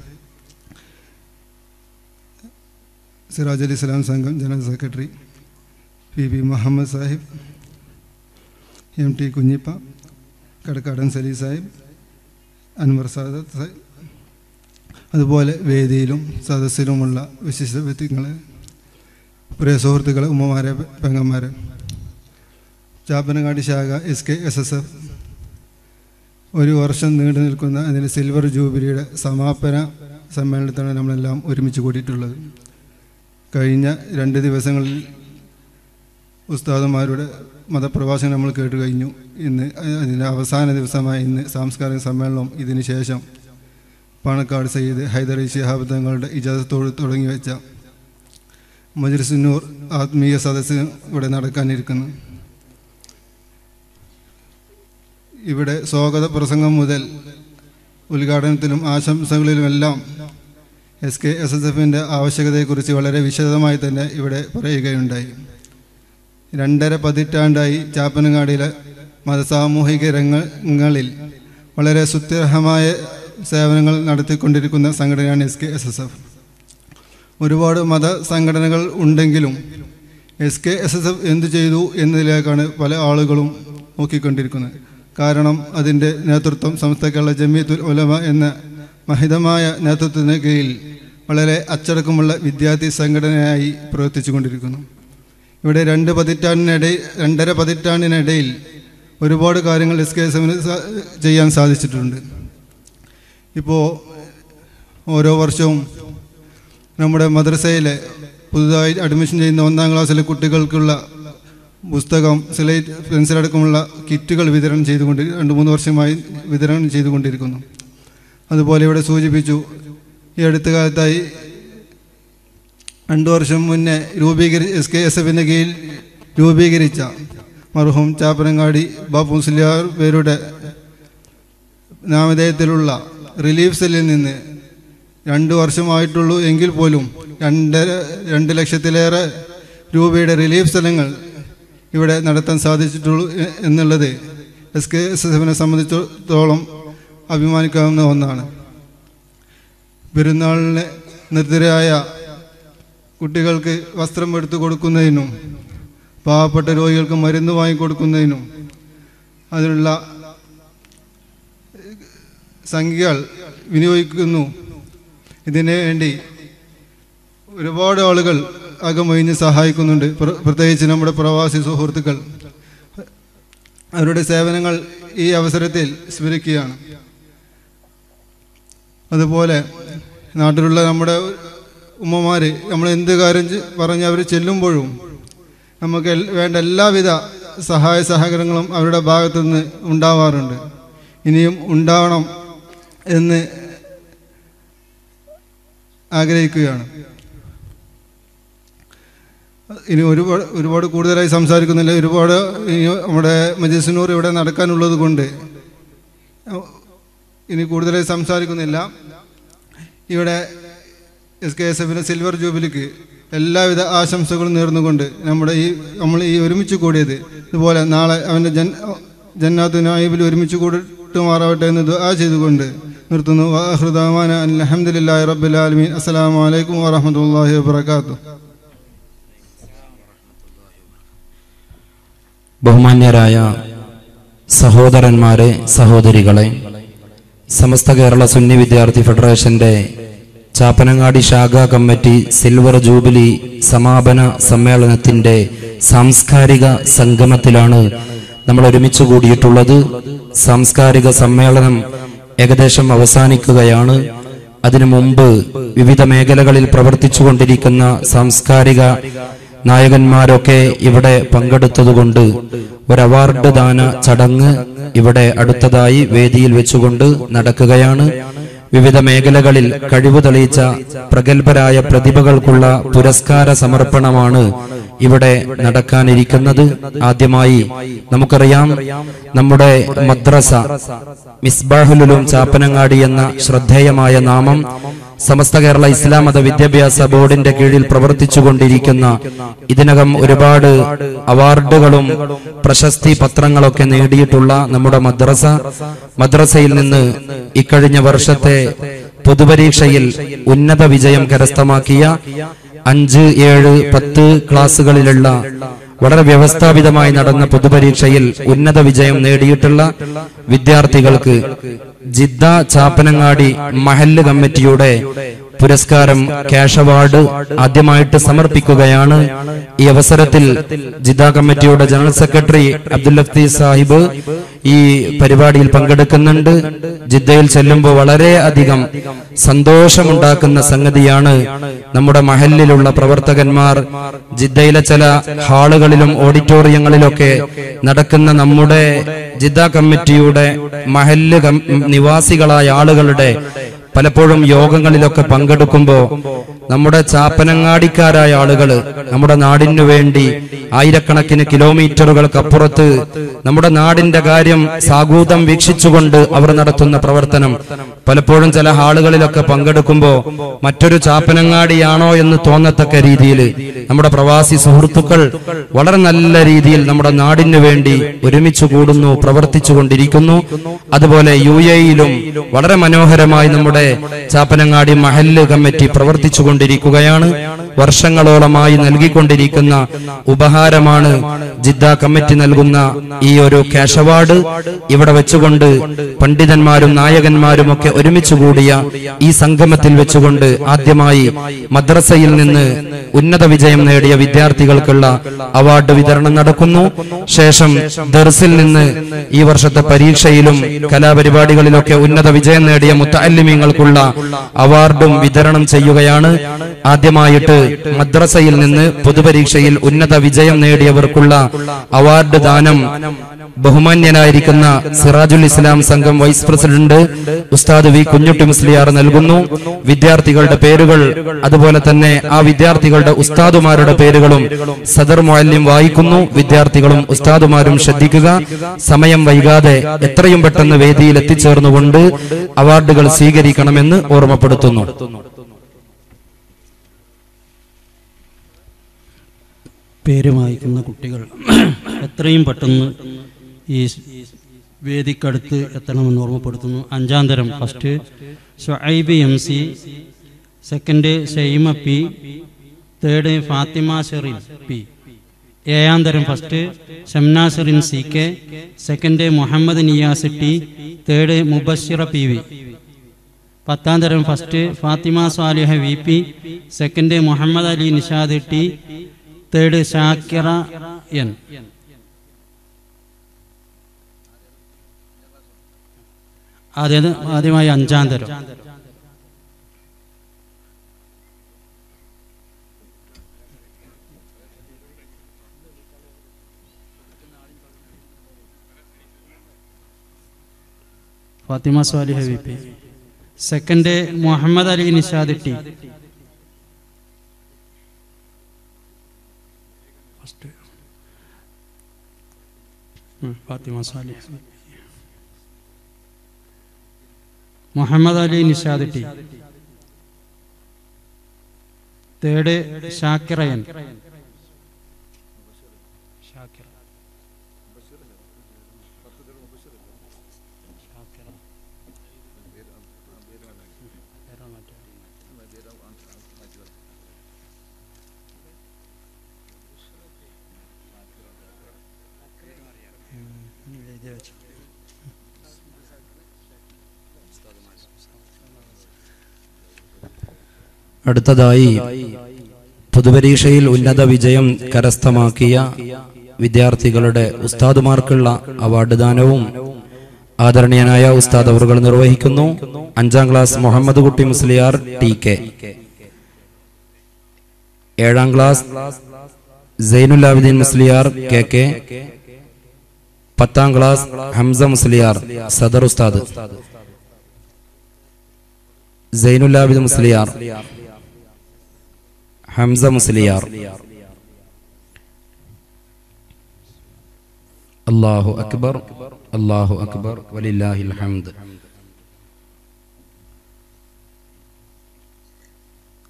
Siraj Ali Islam Sangham general secretary P B Muhammad Sahib M T Kunhippa Kadakkadan Sali Sahib Anwar Sadath Sahib അതുപോലെ വേദിയിലും സദസ്സിലുമുള്ള വിശിഷ്ട വ്യക്തികളെ പ്രിയ സുഹൃത്തുക്കളെ ഉമ്മമാരെ പെങ്ങന്മാരെ ചാപ്പനങ്ങാടി ശാഖ S K S S F ഒരു വർഷം നീണ്ടു നിൽക്കുന്ന അതിൻ്റെ സിൽവർ ജൂബിലിയുടെ സമാപന സമ്മേളനത്താണ് നമ്മളെല്ലാം ഒരുമിച്ച് കൂടിയിട്ടുള്ളത് കഴിഞ്ഞ രണ്ട് ദിവസങ്ങളിൽ ഉസ്താദന്മാരുടെ മതപ്രഭാഷണം നമ്മൾ കേട്ട് കഴിഞ്ഞു ഇന്ന് അതിൻ്റെ അവസാന ദിവസമായ ഇന്ന് സാംസ്കാരിക സമ്മേളനം ഇതിന് ശേഷം പാണക്കാട് സയ്യിദ് ഹൈദർ ശിഹാബ് തങ്ങളുടെ ഇജാസത്തോട് തുടങ്ങി വെച്ച മജ്ലിസുന്നൂർ ആത്മീയ സദസ്സ് ഇവിടെ നടക്കാനിരിക്കുന്നു ഇവിടെ സ്വാഗത പ്രസംഗം മുതൽ ഉദ്ഘാടനത്തിലും ആശംസകളിലുമെല്ലാം എസ് കെ എസ് എസ് എഫിൻ്റെ ആവശ്യകതയെക്കുറിച്ച് വളരെ വിശദമായി തന്നെ ഇവിടെ പറയുകയുണ്ടായി രണ്ടര പതിറ്റാണ്ടായി ചാപ്പനങ്ങാടിയിലെ മതസാമൂഹിക രംഗങ്ങളിൽ വളരെ സുത്യർഹമായ സേവനങ്ങൾ നടത്തിക്കൊണ്ടിരിക്കുന്ന സംഘടനയാണ് S K S S F ഒരുപാട് മത സംഘടനകൾ ഉണ്ടെങ്കിലും S K S S F എന്തു ചെയ്തു എന്നതിലേക്കാണ് പല ആളുകളും നോക്കിക്കൊണ്ടിരിക്കുന്നത് കാരണം അതിൻ്റെ നേതൃത്വം സമസ്ത കേരള ജമീത്തുൽ ഉലമ എന്ന മഹിതമായ നേതൃത്വത്തിന് കീഴിൽ വളരെ അച്ചടക്കമുള്ള വിദ്യാർത്ഥി സംഘടനയായി പ്രവർത്തിച്ചു കൊണ്ടിരിക്കുന്നു ഇവിടെ രണ്ട് പതിറ്റാണ്ടിനിടയിൽ രണ്ടര പതിറ്റാണ്ടിനിടയിൽ ഒരുപാട് കാര്യങ്ങൾ എസ് കെ എസ് എഫിന് ചെയ്യാൻ സാധിച്ചിട്ടുണ്ട് ഇപ്പോൾ ഓരോ വർഷവും നമ്മുടെ മദ്രസയിലെ പുതുതായി അഡ്മിഷൻ ചെയ്യുന്ന ഒന്നാം ക്ലാസ്സിലെ കുട്ടികൾക്കുള്ള പുസ്തകം സ്ലേറ്റ് പെൻസിലടക്കമുള്ള കിറ്റുകൾ വിതരണം ചെയ്തുകൊണ്ട് രണ്ട് മൂന്ന് വർഷമായി വിതരണം ചെയ്തുകൊണ്ടിരിക്കുന്നു അതുപോലെ ഇവിടെ സൂചിപ്പിച്ചു ഈ അടുത്ത കാലത്തായി രണ്ടു വർഷം മുന്നേ രൂപീകരി എസ് കെ എസ് എഫിൻ്റെ കീഴിൽ രൂപീകരിച്ച മർഹൂം ചാപ്പനങ്ങാടി ബാപ്പു മുസ്ലിയാർ പേരുടെ നാമധേയത്തിലുള്ള റിലീഫ് സെല്ലിൽ നിന്ന് രണ്ട് വർഷമായിട്ടുള്ളൂ എങ്കിൽ പോലും രണ്ടര രണ്ട് ലക്ഷത്തിലേറെ രൂപയുടെ റിലീഫ് സ്ഥലങ്ങൾ ഇവിടെ നടത്താൻ സാധിച്ചിട്ടുള്ളൂ എ- എന്നുള്ളത് എസ് കെ എസ് എസ് എഫിനെ സംബന്ധിച്ചിടത്തോളം അഭിമാനിക്കാവുന്ന ഒന്നാണ് പെരുന്നാളിന് നിർദ്ധരായ കുട്ടികൾക്ക് വസ്ത്രം എടുത്തു കൊടുക്കുന്നതിനും പാവപ്പെട്ട രോഗികൾക്ക് മരുന്ന് വാങ്ങിക്കൊടുക്കുന്നതിനും അതിനുള്ള സംഖ്യകൾ വിനിയോഗിക്കുന്നു ഇതിനു വേണ്ടി ഒരുപാട് ആളുകൾ അകമൊഴിഞ്ഞ് സഹായിക്കുന്നുണ്ട് പ്ര- പ്രത്യേകിച്ച് നമ്മുടെ പ്രവാസി സുഹൃത്തുക്കൾ അവരുടെ സേവനങ്ങൾ ഈ അവസരത്തിൽ സ്മരിക്കുകയാണ് അതുപോലെ നാട്ടിലുള്ള നമ്മുടെ ഉമ്മമാർ നമ്മൾ എന്ത് കാര്യം ചെ- പറഞ്ഞ് അവർ ചെല്ലുമ്പോഴും നമുക്ക് എൽ- വേണ്ട എല്ലാവിധ സഹായ സഹകരണങ്ങളും അവരുടെ ഭാഗത്തു നിന്ന് ഉണ്ടാവാറുണ്ട് ഇനിയും ഉണ്ടാവണം എന്ന് ആഗ്രഹിക്കുകയാണ് ഇനി ഒരുപാട് ഒരുപാട് കൂടുതലായി സംസാരിക്കുന്നില്ല ഒരുപാട് ഇനി നമ്മുടെ മജീസിനൂർ ഇവിടെ നടക്കാനുള്ളത് കൊണ്ട് ഇനി കൂടുതലായി സംസാരിക്കുന്നില്ല ഇവിടെ എസ് കെ എസ് എഫിൻ്റെ സിൽവർ ജൂബിലിക്ക് എല്ലാവിധ ആശംസകളും നേർന്നുകൊണ്ട് നമ്മുടെ ഈ നമ്മൾ ഈ ഒരുമിച്ച് കൂടിയത് ഇതുപോലെ നാളെ അവൻ്റെ ജൻ ജന്നാത്ത് നായിബിൽ ഒരുമിച്ച് കൂടിട്ടുമാറാവട്ടെ എന്ന് ദുആ ചെയ്തുകൊണ്ട് നിർത്തുന്നു വാഹൃദാമാന അലഹമുല്ലാ റബ്ബുൽ ആലമീൻ അസ്സലാമു അലൈക്കും വറഹ്മത്തുള്ളാഹി വബറകാതുഹു ബഹുമാന്യരായ സഹോദരന്മാരെ സഹോദരികളെ സമസ്ത കേരള സുന്നി വിദ്യാർത്ഥി ഫെഡറേഷന്റെ ചാപ്പനങ്ങാടി ശാഖാ കമ്മിറ്റി സിൽവർ ജൂബിലി സമാപന സമ്മേളനത്തിന്റെ സാംസ്കാരിക സംഗമത്തിലാണ് നമ്മൾ ഒരുമിച്ച് കൂടിയിട്ടുള്ളത് സാംസ്കാരിക സമ്മേളനം ഏകദേശം അവസാനിക്കുകയാണ് അതിനു മുമ്പ് വിവിധ മേഖലകളിൽ പ്രവർത്തിച്ചുകൊണ്ടിരിക്കുന്ന സാംസ്കാരിക നായകന്മാരൊക്കെ ഇവിടെ പങ്കെടുത്തതുകൊണ്ട് ഒരു അവാർഡ് ദാന ചടങ്ങ് ഇവിടെ അടുത്തതായി വേദിയിൽ വെച്ചുകൊണ്ട് നടക്കുകയാണ് വിവിധ മേഖലകളിൽ കഴിവ് തെളിയിച്ച പ്രഗത്ഭരായ പ്രതിഭകൾക്കുള്ള പുരസ്കാര സമർപ്പണമാണ് ഇവിടെ നടക്കാനിരിക്കുന്നത് ആദ്യമായി നമുക്കറിയാം നമ്മുടെ മദ്രസ മിസ്ബാഹുലുലും ചാപ്പനങ്ങാടി എന്ന ശ്രദ്ധേയമായ നാമം സമസ്ത കേരള ഇസ്ലാം മത വിദ്യാഭ്യാസ ബോർഡിന്റെ കീഴിൽ പ്രവർത്തിച്ചുകൊണ്ടിരിക്കുന്ന ഇതിനകം ഒരുപാട് അവാർഡുകളും പ്രശസ്തി പത്രങ്ങളൊക്കെ നേടിയിട്ടുള്ള നമ്മുടെ മദ്രസ മദ്രസയിൽ നിന്ന് ഇക്കഴിഞ്ഞ വർഷത്തെ പൊതുപരീക്ഷയിൽ ഉന്നത വിജയം കരസ്ഥമാക്കിയ അഞ്ച് ഏഴ് പത്ത് ക്ലാസ്സുകളിലുള്ള വളരെ വ്യവസ്ഥാപിതമായി നടന്ന പൊതുപരീക്ഷയിൽ ഉന്നത വിജയം നേടിയിട്ടുള്ള വിദ്യാർത്ഥികൾക്ക് ജിദ്ദ ചാപ്പനങ്ങാടി മഹല്ല് കമ്മിറ്റിയുടെ പുരസ്കാരം ക്യാഷ് അവാർഡ് ആദ്യമായിട്ട് സമർപ്പിക്കുകയാണ് ഈ അവസരത്തിൽ Jeddah committee general secretary Abdul Lafthi Sahib ഈ പരിപാടിയിൽ പങ്കെടുക്കുന്നുണ്ട് ജിദ്ദയിൽ ചെല്ലുമ്പോൾ വളരെ അധികം സന്തോഷമുണ്ടാക്കുന്ന സംഗതിയാണ് നമ്മുടെ മഹലിലുള്ള പ്രവർത്തകന്മാർ ജിദ്ദയിലെ ചില ഹാളുകളിലും ഓഡിറ്റോറിയങ്ങളിലൊക്കെ നടക്കുന്ന നമ്മുടെ ജിദ്ദ കമ്മിറ്റിയുടെ മഹല്ല് കം- നിവാസികളായ ആളുകളുടെ പലപ്പോഴും യോഗങ്ങളിലൊക്കെ പങ്കെടുക്കുമ്പോൾ നമ്മുടെ ചാപ്പനങ്ങാടിക്കാരായ ആളുകൾ നമ്മുടെ നാടിനു വേണ്ടി ആയിരക്കണക്കിന് കിലോമീറ്ററുകൾക്കപ്പുറത്ത് നമ്മുടെ നാടിന്റെ കാര്യം സാഗൂതം വീക്ഷിച്ചുകൊണ്ട് അവർ നടത്തുന്ന പ്രവർത്തനം പലപ്പോഴും ചില ഹാളുകളിലൊക്കെ പങ്കെടുക്കുമ്പോൾ മറ്റൊരു ചാപ്പനങ്ങാടിയാണോ എന്ന് തോന്നത്തക്ക രീതിയിൽ നമ്മുടെ പ്രവാസി സുഹൃത്തുക്കൾ വളരെ നല്ല രീതിയിൽ നമ്മുടെ നാടിനു വേണ്ടി ഒരുമിച്ച് കൂടുന്നു പ്രവർത്തിച്ചു കൊണ്ടിരിക്കുന്നു അതുപോലെ യു എയിലും വളരെ മനോഹരമായി നമ്മുടെ ചാപ്പനങ്ങാടി മഹല്ല് കമ്മിറ്റി പ്രവർത്തിച്ചു കൊണ്ടിരിക്കുകയാണ് വർഷങ്ങളോളമായി നൽകിക്കൊണ്ടിരിക്കുന്ന ഉപഹാരമാണ് ജിദ്ദ കമ്മിറ്റി നൽകുന്ന ഈ ഒരു ക്യാഷ് അവാർഡ് ഇവിടെ വെച്ചുകൊണ്ട് പണ്ഡിതന്മാരും നായകന്മാരും ഒക്കെ ഒരുമിച്ച് കൂടിയ ഈ സംഗമത്തിൽ വെച്ചുകൊണ്ട് ആദ്യമായി മദ്രസയിൽ നിന്ന് ഉന്നത വിജയം നേടിയ വിദ്യാർത്ഥികൾക്കുള്ള അവാർഡ് വിതരണം നടക്കുന്നു ശേഷം ദർസിൽ നിന്ന് ഈ വർഷത്തെ പരീക്ഷയിലും കലാപരിപാടികളിലൊക്കെ ഉന്നത വിജയം നേടിയ മുത്തല്ലിമീങ്ങൾക്കുള്ള അവാർഡും വിതരണം ചെയ്യുകയാണ് ആദ്യമായിട്ട് മദ്രസയിൽ നിന്ന് പൊതുപരീക്ഷയിൽ ഉന്നത വിജയം നേടിയവർക്കുള്ള അവാർഡ് ദാനം ബഹുമാന്യനായിരിക്കുന്ന Sirajul Islam Sangham vice president Ustad V Kunhutty Musliyar നൽകുന്നു വിദ്യാർത്ഥികളുടെ പേരുകൾ അതുപോലെ തന്നെ ആ വിദ്യാർത്ഥികളുടെ ഉസ്താദുമാരുടെ പേരുകളും സദർ മുഅല്ലിം വായിക്കുന്നു വിദ്യാർത്ഥികളും ഉസ്താദുമാരും ശ്രദ്ധിക്കുക സമയം വൈകാതെ എത്രയും പെട്ടെന്ന് വേദിയിൽ എത്തിച്ചേർന്നുകൊണ്ട് അവാർഡുകൾ സ്വീകരിക്കണമെന്ന് ഓർമ്മപ്പെടുത്തുന്നു പേര് വായിക്കുന്ന കുട്ടികൾ എത്രയും പെട്ടെന്ന് ഈ വേദിക്കടുത്ത് എത്തണമെന്ന് ഓർമ്മപ്പെടുത്തുന്നു അഞ്ചാം തരം first Shuaib M C second Sheima P third Fathima Sherin P ഏഴാം തരം first Shamna Sherin C K second Muhammad Niyas T third Mubashira P V പത്താം തരം first Fathima Swaliha V P second Muhammad Ali Nishad T third Shakira N ആദ്യത് ആദ്യമായി അഞ്ചാം തരം Fathima Swaliha V P second Muhammad Ali Nishad T first Fathima Swaliha Muhammad Ali Nishad T third ഷാക്കിറയൻ അടുത്തതായി പൊതുപരീക്ഷയിൽ ഉന്നത വിജയം കരസ്ഥമാക്കിയ വിദ്യാർത്ഥികളുടെ ഉസ്താദുമാർക്കുള്ള അവാർഡ് ദാനവും ആദരണീയനായ ഉസ്താദ് അവറുകൾ നിർവഹിക്കുന്നു അഞ്ചാം class Muhammad Kutty Musliyar T K ഏഴാം class Zainul Abideen Musliyar K K പത്താം ക്ലാസ് ഹംസ മുസ്ലിയാർ സദർ ഉസ്താദ് സൈനുൽ ആബിദ് മുസ്ലിയാർ ഹംസ മുസ്ലിയാർ അല്ലാഹു അക്ബർ അല്ലാഹു അക്ബർ വലില്ലാഹിൽ ഹംദ്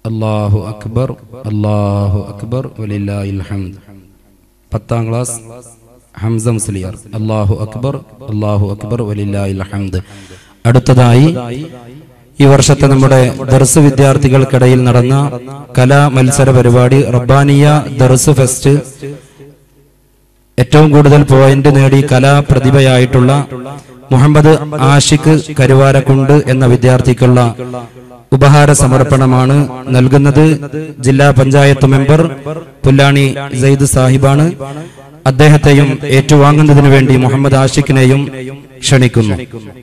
അല്ലാഹു അക്ബർ അല്ലാഹു അക്ബർ വലില്ലാഹിൽ ഹംദ് പത്താം ക്ലാസ് ഹംസ മുസ്ലിയാർ അല്ലാഹു അക്ബർ അല്ലാഹു അക്ബർ വലില്ലാഹിൽ ഹംദ് അടുത്തതായി ഈ വർഷത്തെ നമ്മുടെ ദർസ് വിദ്യാർത്ഥികൾക്കിടയിൽ നടന്ന കലാ മത്സര പരിപാടി റബ്ബാനിയ ദർസ് ഫെസ്റ്റ് ഏറ്റവും കൂടുതൽ പോയിന്റ് നേടി കലാപ്രതിഭയായിട്ടുള്ള മുഹമ്മദ് ആഷിഖ് കരുവാരക്കുണ്ട് എന്ന വിദ്യാർത്ഥിക്കുള്ള ഉപഹാര സമർപ്പണമാണ് നൽകുന്നത് ജില്ലാ പഞ്ചായത്ത് മെമ്പർ പുല്ലാണി സെയ്ദ് സാഹിബാണ് അദ്ദേഹത്തെയും ഏറ്റുവാങ്ങുന്നതിന് വേണ്ടി മുഹമ്മദ് ആഷിഖിനെയും ക്ഷണിക്കുന്നു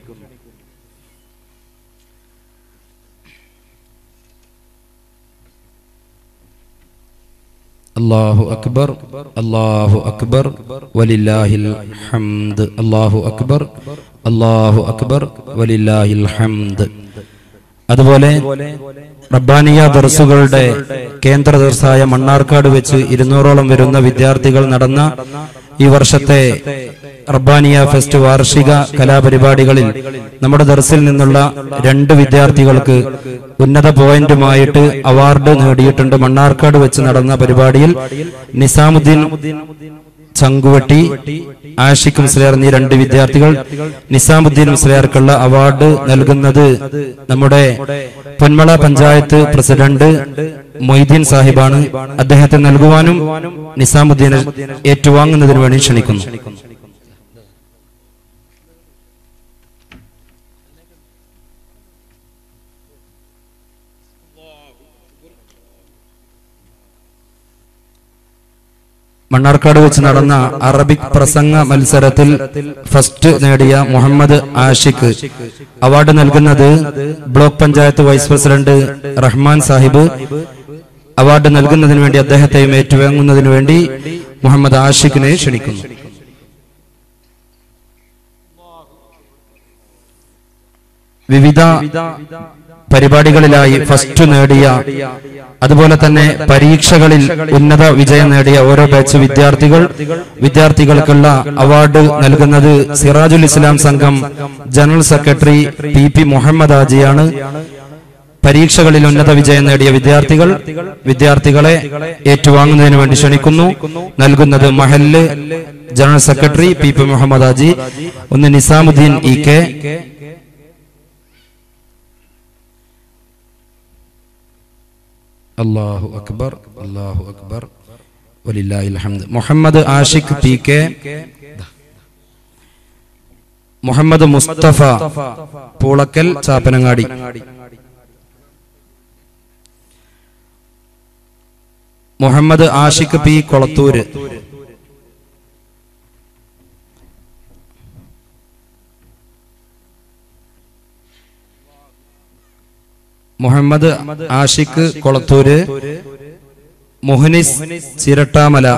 അല്ലാഹു അക്ബർ അല്ലാഹു അക്ബർ വലില്ലാഹിൽ ഹംദ് അല്ലാഹു അക്ബർ അല്ലാഹു അക്ബർ വലില്ലാഹിൽ ഹംദ് അതുപോലെ റബ്ബാനിയ ദർസുകളുടെ കേന്ദ്ര ദർസായ മണ്ണാർക്കാട് വെച്ച് ഇരുന്നൂറോളം വരുന്ന വിദ്യാർത്ഥികൾ നടന്ന ഈ വർഷത്തെ റബ്ബാനിയ ഫെസ്റ്റ് വാർഷിക കലാപരിപാടികളിൽ നമ്മുടെ ദർസിൽ നിന്നുള്ള രണ്ട് വിദ്യാർത്ഥികൾക്ക് ഉന്നത പോയിന്റുമായിട്ട് അവാർഡ് നേടിയിട്ടുണ്ട് മണ്ണാർക്കാട് വെച്ച് നടന്ന പരിപാടിയിൽ നിസാമുദ്ദീൻ ചങ്കുവട്ടി ആഷിഖ് മുസ്ലിയാർ എന്നീ രണ്ട് വിദ്യാർത്ഥികൾ നിസാമുദ്ദീൻ മുസ്ലിയാർക്കുള്ള അവാർഡ് നൽകുന്നത് നമ്മുടെ പൊന്മള പഞ്ചായത്ത് പ്രസിഡന്റ് മൊയ്തീൻ സാഹിബാണ് അദ്ദേഹത്തെ നൽകുവാനും നിസാമുദ്ദീനെ ഏറ്റുവാങ്ങുന്നതിന് വേണ്ടി ക്ഷണിക്കുന്നു മണ്ണാർക്കാട് വെച്ച് നടന്ന അറബിക് പ്രസംഗ മത്സരത്തിൽ ഫസ്റ്റ് നേടിയ മുഹമ്മദ് ആഷിഖ് അവാർഡ് നൽകുന്നത് block panchayat vice president Rahman Sahib award നൽകുന്നതിന് വേണ്ടി അദ്ദേഹത്തെയും ഏറ്റുവാങ്ങുന്നതിന് വേണ്ടി മുഹമ്മദ് ആഷിഖിനെ ക്ഷണിക്കുന്നു വിവിധ പരിപാടികളിലായി ഫസ്റ്റ് നേടിയ അതുപോലെ തന്നെ പരീക്ഷകളിൽ ഉന്നത വിജയം നേടിയ ഓരോ ബാച്ച് വിദ്യാർത്ഥികൾ വിദ്യാർത്ഥികൾക്കുള്ള അവാർഡ് നൽകുന്നത് Sirajul Islam Sangham general secretary P P Muhammad ആജിയാണ് പരീക്ഷകളിൽ ഉന്നത വിജയം നേടിയ വിദ്യാർത്ഥികൾ വിദ്യാർത്ഥികളെ ഏറ്റുവാങ്ങുന്നതിന് വേണ്ടി ക്ഷണിക്കുന്നു നൽകുന്നത് മഹല്ല് general secretary P P Muhammad Haji ഒന്ന് നിസാമുദ്ദീൻ ഇ കെ അല്ലാഹു അക്ബർ അല്ലാഹു അക്ബർ വലില്ലാഹിൽ ഹംദ് Muhammad Ashiq P K Muhammad Mustafa Poolakkal Chappanangadi Muhammad Ashiq P Kolathur Muhammad Ashiq Kolathur Muhanis Chirattamala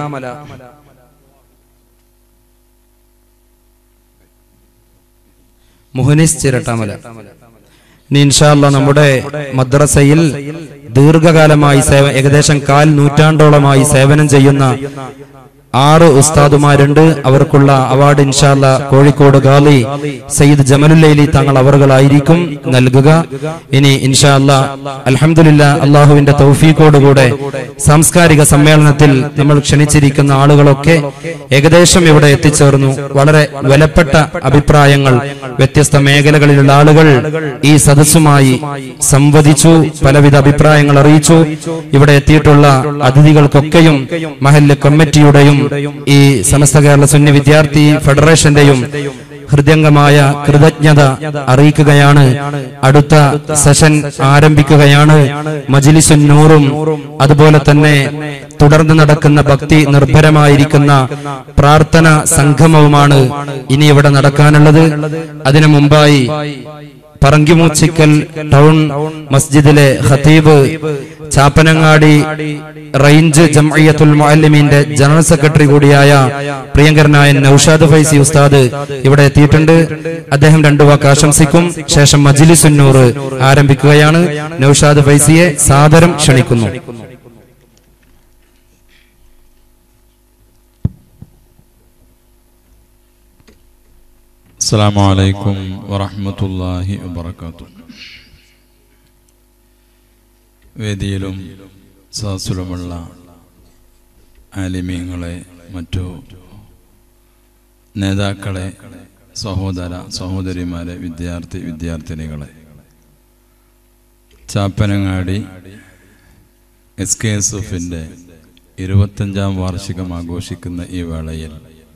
Muhanis Chirattamala ഇനി ഇൻഷാല്ല നമ്മുടെ മദ്രസയിൽ ദീർഘകാലമായി സേവ ഏകദേശം കാൽ നൂറ്റാണ്ടോളമായി സേവനം ചെയ്യുന്ന ആറ് ഉസ്താദുമാരുണ്ട് അവർക്കുള്ള അവാർഡ് ഇൻഷാല്ല കോഴിക്കോട് ഗാലി സയ്യിദ് ജമലുല്ലൈലി തങ്ങൾ അവറുകളായിരിക്കും നൽകുക ഇനി ഇൻഷാല്ല അൽഹംദുലില്ല അള്ളാഹുവിന്റെ തൗഫീഖോടുകൂടെ സാംസ്കാരിക സമ്മേളനത്തിൽ നമ്മൾ ക്ഷണിച്ചിരിക്കുന്ന ആളുകളൊക്കെ ഏകദേശം ഇവിടെ എത്തിച്ചേർന്നു വളരെ വിലപ്പെട്ട അഭിപ്രായങ്ങൾ വ്യത്യസ്ത മേഖലകളിലുള്ള ആളുകൾ ഈ സദസ്സുമായി സംവദിച്ചു പലവിധ അഭിപ്രായങ്ങൾ അറിയിച്ചു ഇവിടെ എത്തിയിട്ടുള്ള അതിഥികൾക്കൊക്കെയും മഹല്ല് കമ്മിറ്റിയുടെയും ഈ സമസ്ത കേരള സുന്നി വിദ്യാർത്ഥി ഫെഡറേഷന്റെയും ഹൃദയംഗമായ കൃതജ്ഞത അറിയിക്കുകയാണ് അടുത്ത സെഷൻ ആരംഭിക്കുകയാണ് മജിലിസുൻ നൂറും അതുപോലെ തന്നെ തുടർന്ന് നടക്കുന്ന ഭക്തി നിർഭരമായിരിക്കുന്ന പ്രാർത്ഥന സംഗമവുമാണ് ഇനി ഇവിടെ നടക്കാനുള്ളത് അതിനു മുമ്പായി പറങ്കിമൂച്ചിക്കൽ ടൗൺ മസ്ജിദിലെ ഖതീബ് ചാപ്പനങ്ങാടി റേഞ്ച് ജംഅയ്യത്തുൽ മുഅല്ലിമീന്റെ ജനറൽ സെക്രട്ടറി കൂടിയായ പ്രിയങ്കരനായ നൌഷാദ് ഫൈസി ഉസ്താദ് ഇവിടെ എത്തിയിട്ടുണ്ട് അദ്ദേഹം രണ്ടു വാക്ക് ആശംസിക്കും ശേഷം മജിലിസുന്നൂർ ആരംഭിക്കുകയാണ് നൌഷാദ് ഫൈസിയെ സാദരം ക്ഷണിക്കുന്നു السلام عليكم ورحمة الله وبركاته വേദിയിലും സദസ്സിലുമുള്ള ആലിമീങ്ങളെ മറ്റു നേതാക്കളെ സഹോദര സഹോദരിമാരെ വിദ്യാർത്ഥി വിദ്യാർത്ഥിനികളെ ചാപ്പനങ്ങാടി എസ് കെ എസ് എഫിൻ്റെ ഇരുപത്തഞ്ചാം വാർഷികം ആഘോഷിക്കുന്ന ഈ വേളയിൽ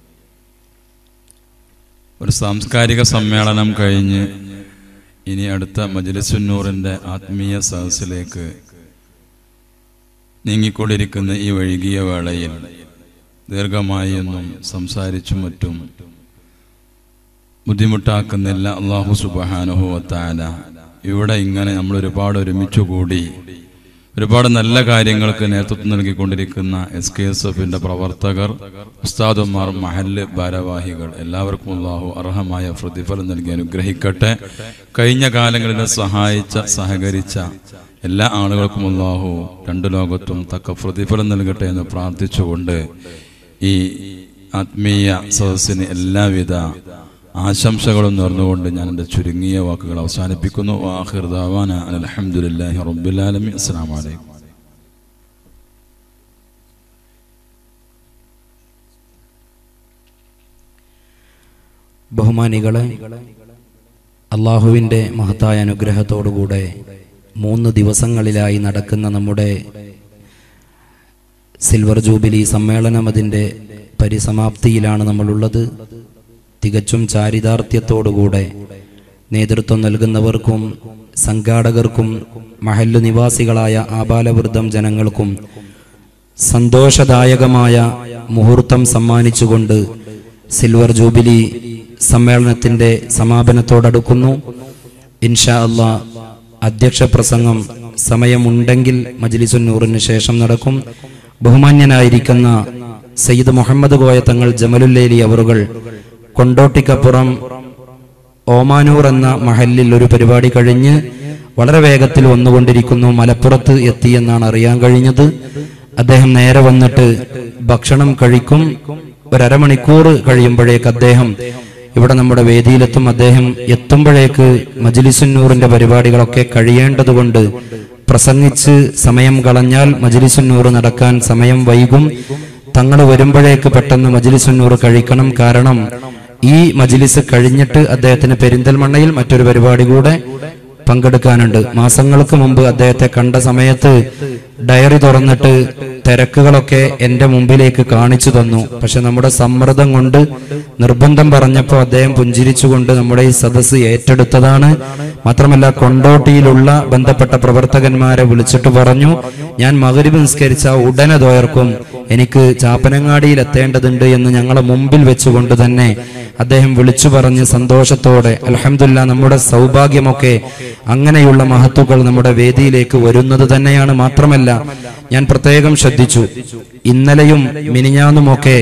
ഒരു സാംസ്കാരിക സമ്മേളനം കഴിഞ്ഞ് ഇനി അടുത്ത മജ്ലിസുന്നൂറിൻ്റെ ആത്മീയ സദസ്സിലേക്ക് നീങ്ങിക്കൊണ്ടിരിക്കുന്ന ഈ വൈകിയ വേളയിൽ ദീർഘമായി ഒന്നും സംസാരിച്ചും മറ്റും ബുദ്ധിമുട്ടാക്കുന്നില്ല അള്ളാഹു സുബഹാനുഭവത്താല ഇവിടെ ഇങ്ങനെ നമ്മൾ ഒരുപാട് ഒരുമിച്ച് കൂടി ഒരുപാട് നല്ല കാര്യങ്ങൾക്ക് നേതൃത്വം നൽകിക്കൊണ്ടിരിക്കുന്ന എസ് കെ എസ് എഫിന്റെ പ്രവർത്തകർ ഉസ്താദുമാർ മഹല്ല് ഭാരവാഹികൾ എല്ലാവർക്കും അള്ളാഹു അർഹമായ പ്രതിഫലം നൽകി അനുഗ്രഹിക്കട്ടെ കഴിഞ്ഞ കാലങ്ങളിൽ സഹായിച്ച സഹകരിച്ച എല്ലാ ആളുകൾക്കും അള്ളാഹു രണ്ടു ലോകത്തും തക്ക പ്രതിഫലം നൽകട്ടെ എന്ന് പ്രാർത്ഥിച്ചുകൊണ്ട് ഈ ആത്മീയ സദസ്സിന് എല്ലാവിധ ആശംസകളും നേർന്നുകൊണ്ട് ഞാൻ എൻ്റെ ചുരുങ്ങിയ വാക്കുകൾ അവസാനിപ്പിക്കുന്നു വാഹിർ ദാവാന അലഹമുല്ലാഹി റബ്ബുലാലമി അസ്സാം വലൈക്കും ബഹുമാനികളെ അള്ളാഹുവിൻ്റെ മഹത്തായ അനുഗ്രഹത്തോടുകൂടെ മൂന്ന് ദിവസങ്ങളിലായി നടക്കുന്ന നമ്മുടെ സിൽവർ ജൂബിലി സമ്മേളനം അതിൻ്റെ പരിസമാപ്തിയിലാണ് നമ്മളുള്ളത് തികച്ചും ചാരിതാർത്ഥ്യത്തോടുകൂടെ നേതൃത്വം നൽകുന്നവർക്കും സംഘാടകർക്കും മഹല്ലു നിവാസികളായ ആബാലവൃദ്ധം ജനങ്ങൾക്കും സന്തോഷദായകമായ മുഹൂർത്തം സമ്മാനിച്ചുകൊണ്ട് സിൽവർ ജൂബിലി സമ്മേളനത്തിന്റെ സമാപനത്തോടടുക്കുന്നു ഇൻഷാ അള്ളാ അധ്യക്ഷ പ്രസംഗം സമയമുണ്ടെങ്കിൽ മജ്ലിസുന്നൂറിന് ശേഷം നടക്കും ബഹുമാന്യനായിരിക്കുന്ന സയ്യിദ് മുഹമ്മദ് കോയ തങ്ങൾ ജമലുല്ലേലി അവറുകൾ കൊണ്ടോട്ടിക്കപ്പുറം ഓമാനൂർ എന്ന മഹലിൽ ഒരു പരിപാടി കഴിഞ്ഞ് വളരെ വേഗത്തിൽ വന്നുകൊണ്ടിരിക്കുന്നു മലപ്പുറത്ത് എത്തിയെന്നാണ് അറിയാൻ കഴിഞ്ഞത് അദ്ദേഹം നേരെ വന്നിട്ട് ഭക്ഷണം കഴിക്കും ഒരമണിക്കൂർ കഴിയുമ്പോഴേക്ക് അദ്ദേഹം ഇവിടെ നമ്മുടെ വേദിയിലെത്തും അദ്ദേഹം എത്തുമ്പോഴേക്ക് മജ്ലിസുന്നൂറിന്റെ പരിപാടികളൊക്കെ കഴിയേണ്ടതുകൊണ്ട് പ്രസംഗിച്ച് സമയം കളഞ്ഞാൽ മജ്ലിസുന്നൂർ നടക്കാൻ സമയം വൈകും തങ്ങൾ വരുമ്പോഴേക്ക് പെട്ടെന്ന് മജ്ലിസുന്നൂർ കഴിക്കണം കാരണം ഈ മജ്ലിസ് കഴിഞ്ഞിട്ട് അദ്ദേഹത്തിന് പെരിന്തൽമണ്ണയിൽ മറ്റൊരു പരിപാടി കൂടെ പങ്കെടുക്കാനുണ്ട് മാസങ്ങൾക്ക് മുമ്പ് അദ്ദേഹത്തെ കണ്ട സമയത്ത് ഡയറി തുറന്നിട്ട് തിരക്കുകളൊക്കെ എന്റെ മുമ്പിലേക്ക് കാണിച്ചു തന്നു പക്ഷെ നമ്മുടെ സമ്മർദ്ദം കൊണ്ട് നിർബന്ധം പറഞ്ഞപ്പോൾ അദ്ദേഹം പുഞ്ചിരിച്ചുകൊണ്ട് നമ്മുടെ ഈ സദസ്സ് ഏറ്റെടുത്തതാണ് മാത്രമല്ല കൊണ്ടോട്ടിയിലുള്ള ബന്ധപ്പെട്ട പ്രവർത്തകന്മാരെ വിളിച്ചിട്ട് പറഞ്ഞു ഞാൻ മകരിബ് നിസ്കരിച്ച ഉടനെ തോയർക്കും എനിക്ക് ചാപ്പനങ്ങാടിയിൽ എത്തേണ്ടതുണ്ട് എന്ന് ഞങ്ങളെ മുമ്പിൽ വെച്ചുകൊണ്ട് തന്നെ അദ്ദേഹം വിളിച്ചു പറഞ്ഞ് സന്തോഷത്തോടെ അലഹമില്ല നമ്മുടെ സൗഭാഗ്യമൊക്കെ അങ്ങനെയുള്ള മഹത്തുക്കൾ നമ്മുടെ വേദിയിലേക്ക് വരുന്നത് തന്നെയാണ് മാത്രമല്ല ഞാൻ പ്രത്യേകം ശ്രദ്ധിച്ചു ഇന്നലെയും മിനിഞ്ഞാന്നുമൊക്കെ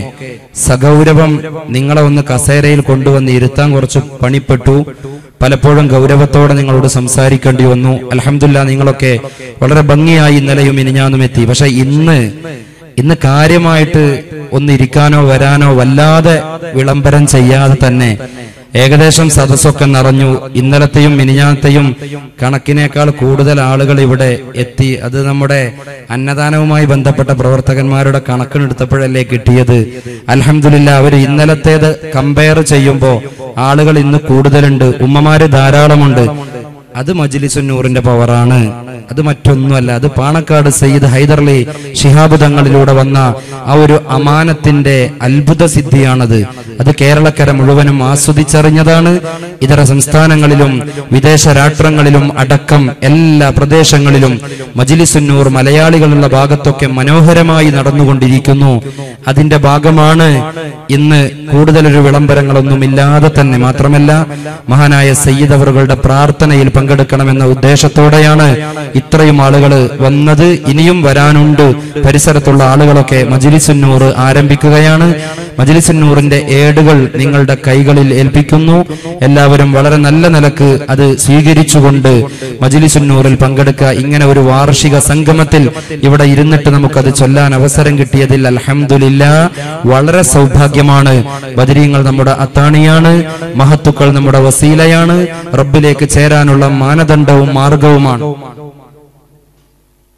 സഗൗരവം നിങ്ങളെ ഒന്ന് കസേരയിൽ കൊണ്ടുവന്ന് ഇരുത്താൻ കുറച്ച് പണിപ്പെട്ടു പലപ്പോഴും ഗൗരവത്തോടെ നിങ്ങളോട് സംസാരിക്കേണ്ടി വന്നു അലഹമില്ല നിങ്ങളൊക്കെ വളരെ ഭംഗിയായി ഇന്നലെയും മിനിഞ്ഞാന്നും എത്തി പക്ഷെ ഇന്ന് ഇന്ന് കാര്യമായിട്ട് ഒന്ന് ഇരിക്കാനോ വരാനോ വല്ലാതെ വിളംബരം ചെയ്യാതെ തന്നെ ഏകദേശം സദസ്സൊക്കെ നിറഞ്ഞു ഇന്നലത്തെയും മിനിഞ്ഞാത്തെയും കണക്കിനേക്കാൾ കൂടുതൽ ആളുകൾ ഇവിടെ എത്തി അത് നമ്മുടെ അന്നദാനവുമായി ബന്ധപ്പെട്ട പ്രവർത്തകന്മാരുടെ കണക്കിനെടുത്തപ്പോഴല്ലേ കിട്ടിയത് അലഹമില്ല അവർ ഇന്നലത്തേത് കമ്പയർ ചെയ്യുമ്പോൾ ആളുകൾ ഇന്ന് കൂടുതലുണ്ട് ഉമ്മമാര് ധാരാളമുണ്ട് അത് മജ്ലിസുന്നൂറിന്റെ പവറാണ് അത് മറ്റൊന്നുമല്ല അത് പാണക്കാട് സയ്യിദ് ഹൈദർലി ശിഹാബ് തങ്ങളിലൂടെ വന്ന ആ ഒരു അമാനത്തിന്റെ അത്ഭുത സിദ്ധിയാണത് അത് കേരളക്കര മുഴുവനും ആസ്വദിച്ചറിഞ്ഞതാണ് ഇതര സംസ്ഥാനങ്ങളിലും വിദേശ രാഷ്ട്രങ്ങളിലും അടക്കം എല്ലാ പ്രദേശങ്ങളിലും മജിലിസുന്നൂർ മലയാളികളുള്ള ഭാഗത്തൊക്കെ മനോഹരമായി നടന്നുകൊണ്ടിരിക്കുന്നു അതിന്റെ ഭാഗമാണ് ഇന്ന് കൂടുതലൊരു വിളംബരങ്ങളൊന്നും ഇല്ലാതെ തന്നെ മാത്രമല്ല മഹാനായ സയ്യിദ് അവറുകളുടെ പ്രാർത്ഥനയിൽ പങ്കെടുക്കണമെന്ന ഉദ്ദേശത്തോടെയാണ് ഇത്രയും ആളുകൾ വന്നത് ഇനിയും വരാനുണ്ട് പരിസരത്തുള്ള ആളുകളൊക്കെ മജിലിസുന്നൂർ ആരംഭിക്കുകയാണ് മജിലിസുന്നൂറിന്റെ ഏടുകൾ നിങ്ങളുടെ കൈകളിൽ ഏൽപ്പിക്കുന്നു എല്ലാവരും വളരെ നല്ല നിലക്ക് അത് സ്വീകരിച്ചുകൊണ്ട് മജിലിസുന്നൂറിൽ പങ്കെടുക്കുക ഇങ്ങനെ ഒരു വാർഷിക സംഗമത്തിൽ ഇവിടെ ഇരുന്നിട്ട് നമുക്കത് ചൊല്ലാൻ അവസരം കിട്ടിയതിൽ അൽഹംദുലില്ല വളരെ സൗഭാഗ്യമാണ് ബദരീങ്ങൾ നമ്മുടെ അത്താണിയാണ് മഹത്തുക്കൾ നമ്മുടെ വസീലയാണ് റബ്ബിലേക്ക് ചേരാനുള്ള മാനദണ്ഡവും മാർഗവുമാണ്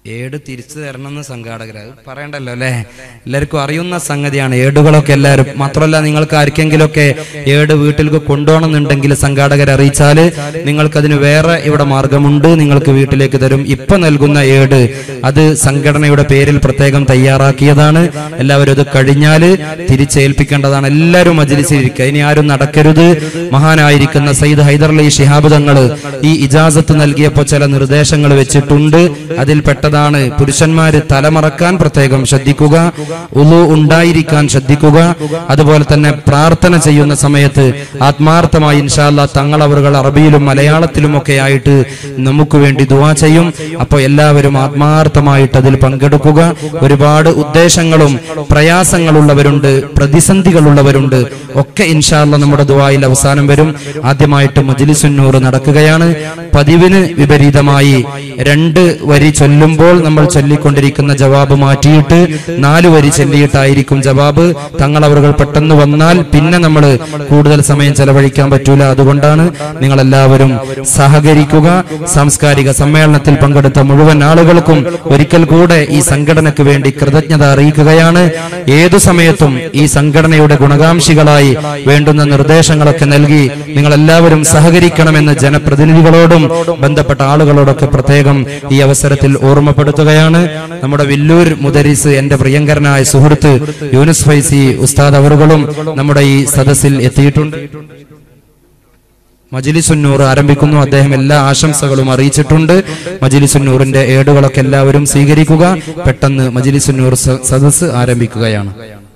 ഏട് തിരിച്ചു തരണമെന്ന് സംഘാടകർ അത് പറയണ്ടല്ലോ അല്ലേ എല്ലാവർക്കും അറിയുന്ന സംഗതിയാണ് ഏടുകളൊക്കെ എല്ലാവരും മാത്രമല്ല നിങ്ങൾക്ക് ആർക്കെങ്കിലുമൊക്കെ ഏട് വീട്ടിലേക്ക് കൊണ്ടുപോകണമെന്നുണ്ടെങ്കിൽ സംഘാടകർ അറിയിച്ചാൽ നിങ്ങൾക്കതിന് വേറെ ഇവിടെ മാർഗമുണ്ട് നിങ്ങൾക്ക് വീട്ടിലേക്ക് തരും ഇപ്പൊ നൽകുന്ന ഏട് അത് സംഘടനയുടെ പേരിൽ പ്രത്യേകം തയ്യാറാക്കിയതാണ് എല്ലാവരും ഇത് കഴിഞ്ഞാൽ തിരിച്ചേൽപ്പിക്കേണ്ടതാണ് എല്ലാവരും മജിലിസിലിരിക്കുക ഇനി ആരും നടക്കരുത് മഹാനായിരിക്കുന്ന സയ്യിദ് ഹൈദർലി ശിഹാബ് തങ്ങൾ ഈ ഇജാസത്ത് നൽകിയപ്പോൾ ചില നിർദ്ദേശങ്ങൾ വെച്ചിട്ടുണ്ട് അതിൽ പെട്ടതാണ് പുരുഷന്മാര് തലമറക്കാൻ പ്രത്യേകം ശ്രദ്ധിക്കുക ഉളു ഉണ്ടായിരിക്കാൻ ശ്രദ്ധിക്കുക അതുപോലെ തന്നെ പ്രാർത്ഥന ചെയ്യുന്ന സമയത്ത് ആത്മാർത്ഥമായി ഇൻഷാല്ല തങ്ങൾ അവറുകൾ അറബിയിലും മലയാളത്തിലും ഒക്കെ ആയിട്ട് നമുക്ക് വേണ്ടി ദുവാ ചെയ്യും അപ്പോൾ എല്ലാവരും ആത്മാർത്ഥമായിട്ട് അതിൽ പങ്കെടുക്കുക ഒരുപാട് ഉദ്ദേശങ്ങളും പ്രയാസങ്ങളുള്ളവരുണ്ട് പ്രതിസന്ധികളുള്ളവരുണ്ട് ഒക്കെ ഇൻഷാല്ല നമ്മുടെ ദുവായിൽ അവസാനം വരും ആദ്യമായിട്ട് മജിലിസുന്നൂർ നടക്കുകയാണ് പതിവിന് വിപരീതമായി രണ്ട് വരി ചൊല്ലുമ്പോൾ നമ്മൾ ചൊല്ലിക്കൊണ്ടിരിക്കുന്ന ജവാബ് മാറ്റിയിട്ട് നാല് വരി ചൊല്ലിയിട്ടായിരിക്കും ജവാബ് തങ്ങൾ അവറുകൾ പെട്ടെന്ന് വന്നാൽ പിന്നെ നമ്മൾ കൂടുതൽ സമയം ചെലവഴിക്കാൻ പറ്റൂല അതുകൊണ്ടാണ് നിങ്ങൾ എല്ലാവരും സഹകരിക്കുക സാംസ്കാരിക സമ്മേളനത്തിൽ പങ്കെടുത്ത മുഴുവൻ ആളുകൾക്കും ഒരിക്കൽ കൂടെ ഈ സംഘടനയ്ക്ക് വേണ്ടി കൃതജ്ഞത അറിയിക്കുകയാണ് ഏതു സമയത്തും ഈ സംഘടനയുടെ ഗുണകാംക്ഷികളായി വേണ്ടുന്ന നിർദ്ദേശങ്ങളൊക്കെ നൽകി നിങ്ങൾ എല്ലാവരും സഹകരിക്കണമെന്ന് ജനപ്രതിനിധികളോടും ബന്ധപ്പെട്ട ആളുകളോടൊക്കെ പ്രത്യേകം ഈ അവസരത്തിൽ ഓർമ്മപ്പെടുത്തുകയാണ് നമ്മുടെ വില്ലൂർ മുദരിസ് എന്റെ പ്രിയങ്കരനായ സുഹൃത്ത് യൂനുസ് ഫൈസി ഉസ്താദ് അവറുകളും നമ്മുടെ ഈ സദസ്സിൽ എത്തിയിട്ടുണ്ട് മജിലിസുന്നൂർ ആരംഭിക്കുന്നു അദ്ദേഹം എല്ലാ ആശംസകളും അറിയിച്ചിട്ടുണ്ട് മജിലിസുന്നൂറിന്റെ ഏടുകളൊക്കെ എല്ലാവരും സ്വീകരിക്കുക പെട്ടെന്ന് മജിലിസുന്നൂർ സ- സദസ്സ് ആരംഭിക്കുകയാണ്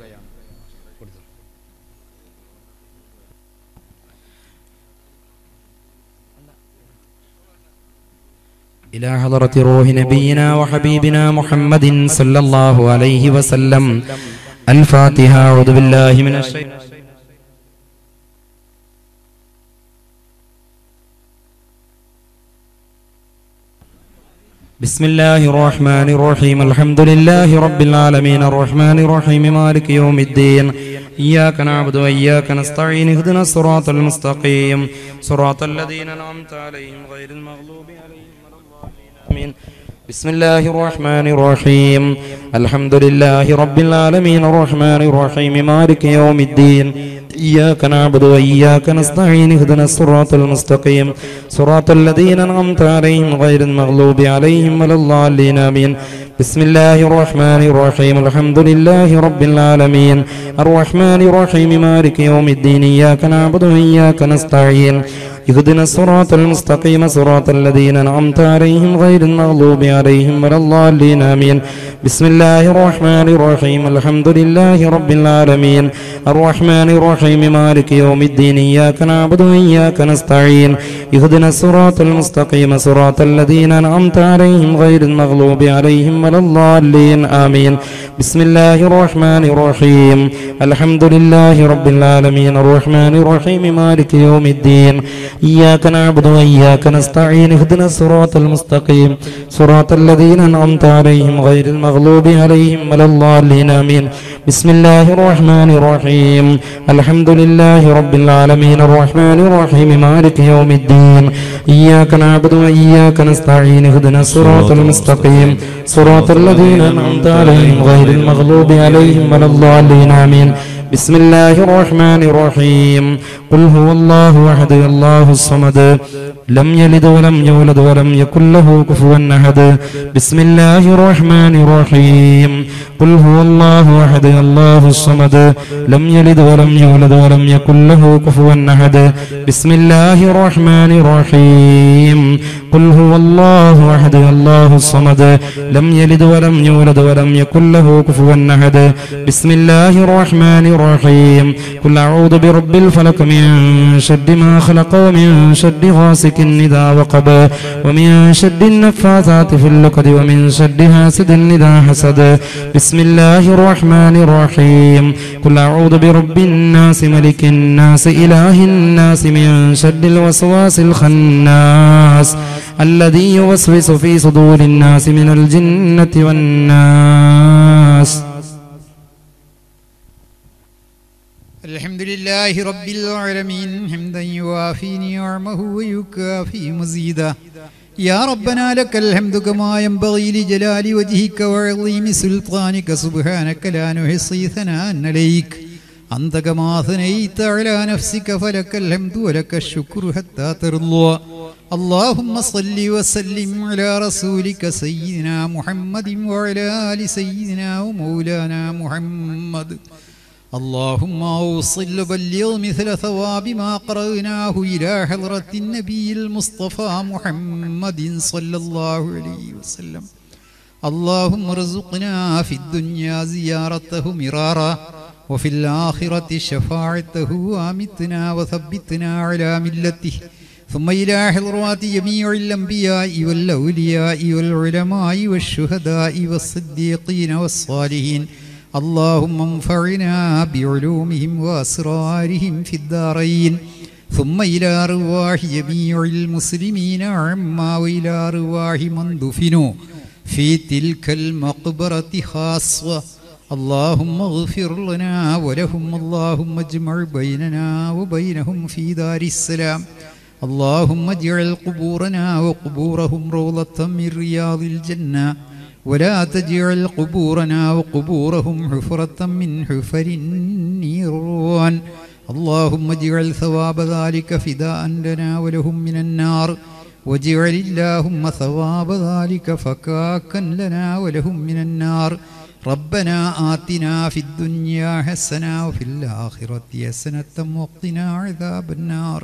إلى حضرة روح نبينا وحبيبنا محمد صلى الله عليه وسلم الفاتحة أعوذ بالله من الشيطان بسم الله الرحمن الرحيم الحمد لله رب العالمين الرحمن الرحيم مالك يوم الدين إياك نعبد وإياك نستعين اهدنا الصراط المستقيم صراط الذين أنعمت عليهم غير المغلوب عليهم ولا الضالين آمين بسم الله الرحمن الرحيم الحمد لله رب العالمين الرحمن الرحيم مالك يوم الدين إياك نعبد وإياك نستعين اهدنا الصراط المستقيم صراط الذين أنعمت عليهم غير المغلوب عليهم ولا الضالين آمين بسم الله الرحمن الرحيم الحمد لله رب العالمين الرحمن الرحيم مالك يوم الدين إياك نعبد وإياك نستعين اهدنا الصراط المستقيم صراط الذين أنعمت عليهم غير المغلوب عليهم ولا الضالين آمين بسم الله الرحمن الرحيم الحمد لله رب العالمين الرحمن الرحيم مالك يوم الدين إياك نعبد وإياك نستعين اهدنا الصراط المستقيم صراط الذين أنعمت عليهم غير المغلوب عليهم ولا الضالين آمين بسم الله الرحمن الرحيم الحمد لله رب العالمين الرحمن الرحيم مالك يوم الدين إياك نعبد وإياك نستعين اهدنا الصراط المستقيم صراط الذين أنعمت عليهم غير المغلوب عليهم ولا الضالين آمين بسم الله الرحمن الرحيم الحمد لله رب العالمين الرحمن الرحيم مالك يوم الدين إياك نعبد وإياك نستعين اهدنا الصراط المستقيم صراط الذين أنعمت عليهم غير المغلوب عليهم ولا الضالين آمين بسم الله الرحمن الرحيم قل هو الله أحد الله الصمد لم يلد ولم يولد ولم يكن له كفوا أحد بسم الله الرحمن الرحيم قل هو الله أحد الله الصمد لم يلد ولم يولد ولم يكن له كفوا أحد بسم الله الرحمن الرحيم قل هو الله أحد الله الصمد لم يلد ولم يولد ولم يكن له كفوا أحد بسم الله الرحمن الرحيم قل أعوذ برب الفلق من شر ما خلق ومن شر غاسق إذا وقب ومن شر النفاثات في اللقد ومن شر حاسد إذا حسد بسم الله الرحمن الرحيم قل أعوذ برب الناس ملك الناس إله الناس من شر الوسواس الخناس الذي يوسوس في صدور الناس من الجنة والناس الحمد لله رب العالمين حمدا يوافي نعمه ويكافي مزيدا يا ربنا لك الحمد كما ينبغي لجلال وجهك وعظيم سلطانك سبحانك لا نحصي ثناء عليك أنت كما ثنيت على نفسك فلك الحمد ولك الشكر حتى ترضى اللهم صل وسلم على رسولك سيدنا محمد وعلى آل سيدنا ومولانا محمد اللهم أوصل بلغ مثل ثواب ما قرأناه إلى حضرة النبي المصطفى محمد صلى الله عليه وسلم اللهم ارزقنا في الدنيا زيارته مرارا وفي الآخرة شفاعته وامتنا وثبتنا على ملته ثم إلى حضرات جميع الأنبياء والأولياء والعلماء والشهداء والصديقين والصالحين اللهم انفعنا بعلومهم وأسرارهم في الدارين ثم إلى أرواح جميع المسلمين عما وإلى أرواح من دفنوا في تلك المقبرة خاصة اللهم اغفر لنا ولهم اللهم اجمع بيننا وبينهم في دار السلام اللهم اجعل قبورنا وقبورهم روضة من رياض الجنة ولا تجعل قبورنا وقبورهم حفرة من حفر النيران اللهم اجعل ثواب ذلك فداء لنا ولهم من النار واجعل اللهم ثواب ذلك فكاكا لنا ولهم من النار ربنا آتنا في الدنيا حسنة وفي الآخرة حسنة وقنا عذاب النار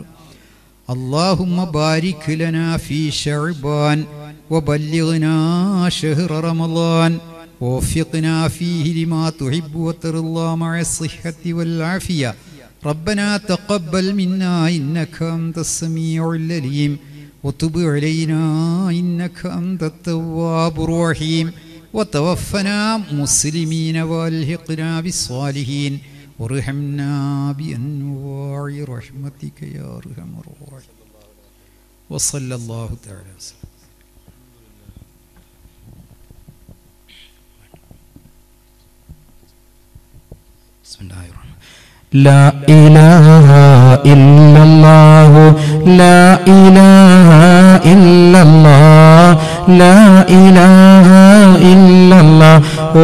اللهم بارك لنا في شعبان وبلغنا شهر رمضان ووفقنا فيه لما تحب وترضى مع الصحة والعافية ربنا تقبل منا إنك أنت السميع العليم وتب علينا إنك أنت التواب الرحيم وتوفنا مسلمين والحقنا بالصالحين وارحمنا بأنواع رحمتك يا أرحم الراحمين وصلى الله تعالى وسلم بسم الله الرحمن لا إله إلا الله لا إله إلا الله لا إله إلا الله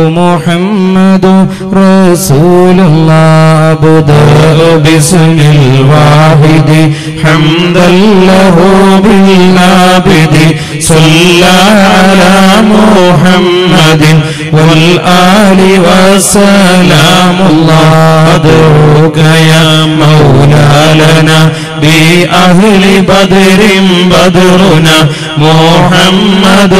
محمد رسول الله أبدأ باسم الواحد حمدا له بالعابد صلى على محمد والآل وسلام الله أدعوك يا مولا لنا بأهل بدر بدرنا محمد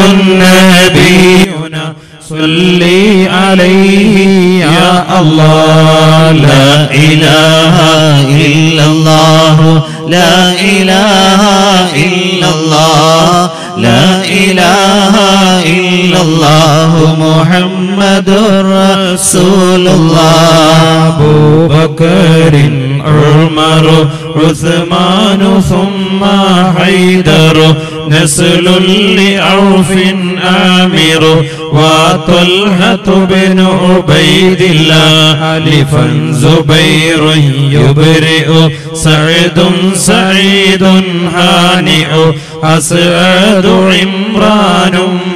نبينا صلي عليه يا الله لا إله إلا الله لا إله إلا الله لا إله إلا الله محمد رسول الله أبو بكر عمر عثمان ثم حيدر نسل لعوف آمر وطلحة بن عبيد الله ألفا زبير يبرئ سعد سعيد هانئ أسعد عمران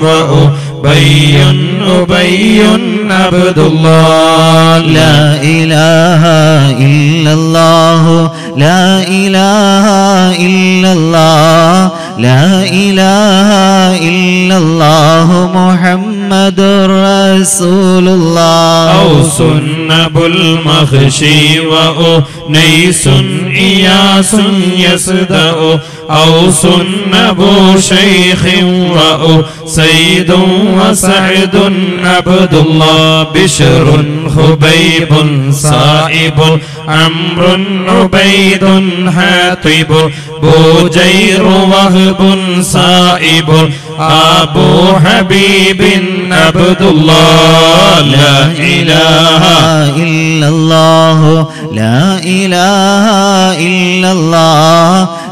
وأبي أبي عبد الله لا إله إلا الله لا إله إلا الله لا إله إلا الله محمد رسول الله أوس أبو المخشي وأنيس إياس يصدأ أوس أبو شيخ وأسيد وسعد عبد الله بشر خبيب صائب عمرو عبيد حاطب بوجير وهب صائب أبو حبيب عبد الله لا إله إلا الله لا إله إلا الله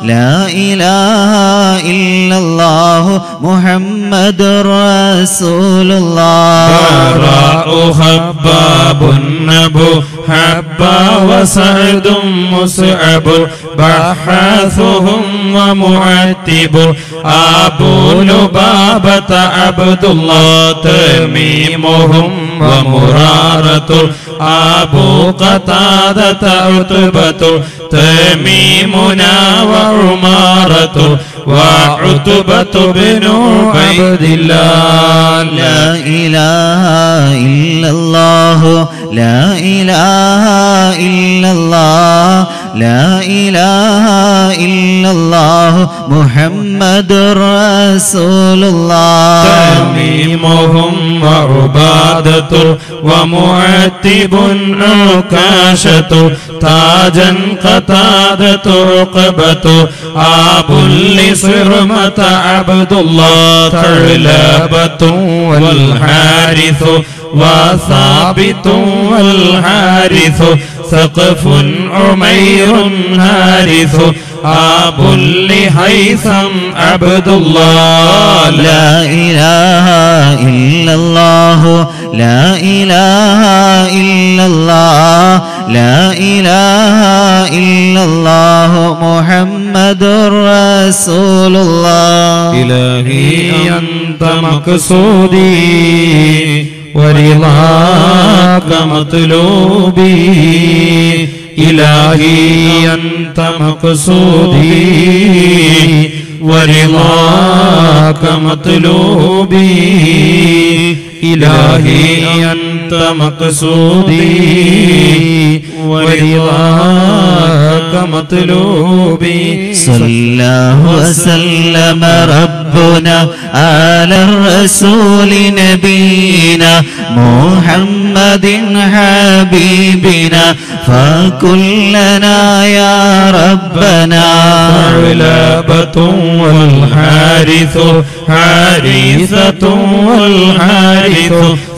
لا إله إلا الله محمد رسول الله براء خباب نبو حبا وسعد مصعب بحاثهم ومعتب أبو لبابة عبد الله تميمهم ومرارة أبو قتادة عتبة تميمنا وعمارة وعتبة بن عبد الله لا إله إلا الله لا إله إلا الله لا إله إلا الله محمد رسول الله تميمهم وعبادة ومعتب عكاشة تاجا قتادة عقبة أبو لصرمة عبد الله ثعلبة والحارث وثابت والحارث سقف عمير هارث أبو لهيثم عبد الله لا إله إلا الله لا إله إلا الله لا إله إلا الله محمد رسول الله إلهي أنت مقصودي ورضاك مطلوبي إلهي أنت مقصودي ورضاك مطلوبي إلهي أنت مقصودي ورضاك مطلوبي صلى الله وسلم ربنا على الرسول نبينا محمد حبيبنا فكلنا يا ربنا ثعلبة والحارث حارثة والحارث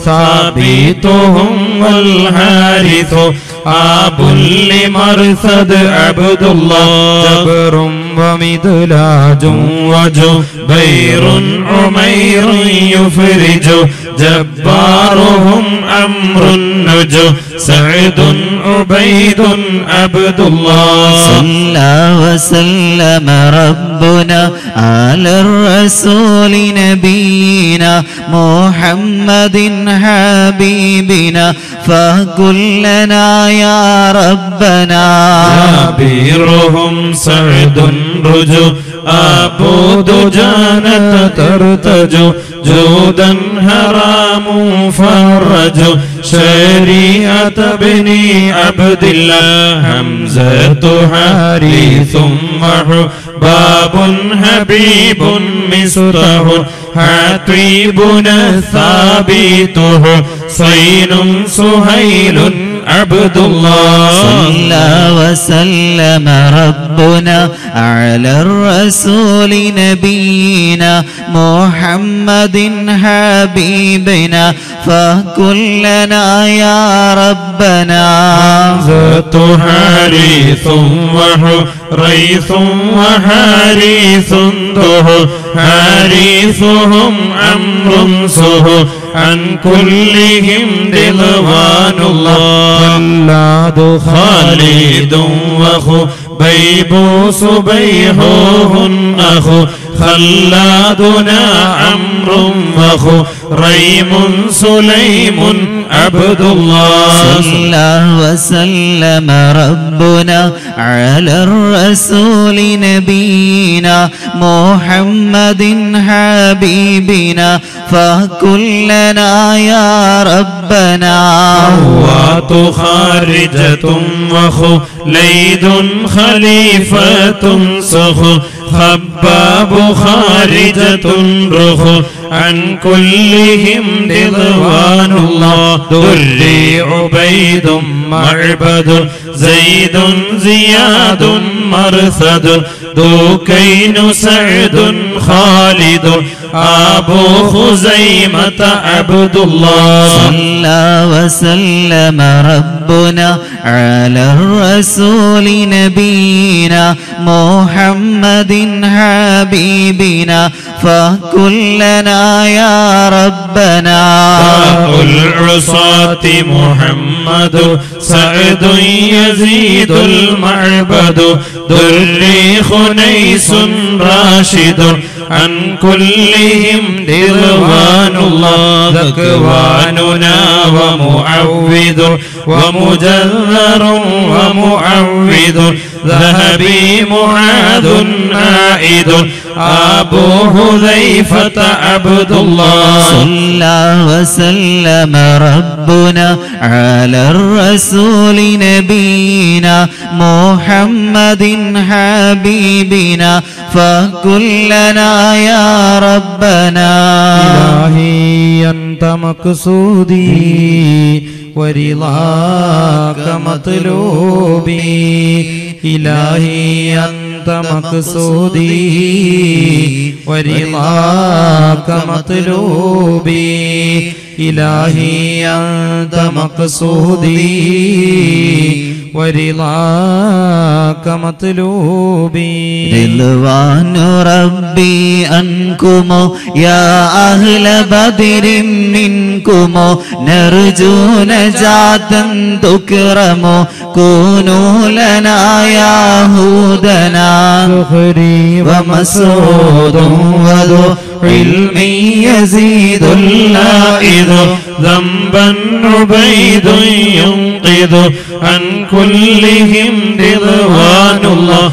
ثابتهم والحارث أبو لمرثد عبد الله جبر ومدلاج وجبير عمير يفرج جبارهم أمر النجو سعد عبيد عبد الله صلى وسلم ربنا على الرسول نبينا محمد حبيبنا فكلنا يا ربنا كبيرهم سعد رجو أبو دجانة ترتج جودا هرام فرج شريعة بني عبد الله حمزة حارث محباب حبيب مصطح حتيبنا ثابته صين سهيل عبد الله صلى وسلم ربنا على الرسول نبينا محمد حبيبنا فكلنا يا ربنا حمزة حارث وحريث وحارث ده حارثهم أمر سه عن كلهم رضوان الله خلاد خالد وخو بيب صبيحه أخو خلادنا عمرو وخو ريم سليم عبد الله صلى وسلم ربنا على الرسول نبينا محمد حبيبنا فكلنا يا ربنا هوات خارجة وخليد خليفة سخ خباب خارجة رخ عن كلهم رضوان الله دري عبيد معبد زيد زياد مرثد ذو كين سعد خالد أبو خزيمة عبد الله صلى وسلم ربنا على الرسول نبينا محمد حبيبنا فكلنا يا ربنا باء العصاة محمد سعد يزيد المعبد دري خنيس راشد عن كلهم رضوان الله ذكواننا ومعوذ ومجذر ومعوذ ذهبي معاذ عائد أبو حذيفة عبد الله صلى وسلم ربنا على الرسول نبينا محمد حبيبنا فكلنا يا ربنا إلهي أنت مقصودي ورضاك مطلوبي إلهي أنت مقصودي ورضاك مطلوبي إلهي أنت مقصودي ورضاك مطلوبي رضوان ربي أنكم يا أهل بدر منكم نرجو نجاة تكرم كونوا لنا يا هودنا زهري ومسعود وذو علم يزيد اللائذ ذنبا عبيد ينقذ عن كلهم رضوان الله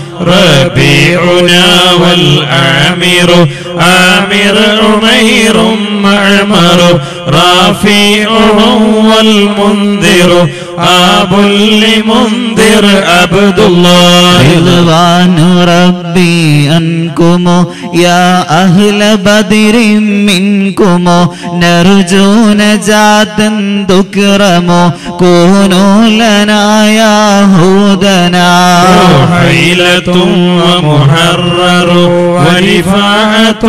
ربيعنا والآمر آمر عمير معمر رافع والمنذر أبو لمنذر عبد الله رضوان ربي أنكم يا أهل بدر منكم نرجو نجاة تكرم كونوا لنا يا هودنا حيلة ومحرر ورفاعة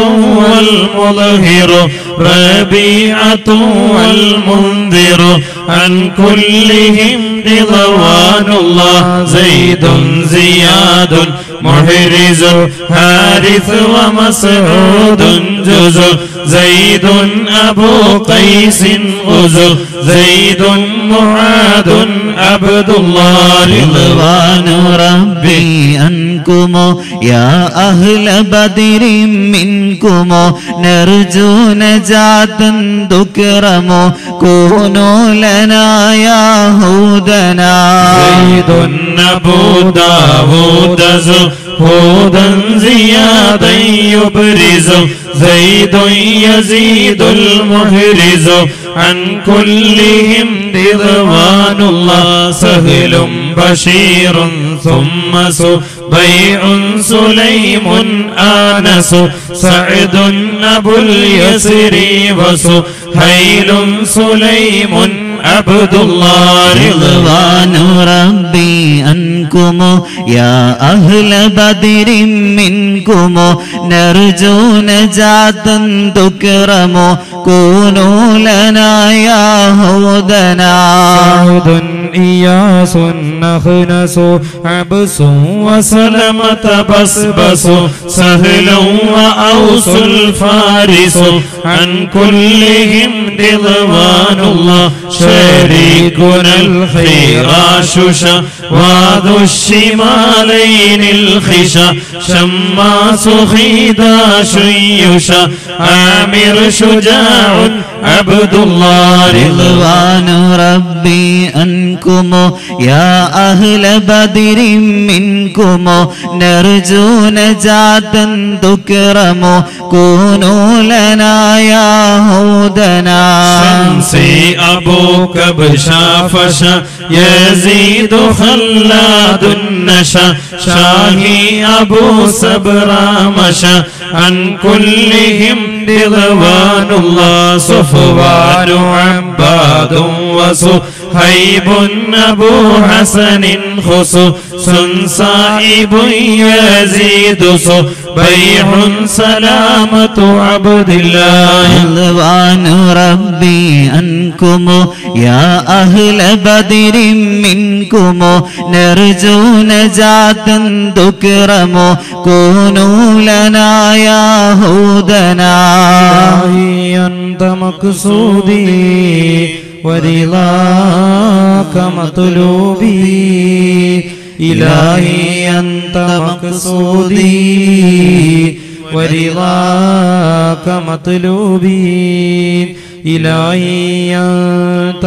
والمظهر ربيعة والمنذر عن كلهم رضوان الله زيد زياد محرز حارث ومسعود جز زيد أبو قيس غز زيد معاذ عبد الله رضوان ربي أنكم يا أهل بدر منكم نرجو نجاة تكرم كونوا لنا يا هودنا زيد أبو داود زهودا زيادا يبرز زيد يزيد المحرز عن كلهم رضوان الله سهل بشير ثم سبيع سليم آنس سعد أبو اليسر وسهيل سليم عبد الله رضوان ربي أنكم يا أهل بدر منكم نرجو نجاة تكرم كونوا لنا يا هودنا سعد إياس نخنس عبس وسلمة بسبس سهل وأوس الفارس عن كلهم رضوان الله شريكنا الخراش وذو الشمالين الخشا شماس خيداش يشا عامر شجاع عبد الله رضوان ربي أنكم يا أهل بدر منكم نرجو نجاة تكرم كونوا لنا يا هودنا شمسي أبو كبشا فشا يزيد خلاد النشا شاهي أبو سبرا مشا عن كلهم رضوان الله صفوان عباد وصهيب أبو حسن خصوص صائب يزيد صبيح سلامة عبد الله رضوان ربي أنكم يا أهل بدر منكم نرجو نجاة تكرم كونوا لنا يا هودنا إلهي أنت مقصودي ورضاك مطلوبي إلهي أنت مقصودي ورضاك مطلوبي إلهي أنت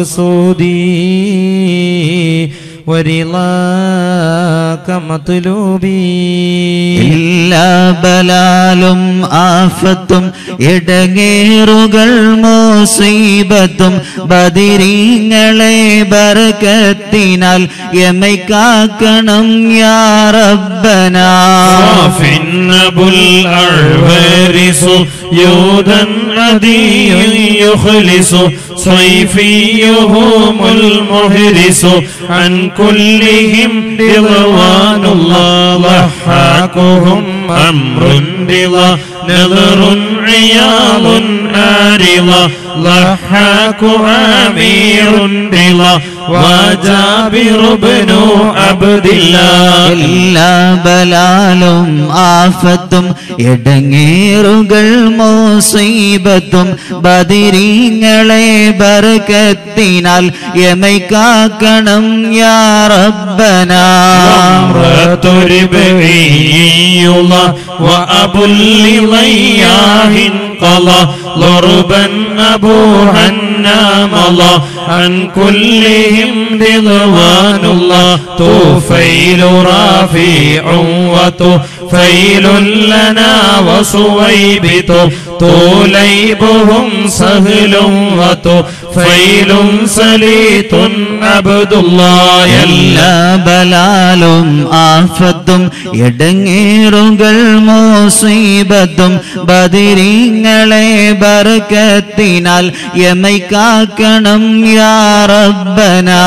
مقصودي ورضاك مطلوبي എല്ലാ ബലാലും ആഫത്തും ഇടങ്ങേറുകൾ മോസീബത്തും ബദിരീങ്ങളെ ബർക്കത്തിനാൽ യമൈക്കാക്കണം യാ റബ്ബനാ أبو الأعوارس يودا أدي يخلص صيفيهم المهرس عن كلهم رضوان الله ضحاكهم أمر رضا نظر عياض آرضا ضحاك أمير رضا وجابر بن عبد الله എല്ലാ ബലാലും ആഫത്തും ഇടങ്ങേറുകൾ മോസീബത്തും ബദിരീങ്ങളെ ബർക്കത്തിനാൽ യമൈക്കാക്കണം യാ റബ്ബനാ امرأة ربعي الله وأبو لضياه قضى ضربا أبو هنام الله عن كلهم رضوان الله طفيل رافع وطفيل لنا وصويبت طوليبهم سهل وطفيل سليط عبد الله എല്ലാ ബലാലും ആഫത്തും ഇടങ്ങേറുകൾ മോസീബത്തും ബദിരീങ്ങളെ ബർക്കത്തിനാൽ യമൈക്കാക്കണം യാ റബ്ബനാ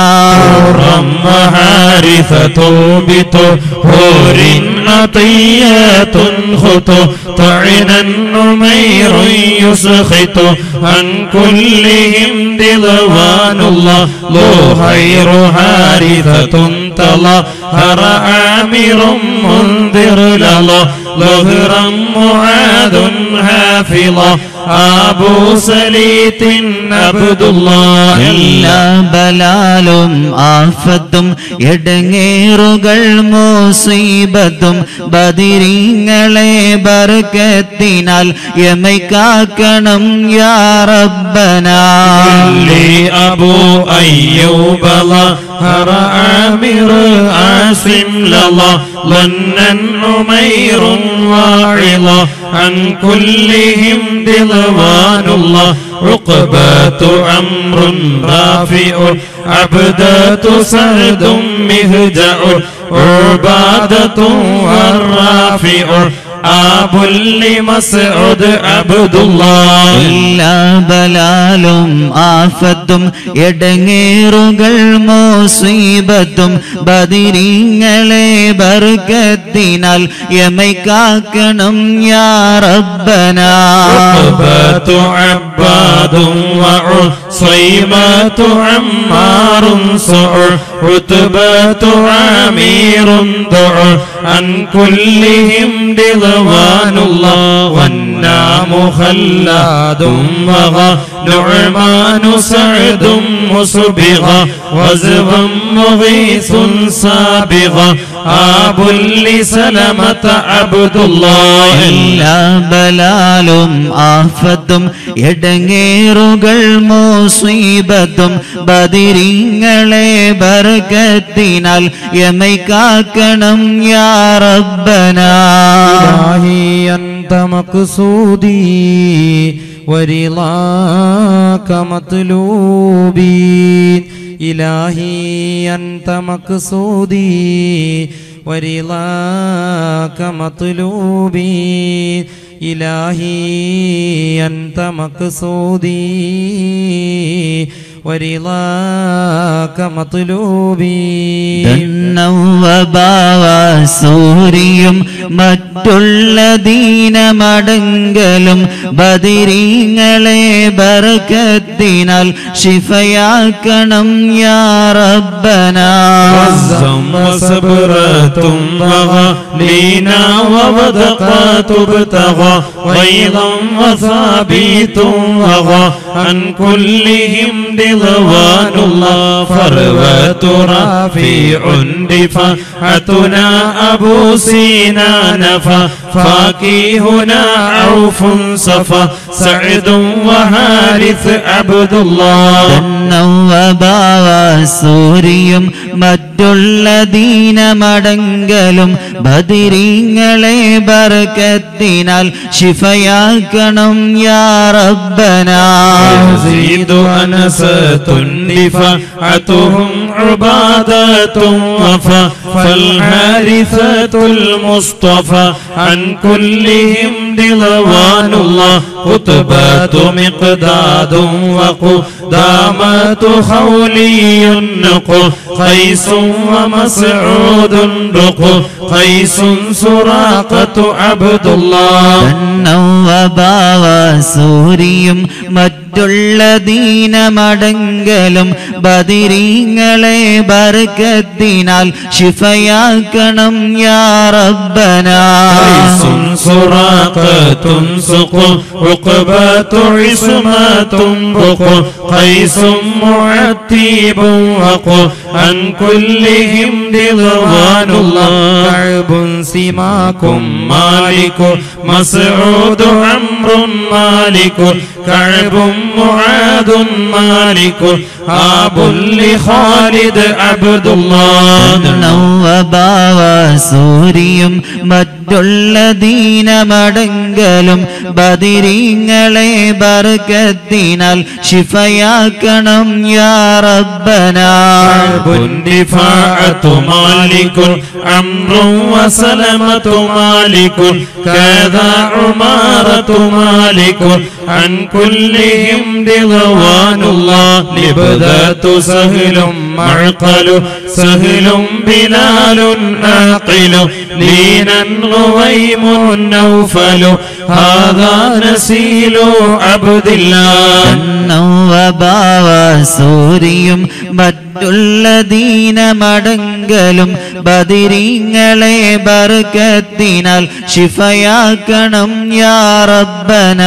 محارثة بطهور عطيات خطو طعنا نمير يسخط عن كلهم رضوان الله ذو خير حارثة تظهر عامر منذر لله ظهرا معاذ حافظا أبو سليت عبد الله എല്ലാ ബലാലും ആഫത്തും ഇടങ്ങേറുകൾ മോസീബത്തും ബദിരീങ്ങളെ ബർക്കത്തിനാൽ യമൈക്കാക്കണം യാ റബ്ബനാ لي أبو أيوب ظهر عامر عاصم لله ظنا عمير واعظا عن كلهم رضوان الله عقبات أمر رافع عبدة سعد مهجع عبادة والرافع أبو لمسعود عبد الله എല്ലാ ബലാലും ആഫത്തും ഇടങ്ങേറുകൾ മോസീബത്തും ബദിരീങ്ങളെ ബർക്കത്തിനാൽ യമൈക്കാക്കണം യാ റബ്ബനാ عقبة عباد وعصيبة عمار صعر عتبة عمير ضعر عن كلهم رضوان الله والنام خلاد وغى نعمان سعد مسبغا وزغا مغيث سابغا آب لسلمة عبد الله എല്ലാ ബലാലും ആഫത്തും ഇടങ്ങേറുകൾ മോസീബത്തും ബദിരീങ്ങളെ ബർക്കത്തിനാൽ യമൈക്കാക്കണം യാ റബ്ബനാ إلهي أنت مقصودي ورضاك مطلوبي إلهي أنت مقصودي ورضاك مطلوبي إلهي أنت مقصودي ورضاك مطلوبي സൂര്യയും മറ്റുള്ള ദീനമടങ്കലും ബദിരീങ്ങളെ ബർക്കത്തിനാൽ ശിഫയാക്കണം യാ റബ്ബന وصبرة وغلينا وبدقات ابتغى غيظا وثابت وغى عن كلهم رضوان الله فروة رافع دفاعتنا أبو سينا نفى فاكيهنا عوف صفا سعد وحارث عبد الله സൂര്യയും മറ്റുള്ള ദീനമടങ്കലും ബദിരീങ്ങളെ ബർക്കത്തിനാൽ ശിഫയാക്കണം യാ റബ്ബന يزيد أنسة دفاعتهم عبادة وفا فالحارثة المصطفى عن كلهم رضوان الله خطبات مقداد وقدامة خولي نقو قيس ومسعود رقو قيس سراقة عبد الله സൂര്യയും മറ്റുള്ള ദീനമടങ്കലും ബദിരീങ്ങളെ ബർക്കത്തിനാൽ ശിഫയാക്കണം യാ റബ്ബന سراقة سق عقبة عصمة بق قيس معتيب وق عن كلهم رضوان الله كعب سماك مالك مسعود عمرو مالك كعب معاذ مالك آب لخالد عبد الله സൂര്യയും മറ്റുള്ള ദീനമടങ്കലും ബദിരീങ്ങളെ ബർക്കത്തിനാൽ ശിഫയാക്കണം യാ റബ്ബന دفاعة مالك عمرو وسلمة مالك كذا عمارة مالك عن كلهم رضوان الله لبذات سهل معقل سهل بلال عاقل لينا غويم نوفل هذا نسيل عبد الله സൂര്യയും മറ്റുള്ള ദീനമടങ്കലും ബദിരീങ്ങളെ ബർക്കത്തിനാൽ ശിഫയാക്കണം യാ റബ്ബന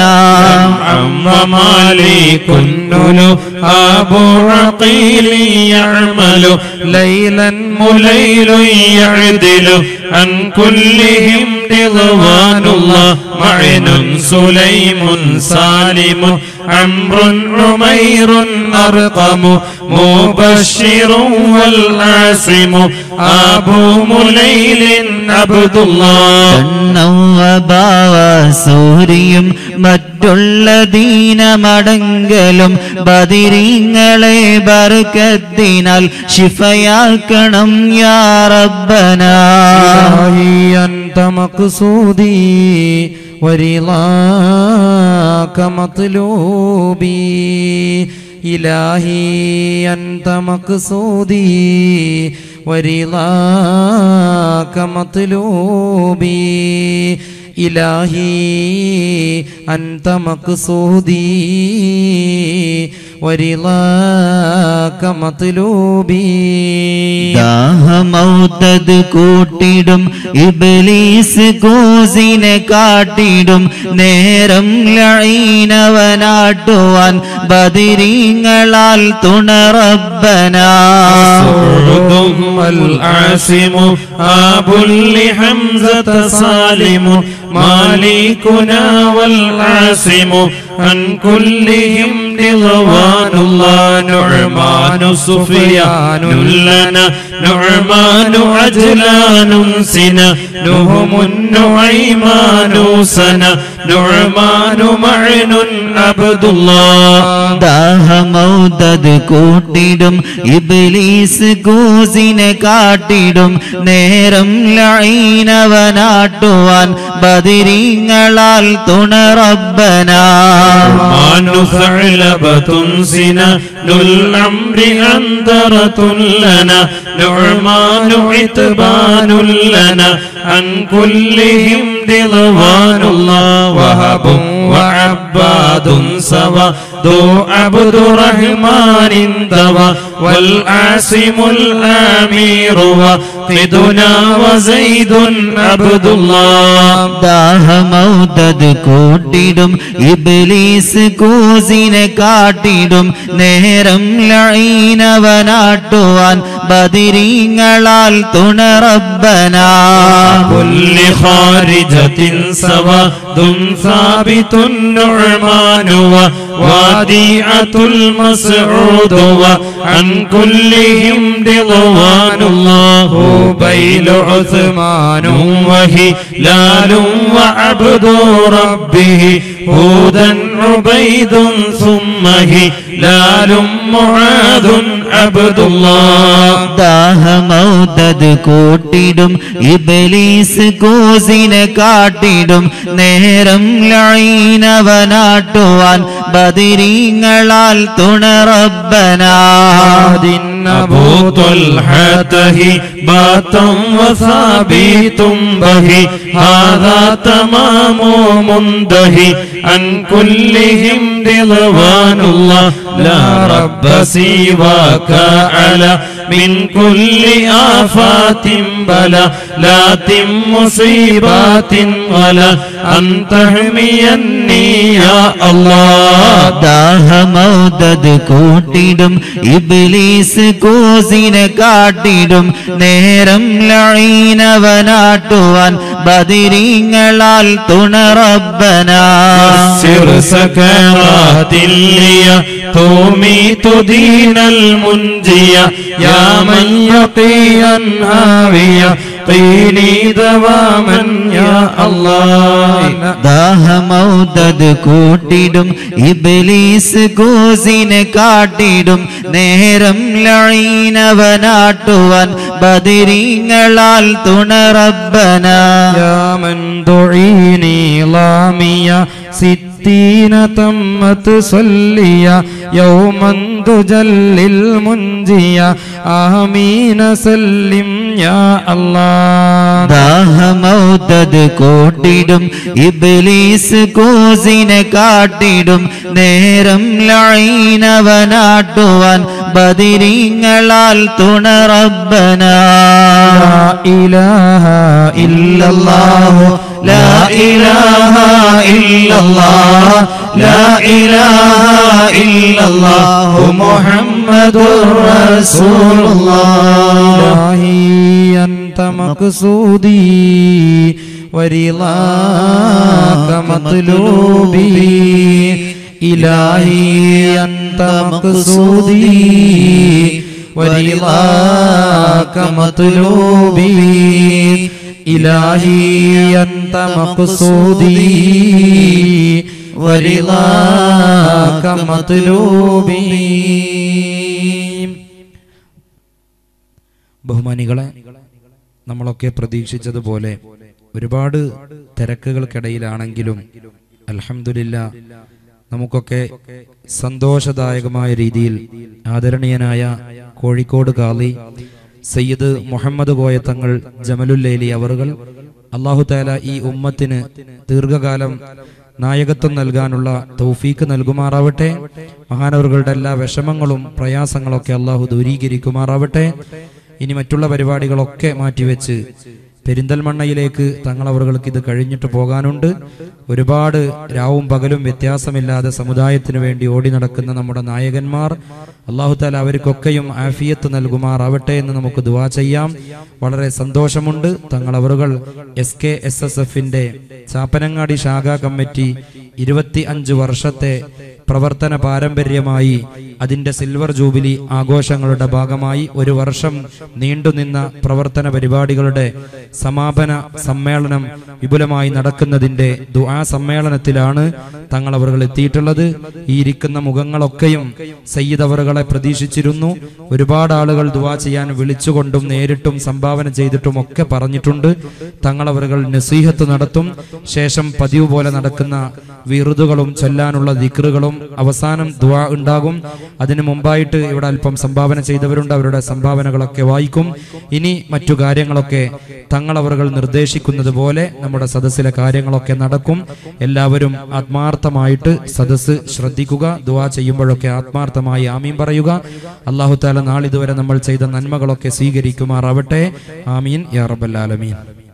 ومالك نلو أبو عقيل يعمل ليلا مليل يعدل عن كلهم رضوان الله معن سليم سالم عمرو عمير أرقم مبشر والعاصم أبو مليل عبد الله സൂര്യയും മറ്റുള്ള ദീനമടങ്കലും ബദിരീങ്ങളെ ബർക്കത്തിനാൽ ശിഫയാക്കണം യാ റബ്ബന إلهي أنت مقصودي ورضاك مطلوبي إلهي أنت مقصودي ورضاك مطلوبي إلهي أنت مقصودي ورضاك مطلوبي ദാഹമൗത്തത് കൂട്ടിടും ഇബലീസ് കൂസിനെ കാട്ടിടും നേരം ലഴീനവനാട്ടുവാൻ ബദിരീങ്ങളാൽ തുണറബന العاصم أبو لحمزة سالم مالكنا والعاصم عن كلهم رضوان الله نعمان سفيان لنا نعمان عجلان سنا نهم النعيمان سنا نعمان معن عبد الله ദാഹമൗദത് കൂട്ടിടും ഇബ്ലീസ് കൂസിനെ കാട്ടിടും നേരം ലൈനവനാട്ടുവാൻ ബദിരീങ്ങളാൽ തുണറബ്ബനാ نعمان ثعلبة سنا الأمر أنذرة لنا نعمان عتبان لنا عن كلهم رضوان الله وهب وعباد سوى ذو عبد رحمن دوا والعاصم الأمير وقدنا وزيد عبد الله ദാഹമൗദത് കൂട്ടിടും ഇബ്ലീസ് കൂസിനെ കാട്ടിടും നേരം ലൈനവനാട്ടുവാൻ ബദിരീങ്ങളാൽ തുണറബ്ബനാ كل خارجة سواد ثابت النعمان ووديعة المسعود وعن كلهم رضوان الله بيل عثمان وهلال وعبد ربه هودا عبيد ثم هلال معاذ عبد الله ദാഹമൗദത് കൂട്ടിടും ഇബ്ലീസ് കൂസിനെ കാട്ടിടും നേരം ലൈനവനാട്ടുവാൻ ബദിരീങ്ങളാൽ തുണറബ്ബനാ أبو طلحة باتا وثابت به هذا تمام منتهي عن كلهم رضوان الله لا رب سواك على من كل آفات بلا لا تم مصيبات ولا أن تحميني يا الله ദാഹമൗദത് കൂട്ടിടും ഇബ്ലീസ് കൂസിനെ കാട്ടിടും നേരം ലൈനവനാട്ടുവാൻ ബദിരീങ്ങളാൽ തുണറബ്ബനാ سر سكرات لي توميت دين المنجية يا من يقيا هاوية قيني دواما يا الله ദാഹമൗദത് കൂട്ടിടും ഇബ്ലീസ് കൂസിനെ കാട്ടിടും നേരം ലൈനവനാട്ടുവാൻ ബദിരീങ്ങളാൽ തുണറബ്ബനാ يا من دعيني لامية ستين تمت صليا يوما تجلي المنجية آمين سلم يا الله ദാഹമൗദത് കൂട്ടിടും ഇബ്ലീസ് കൂസിനെ കാട്ടിടും നേരം ലൈനവനാട്ടുവാൻ ബദിരീങ്ങളാൽ തുണറബ്ബനാ لا إله إلا الله لا إله إلا الله لا إله إلا الله محمد رسول الله إلهي أنت مقصودي ورضاك مطلوبي إلهي أنت مقصودي ورضاك مطلوبي إلهي أنت مقصودي ورضاك مطلوبي ബഹുമാനികളെ നമ്മളൊക്കെ പ്രതീക്ഷിച്ചതുപോലെ ഒരുപാട് തിരക്കുകൾക്കിടയിലാണെങ്കിലും അൽഹംദുലില്ല നമുക്കൊക്കെ സന്തോഷദായകമായ രീതിയിൽ ആദരണീയനായ കോഴിക്കോട് കാളി സയ്യിദ് മുഹമ്മദ് കോയ തങ്ങൾ ജമലുല്ലേലി അവറുകൾ അള്ളാഹു താല ഈ ഉമ്മത്തിന് ദീർഘകാലം നായകത്വം നൽകാനുള്ള തൗഫീക്ക് നൽകുമാറാവട്ടെ മഹാനവറുകളുടെ എല്ലാ വിഷമങ്ങളും പ്രയാസങ്ങളൊക്കെ അള്ളാഹു ദൂരീകരിക്കുമാറാവട്ടെ ഇനി മറ്റുള്ള പരിപാടികളൊക്കെ മാറ്റിവെച്ച് പെരിന്തൽമണ്ണയിലേക്ക് തങ്ങളവറുകൾക്ക് ഇത് കഴിഞ്ഞിട്ട് പോകാനുണ്ട് ഒരുപാട് രാവും പകലും വ്യത്യാസമില്ലാതെ സമുദായത്തിന് വേണ്ടി ഓടി നടക്കുന്ന നമ്മുടെ നായകന്മാർ അള്ളാഹു താല അവർക്കൊക്കെയും ആഫിയത്ത് നൽകുമാറാവട്ടെ എന്ന് നമുക്ക് ദുവാ ചെയ്യാം വളരെ സന്തോഷമുണ്ട് തങ്ങളവറുകൾ എസ് കെ എസ് എസ് എഫിന്റെ ചാപ്പനങ്ങാടി ശാഖാ കമ്മിറ്റി ഇരുപത്തി അഞ്ച് വർഷത്തെ പ്രവർത്തന പാരമ്പര്യമായി അതിന്റെ സിൽവർ ജൂബിലി ആഘോഷങ്ങളുടെ ഭാഗമായി ഒരു വർഷം നീണ്ടുനിന്ന പ്രവർത്തന പരിപാടികളുടെ സമാപന സമ്മേളനം വിപുലമായി നടക്കുന്നതിന്റെ ദുആ സമ്മേളനത്തിലാണ് തങ്ങൾ അവർ എത്തിയിട്ടുള്ളത് ഈ ഇരിക്കുന്ന മുഖങ്ങളൊക്കെയും സയ്യിദ് അവറുകളെ പ്രതീക്ഷിച്ചിരുന്നു ഒരുപാട് ആളുകൾ ദുആ ചെയ്യാൻ വിളിച്ചുകൊണ്ടും നേരിട്ടും സംഭാവന ചെയ്തിട്ടും ഒക്കെ പറഞ്ഞിട്ടുണ്ട് തങ്ങൾ അവറുകൾ നസീഹത്ത് നടത്തും ശേഷം പതിവ് പോലെ നടക്കുന്ന വിറുതുകളും ചൊല്ലാനുള്ള ദിക്റുകളും അവസാനം ദുആ ഉണ്ടാകും അതിനു മുമ്പായിട്ട് ഇവിടെ അല്പം സംഭാവന ചെയ്തവരുണ്ട് അവരുടെ സംഭാവനകളൊക്കെ വായിക്കും ഇനി മറ്റു കാര്യങ്ങളൊക്കെ തങ്ങൾ അവറുകൾ നിർദ്ദേശിക്കുന്നത് പോലെ നമ്മുടെ സദസ്സിലെ കാര്യങ്ങളൊക്കെ നടക്കും എല്ലാവരും ആത്മാർത്ഥമായിട്ട് സദസ്സ് ശ്രദ്ധിക്കുക ദുആ ചെയ്യുമ്പോഴൊക്കെ ആത്മാർത്ഥമായി ആമീൻ പറയുക അള്ളാഹു താല നാളിതുവരെ നമ്മൾ ചെയ്ത നന്മകളൊക്കെ സ്വീകരിക്കുമാറാവട്ടെ ആമീൻ യാ റബ്ബൽ ആലമീൻ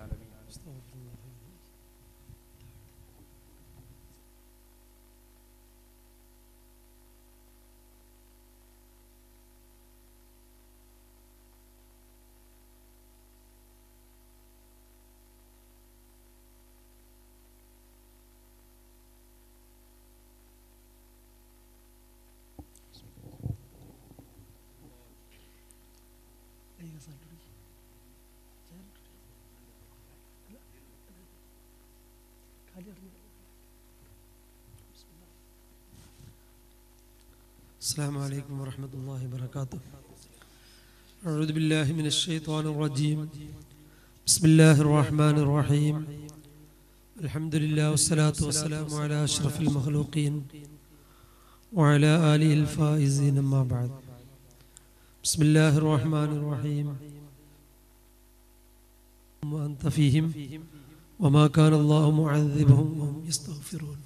السلام عليكم ورحمة الله وبركاته أعوذ بالله من الشيطان الرجيم بسم الله الرحمن الرحيم الحمد لله والصلاة والسلام على أشرف المخلوقين وعلى آله الفائزين أما بعد بسم الله الرحمن الرحيم وأنت فيهم وما كان الله معذبهم وهم يستغفرون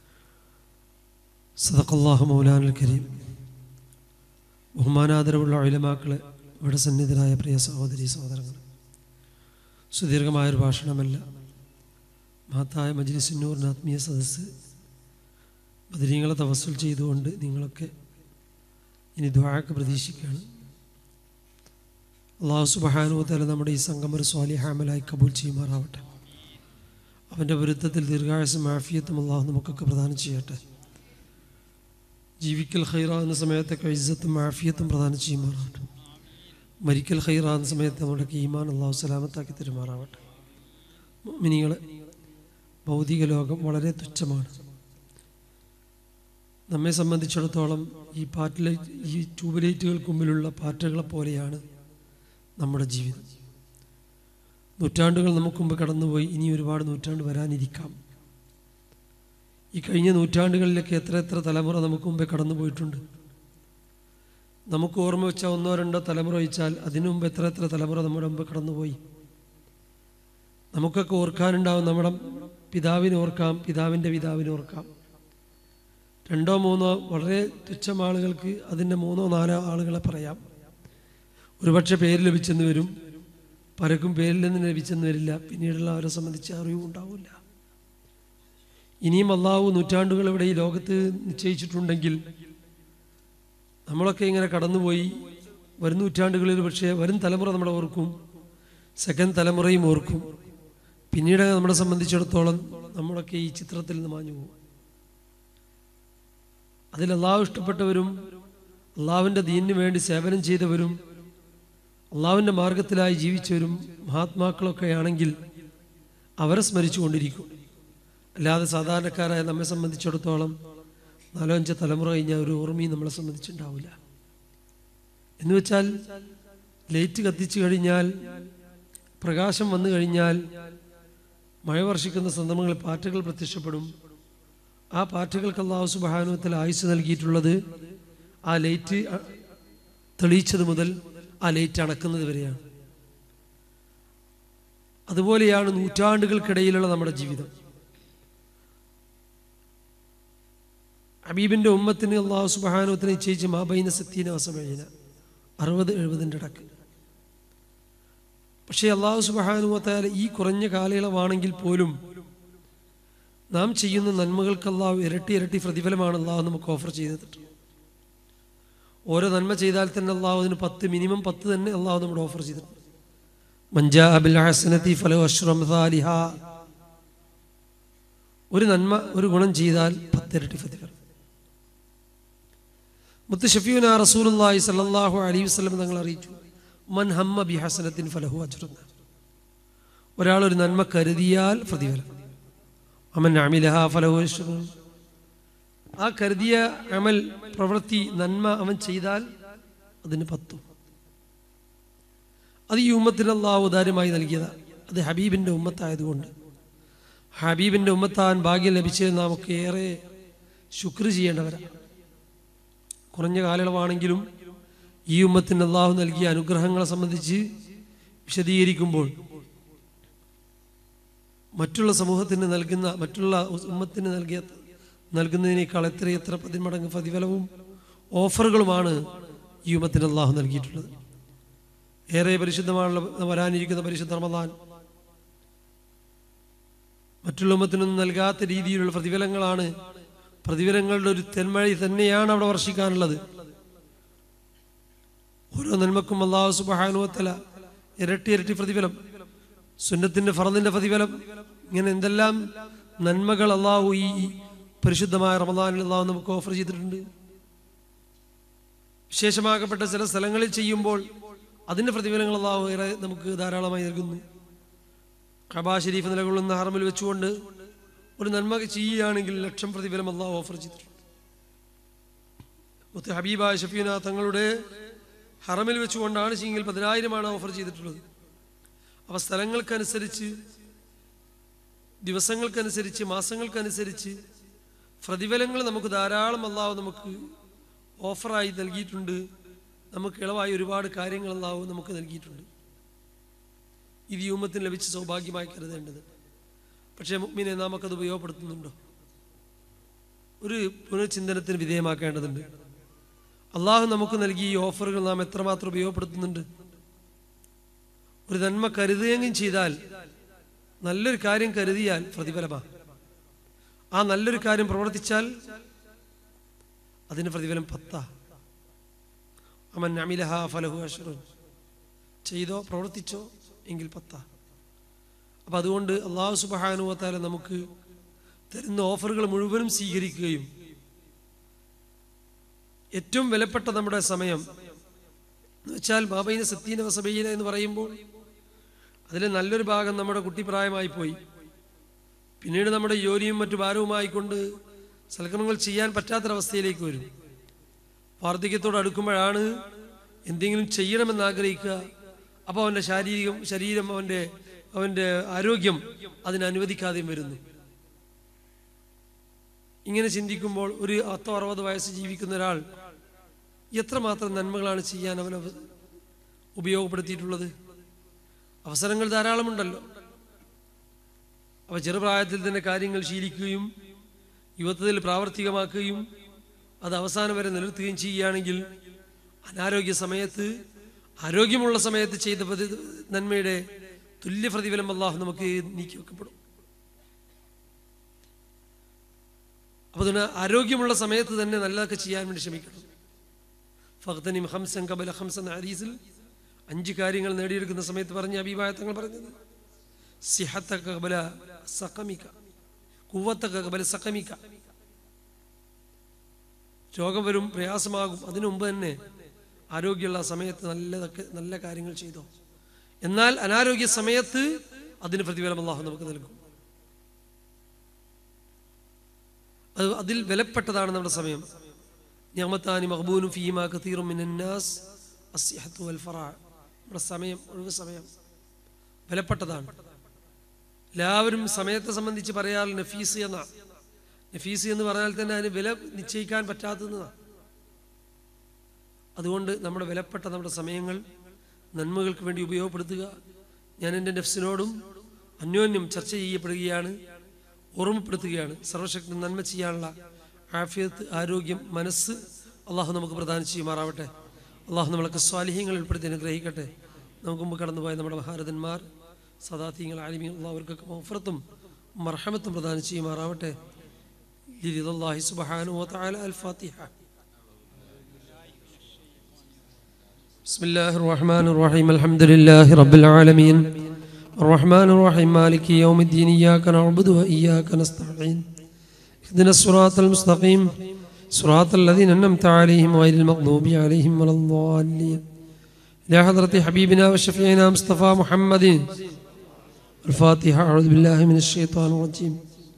صدق الله مولانا الكريم ബഹുമാനാദരവുള്ള ഒഴിലമാക്കളെ ഇവിടെ സന്നിധരായ പ്രിയ സഹോദരി സഹോദരങ്ങൾ സുദീർഘമായൊരു ഭാഷണമല്ല മഹത്തായ മജ്ലിസിന്നൂറിന് ആത്മീയ സദസ്സ് ബദരീങ്ങളെ തവസ്സുൽ ചെയ്തുകൊണ്ട് നിങ്ങളൊക്കെ ഇനി ദ്വാഴക്ക് പ്രതീക്ഷിക്കുകയാണ് അള്ളാഹു സുബഹാനുവത്തല നമ്മുടെ ഈ സംഘം ഒരു സ്വാലിഹാമലായി കബൂൽ ചെയ്യുമാറാവട്ടെ അവൻ്റെ വിരുദ്ധത്തിൽ ദീർഘായുസും ആഫിയത്തും അള്ളാഹു നമുക്കൊക്കെ പ്രദാനം ചെയ്യട്ടെ ജീവിക്കൽ ഹൈറാകുന്ന സമയത്തൊക്കെ ഇജ്ജത്തും ആഫിയത്തും പ്രദാനം ചെയ്യുമാറാവട്ടെ മരിക്കൽ ഹൈറാകുന്ന സമയത്ത് നമ്മുടെ ഈമാൻ അള്ളാഹു സലാമത്താക്കി തരുമാറാവട്ടെ മിനികളെ ഭൗതിക ലോകം വളരെ തുച്ഛമാണ് നമ്മെ സംബന്ധിച്ചിടത്തോളം ഈ പാറ്റ് ലൈറ്റ് ഈ ട്യൂബ് ലൈറ്റുകൾക്ക് മുമ്പിലുള്ള പാറ്റകളെ പോലെയാണ് നമ്മുടെ ജീവിതം നൂറ്റാണ്ടുകൾ നമുക്ക് മുമ്പ് കടന്നുപോയി ഇനി ഒരുപാട് നൂറ്റാണ്ട് വരാനിരിക്കാം ഈ കഴിഞ്ഞ നൂറ്റാണ്ടുകളിലൊക്കെ എത്ര എത്ര തലമുറ നമുക്ക് മുമ്പേ കടന്നു പോയിട്ടുണ്ട് നമുക്ക് ഓർമ്മ വെച്ച ഒന്നോ രണ്ടോ തലമുറ വെച്ചാൽ അതിനു മുമ്പ് എത്ര എത്ര തലമുറ നമ്മുടെ മുമ്പ് കടന്നുപോയി നമുക്കൊക്കെ ഓർക്കാനുണ്ടാവും നമ്മുടെ പിതാവിനെ ഓർക്കാം പിതാവിൻ്റെ പിതാവിനെ ഓർക്കാം രണ്ടോ മൂന്നോ വളരെ തുച്ഛം ആളുകൾക്ക് അതിൻ്റെ മൂന്നോ നാലോ ആളുകളെ പറയാം ഒരുപക്ഷെ പേര് ലഭിച്ചെന്ന് വരും പലർക്കും പേരിൽ നിന്ന് ലഭിച്ചെന്ന് വരില്ല പിന്നീടുള്ള അവരെ സംബന്ധിച്ച് അറിവും ഉണ്ടാവില്ല ഇനിയും അള്ളാഹു നൂറ്റാണ്ടുകൾ ഇവിടെ ഈ ലോകത്ത് നിശ്ചയിച്ചിട്ടുണ്ടെങ്കിൽ നമ്മളൊക്കെ ഇങ്ങനെ കടന്നുപോയി വരും നൂറ്റാണ്ടുകളിൽ പക്ഷേ വരും തലമുറ നമ്മളെ ഓർക്കും സെക്കൻഡ് തലമുറയും ഓർക്കും പിന്നീട് നമ്മളെ സംബന്ധിച്ചിടത്തോളം നമ്മളൊക്കെ ഈ ചിത്രത്തിൽ നിന്ന് മാഞ്ഞു പോകും അതിൽ അള്ളാഹു ഇഷ്ടപ്പെട്ടവരും അള്ളാഹുവിൻ്റെ ദീനിന് വേണ്ടി സേവനം ചെയ്തവരും അള്ളാഹുവിൻ്റെ മാർഗത്തിലായി ജീവിച്ചവരും മഹാത്മാക്കളൊക്കെ ആണെങ്കിൽ അവരെ സ്മരിച്ചുകൊണ്ടിരിക്കും അല്ലാതെ സാധാരണക്കാരായ നമ്മെ സംബന്ധിച്ചിടത്തോളം നാലോ അഞ്ചോ തലമുറ കഴിഞ്ഞാൽ ഒരു ഓർമ്മയും നമ്മളെ സംബന്ധിച്ചുണ്ടാവില്ല എന്ന് വെച്ചാൽ ലൈറ്റ് കത്തിച്ചു കഴിഞ്ഞാൽ പ്രകാശം വന്നു കഴിഞ്ഞാൽ മഴ വർഷിക്കുന്ന സന്ദർഭങ്ങളിൽ പാറ്റകൾ പ്രത്യക്ഷപ്പെടും ആ പാറ്റകൾക്ക് അള്ളാഹു സുബാനുവത്തിൽ ആയുസ് നൽകിയിട്ടുള്ളത് ആ ലൈറ്റ് തെളിയിച്ചത് മുതൽ ആ ലൈറ്റ് അണക്കുന്നത് വരെയാണ് അതുപോലെയാണ് നൂറ്റാണ്ടുകൾക്കിടയിലുള്ള നമ്മുടെ ജീവിതം ഹബീബിന്റെ ഉമ്മത്തിന് അള്ളാഹു സുബാനുവത്തിന് നിശ്ചയിച്ച് മാബൈന സത്തീന വസമഴിന അറുപത് എഴുപതിൻ്റെ ഇടക്ക് പക്ഷേ അള്ളാഹു സുബാനുവത്താൽ ഈ കുറഞ്ഞ കാലയളവാണെങ്കിൽ പോലും നാം ചെയ്യുന്ന നന്മകൾക്ക് അള്ളാഹു ഇരട്ടി ഇരട്ടി പ്രതിഫലമാണ് അള്ളാഹു നമുക്ക് ഓഫർ ചെയ്തിട്ട് ഓരോ നന്മ ചെയ്താൽ തന്നെ അള്ളാഹു അതിന് പത്ത് മിനിമം പത്ത് തന്നെ അള്ളാഹു നമ്മുടെ ഓഫർ ചെയ്തിട്ടുണ്ട് മഞ്ചാ അബിൽ ഹസനത്തി ഫലോ അഷ്റം ഒരു നന്മ ഒരു ഗുണം ചെയ്താൽ പത്തിരട്ടി പ്രതിഫലം മുത്ത് ഷഫീന റസൂലുള്ളാഹി സല്ലല്ലാഹു അലൈഹി വസല്ലം തങ്ങൾ അറിയിച്ചു മൻ ഹമ്മ ബി ഹസനത്തിൻ ഫലഹു അജ്റുൻ ഒരാൾ ഒരു നന്മ കരുതിയാൽ പ്രതിഫലം അമൻ അമിലഹ ഫലഹു അജ്റുൻ ആ കരുതിയ അമൽ പ്രവൃത്തി നന്മ അവൻ ചെയ്താൽ അതിന് പത്തും അത് ഈ ഉമ്മത്തിന് അള്ളാഹു ഉദാരമായി നൽകിയതാണ് അത് ഹബീബിൻ്റെ ഉമ്മത്തായതുകൊണ്ട് ഹബീബിൻ്റെ ഉമ്മത്താൻ ഭാഗ്യം ലഭിച്ചത് നാമൊക്കെ ഏറെ ശുക്ർ ചെയ്യേണ്ടവരാണ് കുറഞ്ഞ കാലയളവാണെങ്കിലും ഈ ഉമ്മത്തിന് അള്ളാഹു നൽകിയ അനുഗ്രഹങ്ങളെ സംബന്ധിച്ച് വിശദീകരിക്കുമ്പോൾ മറ്റുള്ള സമൂഹത്തിന് നൽകുന്ന മറ്റുള്ള ഉമ്മത്തിന് നൽകിയ നൽകുന്നതിനേക്കാൾ എത്രയെത്ര പതിന്മടങ്ങ് പ്രതിഫലവും ഓഫറുകളുമാണ് ഈ ഉമ്മത്തിന് അള്ളാഹു നൽകിയിട്ടുള്ളത് ഏറെ പരിശുദ്ധമാണുള്ള വരാനിരിക്കുന്ന പരിശുദ്ധ റമദാൻ മറ്റുള്ള ഉമ്മത്തിനൊന്നും നൽകാത്ത രീതിയിലുള്ള പ്രതിഫലങ്ങളാണ് പ്രതിഫലങ്ങളുടെ ഒരു തെന്മഴ തന്നെയാണ് അവിടെ വർഷിക്കാനുള്ളത് ഓരോ നന്മക്കും അള്ളാഹു സുബാനുവത്തല ഇരട്ടി ഇരട്ടി പ്രതിഫലം സുന്നത്തിന്റെ ഫറദിന്റെ പ്രതിഫലം ഇങ്ങനെ എന്തെല്ലാം നന്മകൾ അള്ളാഹു ഈ പരിശുദ്ധമായ റമദാനിൽ അള്ളാഹു നമുക്ക് ഓഫർ ചെയ്തിട്ടുണ്ട് വിശേഷമാക്കപ്പെട്ട ചില സ്ഥലങ്ങളിൽ ചെയ്യുമ്പോൾ അതിന്റെ പ്രതിഫലങ്ങൾ അള്ളാഹു ഏറെ നമുക്ക് ധാരാളമായി നൽകുന്നു ഖബാ ഷരീഫ് നിലകൊള്ളുന്ന ഹറമിൽ വെച്ചുകൊണ്ട് ഒരു നന്മ ചെയ്യുകയാണെങ്കിൽ ലക്ഷം പ്രതിഫലം അള്ളാഹു ഓഫർ ചെയ്തിട്ടുണ്ട് മുത്ത് ഹബീബ ഷഫീന തങ്ങളുടെ ഹറമിൽ വെച്ചുകൊണ്ടാണ് ചെയ്യെങ്കിൽ പതിനായിരമാണ് ഓഫർ ചെയ്തിട്ടുള്ളത് അവ സ്ഥലങ്ങൾക്കനുസരിച്ച് ദിവസങ്ങൾക്കനുസരിച്ച് മാസങ്ങൾക്കനുസരിച്ച് പ്രതിഫലങ്ങൾ നമുക്ക് ധാരാളം അള്ളാഹു നമുക്ക് ഓഫറായി നൽകിയിട്ടുണ്ട് നമുക്ക് ഇളവായി ഒരുപാട് കാര്യങ്ങൾ അള്ളാഹു നമുക്ക് നൽകിയിട്ടുണ്ട് ഇത് ഈ ഉമ്മത്തിന് ലഭിച്ച സൗഭാഗ്യമായി കരുതേണ്ടത് പക്ഷേ മുഗ്മിനെ നമുക്കത് ഉപയോഗപ്പെടുത്തുന്നുണ്ടോ ഒരു പുനർചിന്തനത്തിന് വിധേയമാക്കേണ്ടതുണ്ട് അള്ളാഹു നമുക്ക് നൽകിയ ഈ ഓഫറുകൾ നാം എത്രമാത്രം ഉപയോഗപ്പെടുത്തുന്നുണ്ട് ഒരു നന്മ കരുതുകയും ചെയ്താൽ നല്ലൊരു കാര്യം കരുതിയാൽ പ്രതിഫലമാണ് ആ നല്ലൊരു കാര്യം പ്രവർത്തിച്ചാൽ അതിന് പ്രതിഫലം പത്താ അമൻ അമിലഹ ഫലഹു അഷറുൻ ചെയ്തോ പ്രവർത്തിച്ചോ എങ്കിൽ പത്താ അപ്പം അതുകൊണ്ട് അള്ളാഹു സുബഹാനുവത്താല നമുക്ക് തരുന്ന ഓഫറുകൾ മുഴുവനും സ്വീകരിക്കുകയും ഏറ്റവും വിലപ്പെട്ട നമ്മുടെ സമയം എന്ന് വെച്ചാൽ ബാബൈന സത്തീന വസബൈന എന്ന് പറയുമ്പോൾ അതിലെ നല്ലൊരു ഭാഗം നമ്മുടെ കുട്ടിപ്രായമായി പോയി പിന്നീട് നമ്മുടെ ജോലിയും മറ്റു ഭാരവുമായിക്കൊണ്ട് സൽക്രമങ്ങൾ ചെയ്യാൻ പറ്റാത്തൊരവസ്ഥയിലേക്ക് വരും വാർദ്ധക്യത്തോട് അടുക്കുമ്പോഴാണ് എന്തെങ്കിലും ചെയ്യണമെന്ന് ആഗ്രഹിക്കുക അപ്പോൾ അവൻ്റെ ശാരീരികം ശരീരം അവൻ്റെ അവൻ്റെ ആരോഗ്യം അതിന് അനുവദിക്കാതെയും വരുന്നു ഇങ്ങനെ ചിന്തിക്കുമ്പോൾ ഒരു പത്തോ അറുപത് വയസ്സ് ജീവിക്കുന്ന ഒരാൾ എത്രമാത്രം നന്മകളാണ് ചെയ്യാൻ അവൻ അവ- ഉപയോഗപ്പെടുത്തിയിട്ടുള്ളത് അവസരങ്ങൾ ധാരാളമുണ്ടല്ലോ അവ ചെറുപ്രായത്തിൽ തന്നെ കാര്യങ്ങൾ ശീലിക്കുകയും യുവത്വത്തിൽ പ്രാവർത്തികമാക്കുകയും അത് അവസാനം വരെ നിലനിർത്തുകയും ചെയ്യുകയാണെങ്കിൽ അനാരോഗ്യ സമയത്ത് ആരോഗ്യമുള്ള സമയത്ത് ചെയ്ത പ്രതി- നന്മയുടെ തുല്യ പ്രതിഫലം അള്ളാഹു നമുക്ക് നീക്കി വെക്കപ്പെടും അപ്പൊ അതുകൊണ്ട് ആരോഗ്യമുള്ള സമയത്ത് തന്നെ നല്ലതൊക്കെ ചെയ്യാൻ വേണ്ടി ശ്രമിക്കണം ഫഖ്തനിം ഹംസൻ കബല ഹംസൻ ഹരീസിൽ അഞ്ച് കാര്യങ്ങൾ നേടിയെടുക്കുന്ന സമയത്ത് പറഞ്ഞ അഭിപ്രായത്തങ്ങൾ പറഞ്ഞത് സിഹത്ത കബല സഖമിക കുവത്ത കബല സഖമിക രോഗം വരും പ്രയാസമാകും അതിനു മുമ്പ് തന്നെ ആരോഗ്യമുള്ള സമയത്ത് നല്ലതൊക്കെ നല്ല കാര്യങ്ങൾ ചെയ്തോ എന്നാൽ അനാരോഗ്യ സമയത്ത് അതിന് പ്രതിഫലം അള്ളാഹു നമുക്ക് നൽകും അത് അതിൽ വിലപ്പെട്ടതാണ് നമ്മുടെ സമയം ഞമത്താനി മഹബൂനും ഫീമ കത്തീറും മിനന്നാസ് അസ്യഹത്തു വൽ ഫറാ നമ്മുടെ സമയം ഒഴിവ് സമയം വിലപ്പെട്ടതാണ് എല്ലാവരും സമയത്തെ സംബന്ധിച്ച് പറയാറ് നഫീസ് എന്ന നഫീസ് എന്ന് പറഞ്ഞാൽ തന്നെ അതിന് വില നിശ്ചയിക്കാൻ പറ്റാത്തതാണ് അതുകൊണ്ട് നമ്മുടെ വിലപ്പെട്ട നമ്മുടെ സമയങ്ങൾ നന്മകൾക്ക് വേണ്ടി ഉപയോഗപ്പെടുത്തുക ഞാൻ എൻ്റെ നെഫ്സിനോടും അന്യോന്യം ചർച്ച ചെയ്യപ്പെടുകയാണ് ഓർമ്മപ്പെടുത്തുകയാണ് സർവശക്തി നന്മ ചെയ്യാനുള്ള ആഫിയത്ത് ആരോഗ്യം മനസ്സ് അള്ളാഹു നമുക്ക് പ്രദാനം ചെയ്യുമാറാവട്ടെ അള്ളാഹു നമ്മളൊക്കെ സ്വാലിഹ്യങ്ങൾ ഉൾപ്പെടുത്തി അനുഗ്രഹിക്കട്ടെ നമുക്ക് മുമ്പ് കടന്നുപോയ നമ്മുടെ മഹാരഥന്മാർ സദാത്യങ്ങൾ ആലിമീങ്ങൾ അവർക്കൊക്കെ മഫറത്തും മർഹമത്തും പ്രദാനം ചെയ്യുമാറാവട്ടെ ലിരിദല്ലാഹി സുബ്ഹാനഹു വതആല അൽ ഫാത്തിഹ بسم الله الرحمن الرحيم الحمد لله رب العالمين الرحمن الرحيم مالك يوم الدين إياك نعبد وإياك نستعين اهدنا الصراط المستقيم صراط الذين أنعمت عليهم غير المغضوب عليهم ولا الضالين إلى حضرة حبيبنا وشفيعنا مصطفى محمد الفاتحة أعوذ بالله من الشيطان الرجيم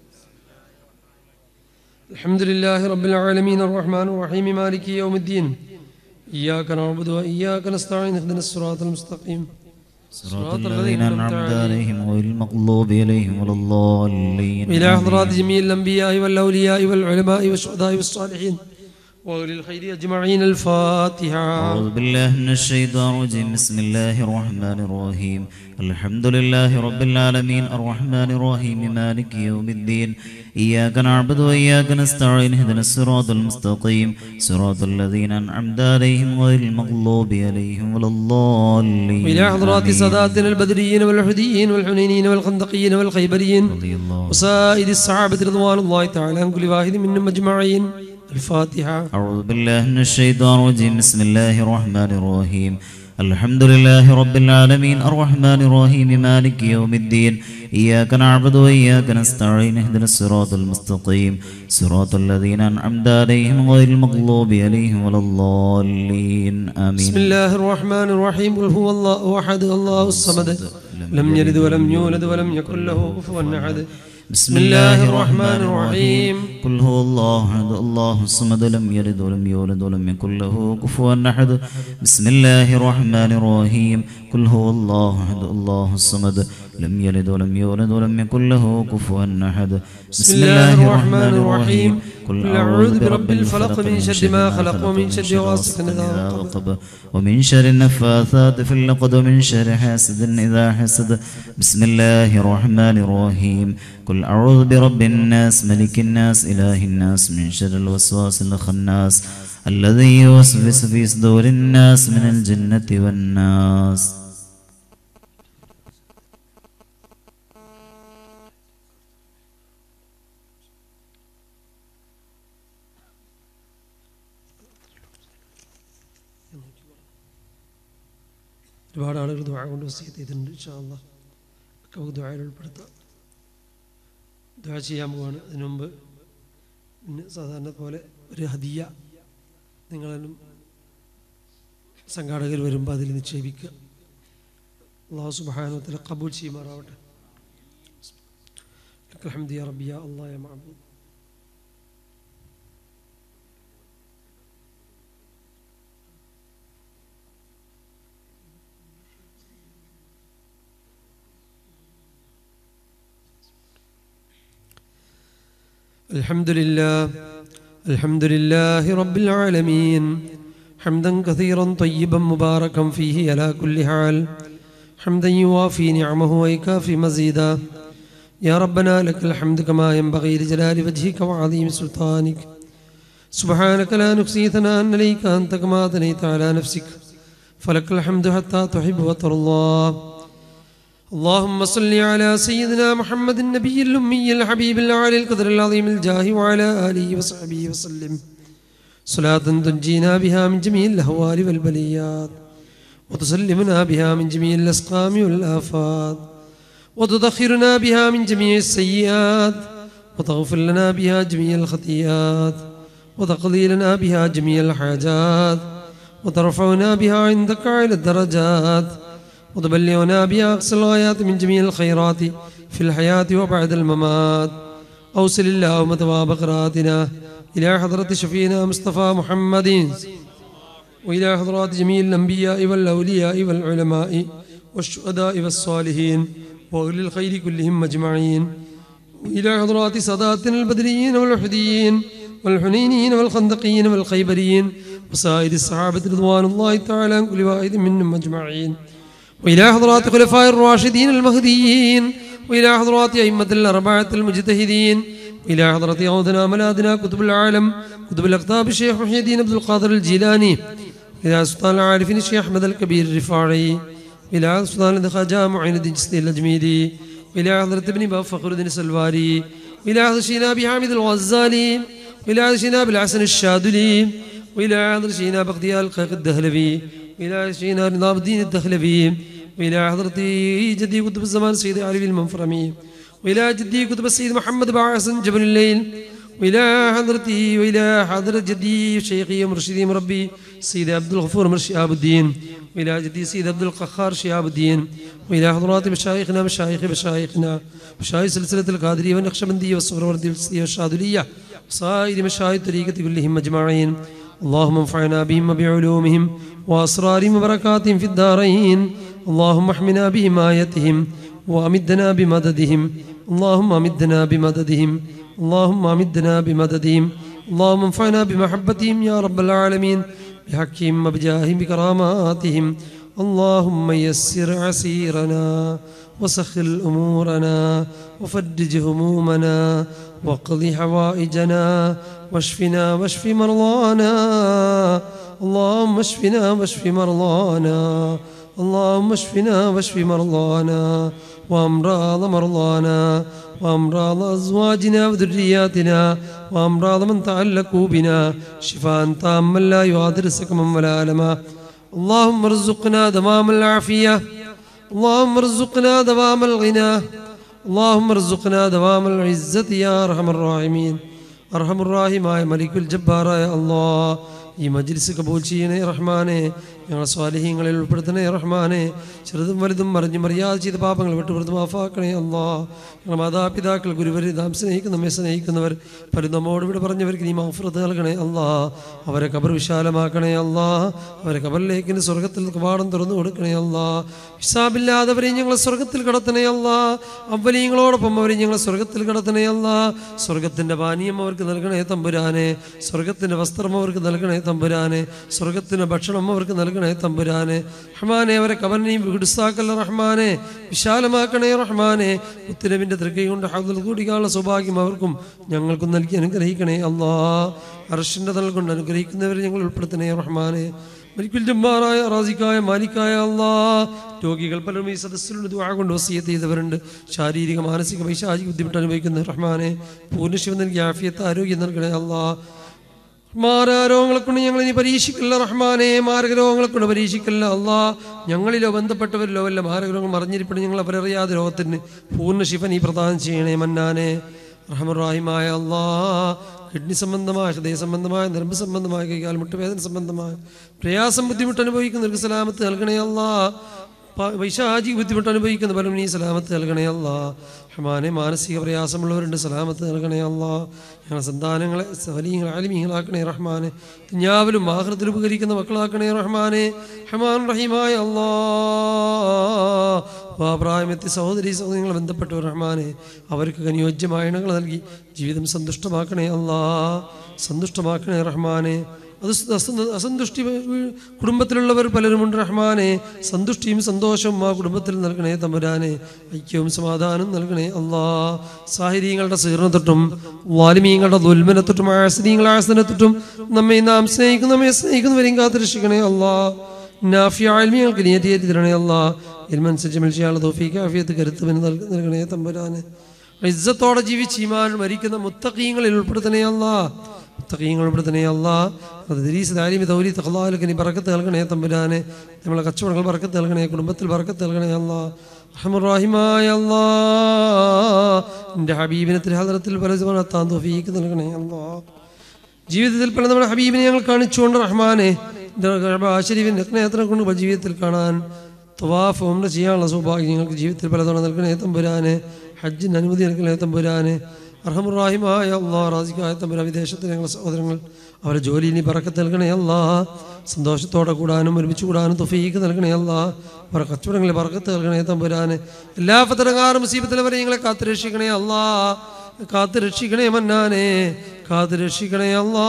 الحمد لله رب العالمين الرحمن الرحيم مالك يوم الدين إياك نعبد وإياك نستعين اهدنا الصراط المستقيم صراط الذين أنعمت عليهم غير المغضوب عليهم ولا الضالين إلى حضرات جميع الأنبياء والأولياء والعلماء والشهداء والصالحين وأهل الخير أجمعين الفاتحة أعوذ بالله من الشيطان الرجيم بسم الله الرحمن الرحيم الحمد لله رب العالمين الرحمن الرحيم مالك يوم الدين إياك نعبد وإياك نستعين اهدنا الصراط المستقيم صراط الذين أنعمت عليهم غير المغضوب عليهم ولا الضالين إلى حضرات آمين. ساداتنا البدريين والحديين والحنينين والخندقيين والخيبريين وسائر الصحابة رضوان الله تعالى عن كل واحد منهم أجمعين الفاتحة أعوذ بالله من الشيطان الرجيم بسم الله الرحمن الرحيم الحمد لله رب العالمين الرحمن الرحيم مالك يوم الدين إياك نعبد وإياك نستعين اهدنا الصراط المستقيم صراط الذين أنعمت عليهم غير المغضوب عليهم ولا الضالين آمين بسم الله الرحمن الرحيم قل هو الله أحد الله الصمد لم يلد ولم يولد ولم يكن له كفوا أحد بسم الله الرحمن الرحيم قل هو الله احد الله الصمد لم يلد ولم يولد ولم يكن له كفوا احد بسم الله الرحمن الرحيم قل هو الله احد الله الصمد لم يلد ولم يولد ولم يكن له كفوا احد بسم الله الرحمن الرحيم قل أعوذ برب الفلق من شر ما خلق ومن شر غاسق إذا وقب وقب ومن شر النفاثات في اللقد ومن شر حاسد إذا حسد بسم الله الرحمن الرحيم قل أعوذ برب الناس ملك الناس إله الناس من شر الوسواس الخناس الذي يوسوس في صدور الناس من الجنة والناس ഒരുപാട് ആളുകൾ ദുആ കൊണ്ട് വസീയത്ത് ചെയ്തിട്ടുണ്ട് ഇൻഷാ അല്ലാഹ് ഒക്കെ നമുക്ക് ദുആയിൽ ഉൾപ്പെടുത്താം ദുആ ചെയ്യാൻ പോവാണ് അതിനു മുമ്പ് പിന്നെ സാധാരണ പോലെ ഒരു ഹദിയ നിങ്ങളും സംഘാടകർ വരുമ്പോൾ അതിൽ നിക്ഷേപിക്കുക അള്ളാഹു സുബ്ഹാനഹു വ കബൂൽ ചെയ്യുമാറാവട്ടെ لك الحمد يا ربي يا الله يا معبود الحمد لله الحمد لله رب العالمين حمدا كثيرا طيبا مباركا فيه على كل حال حمدا يوافي نعمه ويكافي مزيدا يا ربنا لك الحمد كما ينبغي لجلال وجهك وعظيم سلطانك سبحانك لا نحصي ثناء عليك أنت كما أثنيت على نفسك فلك الحمد حتى تحب وترضى اللهم صل على سيدنا محمد النبي الأمي الحبيب العالي القدر العظيم الجاه وعلى آله وصحبه وسلم صلاة تنجينا بها من جميع الأهوال والبليات وتسلمنا بها من جميع الأسقام والآفات وتدخرنا بها من جميع السيئات وتغفر لنا بها جميع الخطيئات وتقضي لنا بها جميع الحاجات وترفعنا بها عندك على الدرجات وتبلغنا بها أقصى الغايات من جميع الخيرات في الحياة وبعد الممات أوصل اللهم ثواب قراءتنا إلى حضرة شفينا مصطفى محمد وإلى حضرات جميع الأنبياء والأولياء والعلماء والشهداء والصالحين وأهل الخير كلهم أجمعين وإلى حضرات ساداتنا البدريين والوحديين والحنينين والخندقيين والخيبريين وسائر الصحابة رضوان الله تعالى عن كل واحد منهم أجمعين وإلى حضرات خلفاء الراشدين المهديين وإلى حضرات أئمة الأربعة المجتهدين وإلى حضرة عودنا ملاذنا كتب العالم كتب الأقطاب الشيخ محي الدين عبد القادر الجيلاني إلى سلطان العارفين الشيخ أحمد الكبير الرفاعي إلى سلطان الخواجة معين الدين جسدي الأجميدي وإلى حضرة ابن باب فخر الدين السلواري وإلى حضرة شينا أبي حامد الغزالي وإلى حضرة شينا أبي الحسن الشاذلي وإلى حضرة شينا بغدية القيق الدهلبي وإلى شينا نظام الدين الدخلبي وإلى حضرة جدي قطب الزمان سيد علي المنفرمي وإلى جدي كتب السيد محمد بن حسن جبل الليل وإلى حضرتي وإلى حضرة جدي شيخي ومرشدي مربي سيد عبد الغفور مرشد شهاب الدين وإلى جدي سيد عبد القخار شهاب الدين وإلى حضرات مشايخنا مشايخ مشايخنا مشايخ سلسلة القادرية والنقشبندية والصغروردية والشاذلية وصائر مشايخ الطريقة كلهم أجمعين اللهم انفعنا بهم وبعلومهم وأسرارهم وبركاتهم في الدارين اللهم احمنا بحمايتهم وأمدنا بمددهم اللهم أمدنا بمددهم اللهم أمدنا بمددهم اللهم انفعنا بمحبتهم يا رب العالمين بحقهم وبجاههم بكراماتهم اللهم يسر عسيرنا وسخل أمورنا وفرج همومنا واقض حوائجنا واشفنا واشف مرضانا اللهم اشفنا واشف مرضانا اللهم اشفنا واشف مرضانا وامراض مرضانا وامراض ازواجنا وذرياتنا وامراض من تعلقوا بنا شفاء تاما لا يغادر سقما ولا الما اللهم ارزقنا دوام العافيه اللهم ارزقنا دوام الغنى اللهم ارزقنا دوام العزة يا أرحم الراحمين أرحم الراحمമായ മലിക്കുൽ ജബ്ബാറായ അല്ലാ ഈ മജ്ലിസ് കബൂൽ ചെയ്യണേ റഹ്മാനെ ഞങ്ങളെ സ്വാലിഹ്യങ്ങളിൽ ഉൾപ്പെടുത്തണേ റഹ്മാനെ ചെറുതും വലുതും മറിഞ്ഞും മറിയാതെ ചെയ്ത പാപങ്ങൾ വിട്ടുപുറത്ത് മാഫാക്കണേ അല്ലാ ഞങ്ങളുടെ മാതാപിതാക്കൾ ഗുരുവർ നാം സ്നേഹിക്കുന്ന നമ്മെ സ്നേഹിക്കുന്നവർ പലരും നമ്മോട് ഇവിടെ പറഞ്ഞവർക്ക് നീ മാഫ്രത്ത് നൽകണേ അല്ലാ അവരെ കബർ വിശാലമാക്കണേ അല്ലാ അവരെ കബറിലേക്ക് ഇനി സ്വർഗത്തിൽ കവാടം തുറന്നു കൊടുക്കണേ അല്ലാ ഹിസാബില്ലാത്തവരെയും ഞങ്ങളെ സ്വർഗത്തിൽ കടത്തണേ അല്ലാ അവലീങ്ങളോടൊപ്പം അവരെ ഞങ്ങളെ സ്വർഗത്തിൽ കടത്തണേ അല്ലാ സ്വർഗത്തിൻ്റെ പാനീയം അവർക്ക് നൽകണേ തമ്പുരാനെ സ്വർഗത്തിൻ്റെ വസ്ത്രം അവർക്ക് നൽകണേ തമ്പുരാനെ സ്വർഗത്തിൻ്റെ ഭക്ഷണം അവർക്ക് നൽകണേ തമ്പുരാനെ റഹ്മാനെ അവരെ കവനെയും വിടുസാക്കല്ല റഹ്മാനെ വിശാലമാക്കണേ റഹ്മാനെ ഉത്തരവിൻ്റെ തൃക്കൈ കൊണ്ട് ഹൗദൽ കൂടിക്കാനുള്ള സൗഭാഗ്യം അവർക്കും ഞങ്ങൾക്കും നൽകി അനുഗ്രഹിക്കണേ അല്ലാ അർഷിൻ്റെ തൽ കൊണ്ട് അനുഗ്രഹിക്കുന്നവരെ ഞങ്ങൾ ഉൾപ്പെടുത്തണേ റഹ്മാനെ മരിക്കുൽ ജമ്മാറായ റാസിക്കായ മാലിക്കായ അല്ലാ രോഗികൾ പലരും ഈ സദസ്സിലുള്ള ദുആ കൊണ്ട് വസിയത്ത് ചെയ്തവരുണ്ട് ശാരീരിക മാനസിക പൈശാചിക ബുദ്ധിമുട്ട് അനുഭവിക്കുന്ന റഹ്മാനെ പൂർണ്ണശിവ നൽകി ആഫിയത്ത് ആരോഗ്യം നൽകണേ അല്ലാ മാരാരോഗങ്ങളെ കൊണ്ട് ഞങ്ങൾ ഇനി പരീക്ഷിക്കില്ല റഹ്മാനെ മാരകരോഗങ്ങളെ കൊണ്ട് പരീക്ഷിക്കില്ല അല്ലാ ഞങ്ങളിലോ ബന്ധപ്പെട്ടവരിലോ വല്ല മാരകരോഗങ്ങൾ മറിഞ്ഞിരിപ്പണി ഞങ്ങൾ അവരറിയാതെ രോഗത്തിന് പൂർണ്ണ ശിഫ നീ പ്രദാനം ചെയ്യണേ മന്നാനെ റഹമുറാഹിമായ അല്ലാ കിഡ്നി സംബന്ധമായ ഹൃദയ സംബന്ധമായ നരമ്പ് സംബന്ധമായ കൈകാൽ മുട്ടുവേദന സംബന്ധമായ പ്രയാസം ബുദ്ധിമുട്ട് അനുഭവിക്കുന്നവർക്ക് സലാമത്ത് നൽകണേ അല്ലാ പ- വൈശാചിക ബുദ്ധിമുട്ട് അനുഭവിക്കുന്ന പലരും നീ സലാമത്ത് നൽകണേ അല്ലാ ഹമാനെ മാനസിക പ്രയാസമുള്ളവരുണ്ട് സലാമത്ത് നൽകണേ അല്ലാ ഞങ്ങളുടെ സന്താനങ്ങളെ സഫലീങ്ങൾ ആലിമീങ്ങളാക്കണേ റഹ്മാനെ ദുഞ്ഞാവിലും ആഹൃത്തിൽ ഉപകരിക്കുന്ന മക്കളാക്കണേ റഹ്മാനെ ഹമാൻ റഹീമായ അല്ലാ പ്രായമെത്തി സഹോദരി സഹോദരങ്ങളെ ബന്ധപ്പെട്ടവർ റഹ്മാനെ അവർക്ക് അനുയോജ്യമായ ഇണകൾ നൽകി ജീവിതം സന്തുഷ്ടമാക്കണേ അല്ലാ സന്തുഷ്ടമാക്കണേ റഹ്മാനെ അത് സ- അസ- അസന്തുഷ്ടി വീ- കുടുംബത്തിലുള്ളവർ പലരുമുണ്ട് റഹ്മാനെ സന്തുഷ്ടിയും സന്തോഷവും ആ കുടുംബത്തിൽ നൽകണേ തമ്പുരാനെ ഐക്യവും സമാധാനവും നൽകണേ അല്ലാ സാഹിര്യങ്ങളുടെ സീർണത്തൊട്ടും വാലിമീങ്ങളുടെ ദുൽമനത്തൊട്ടും ആസനീങ്ങളുടെ ആസനത്തൊട്ടും നമ്മെ നാം സ്നേഹിക്കുന്ന നമ്മെ സ്നേഹിക്കുന്നവരെയും കാത്തുരക്ഷിക്കണേ അല്ലാ നാഫിയ ആൽമീങ്ങൾക്ക് നിയതിയേറ്റി തരണേ അല്ലാ ഇൽമനുസരിച്ച് മത്സ്യാള തോഫീക്ക് ആഫിയത്ത് കരുത്തുവിന് നൽക- നൽകണേ തമ്പുരാനെ ഇജ്ജത്തോടെ ജീവിച്ച് ഈമാൻ മരിക്കുന്ന മുത്തഖീങ്ങളിൽ ഉൾപ്പെടുത്തണേ അല്ലാ മുത്തഖീങ്ങൾ ഉൾപ്പെടുത്തണേ അല്ലാ അത് ദരീസ് ദാരിമി തൗരി തഖ്ലാലൊക്കെ നീ ബറക്കത്ത് നൽകണേ തമ്പുരാനെ നമ്മളെ കച്ചവടങ്ങൾ ബറക്കത്ത് നൽകണേ കുടുംബത്തിൽ ബറക്കത്ത് നൽകണേ അല്ലാ റഹ്മുറാഹിമായ അല്ലാ എൻ്റെ ഹബീബിനത്തിൽ ഹദറത്തിൽ പല താൻ തോഫീക്ക് നൽകണേ അല്ലാ ജീവിതത്തിൽ പല നമ്മുടെ ഹബീബിനെ ഞങ്ങൾ കാണിച്ചുകൊണ്ട് റഹ്മാനെ ആശരീഫിൻ്റെ നേത്രം കൊണ്ട് ജീവിതത്തിൽ കാണാൻ തവാഫ് ഉംറ ചെയ്യാനുള്ള സൗഭാഗ്യം ഞങ്ങൾക്ക് ജീവിതത്തിൽ പലതവണ നൽകണേ തമ്പുരാനെ ഹജ്ജിന് അനുമതി നൽകണേ തമ്പുരാനെ അർഹമുറാഹിമായ അള്ളാഹ് റാസിക്കായ തമ്പുരാ വിദേശത്തിൽ ഞങ്ങളുടെ സഹോദരങ്ങൾ അവരെ ജോലി ഇനി പറക്കത്ത് നൽകണേ അല്ലാ സന്തോഷത്തോടെ കൂടാനും ഒരുമിച്ച് കൂടാനും തൊഫീക്ക് നൽകണേ അല്ലാ അവരെ കച്ചവടങ്ങളിൽ പറക്കത്ത് നൽകണേ തമ്പുരാനെ എല്ലാ പത്തരങ്ങാറും മുസീബത്തിലവരെ ഞങ്ങളെ കാത്തുരക്ഷിക്കണേ അല്ലാ കാത്തു രക്ഷിക്കണേ മന്നാനെ കാത്തു രക്ഷിക്കണേ അല്ലാ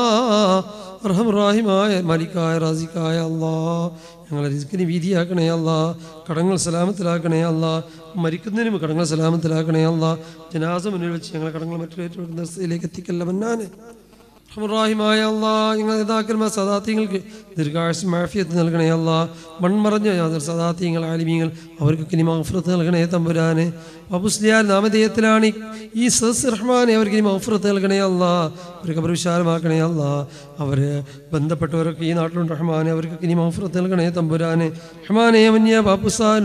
റഹമുറാഹിമായ മലിക്കായ റാസിക്കായ അല്ലാ ഞങ്ങളെ റിസ്കിന് വീതിയാക്കണേ അല്ലാ കടങ്ങൾ സലാമത്തിലാക്കണേ അല്ലാ മരിക്കുന്നതിനും കടങ്ങൾ സലാമത്തിലാക്കണേ അല്ലാ ജനാസ മുന്നിൽ വെച്ച് ഞങ്ങളെ കടങ്ങൾ മറ്റൊരു സ്ഥലത്തിലേക്ക് എത്തിക്കല്ല മന്നാനെ റഹമുറാഹിമായ അല്ലാ ഞങ്ങൾ നേതാക്കന്മാർ സദാത്യങ്ങൾക്ക് ദീർഘായുസ് മാഫിയത്ത് നൽകണേ അല്ലാ മൺമറഞ്ഞ സദാത്യങ്ങൾ ആലിമീങ്ങൾ അവർക്ക് ഇനി മഹഫറത്ത് നൽകണേ തമ്പുരാനെ അബുസ്ലിയാൽ നാമധേയത്തിലാണ് ഈ- ഈ സദസ് റഹ്മാനെ അവർക്ക് ഇനി മഹഫറത്ത് നൽകണേ അല്ലാ അവർക്ക് അവർ വിശാലമാക്കണേ അല്ലാ അവർ ബന്ധപ്പെട്ടവരൊക്കെ ഈ നാട്ടിലുണ്ട് റഹ്മാനെ അവർക്ക് ഇനി മഹഫറത്ത് നൽകണേ തമ്പുരാനെ റഹ്മാനെ മന്യ ബാപ്പുസാൻ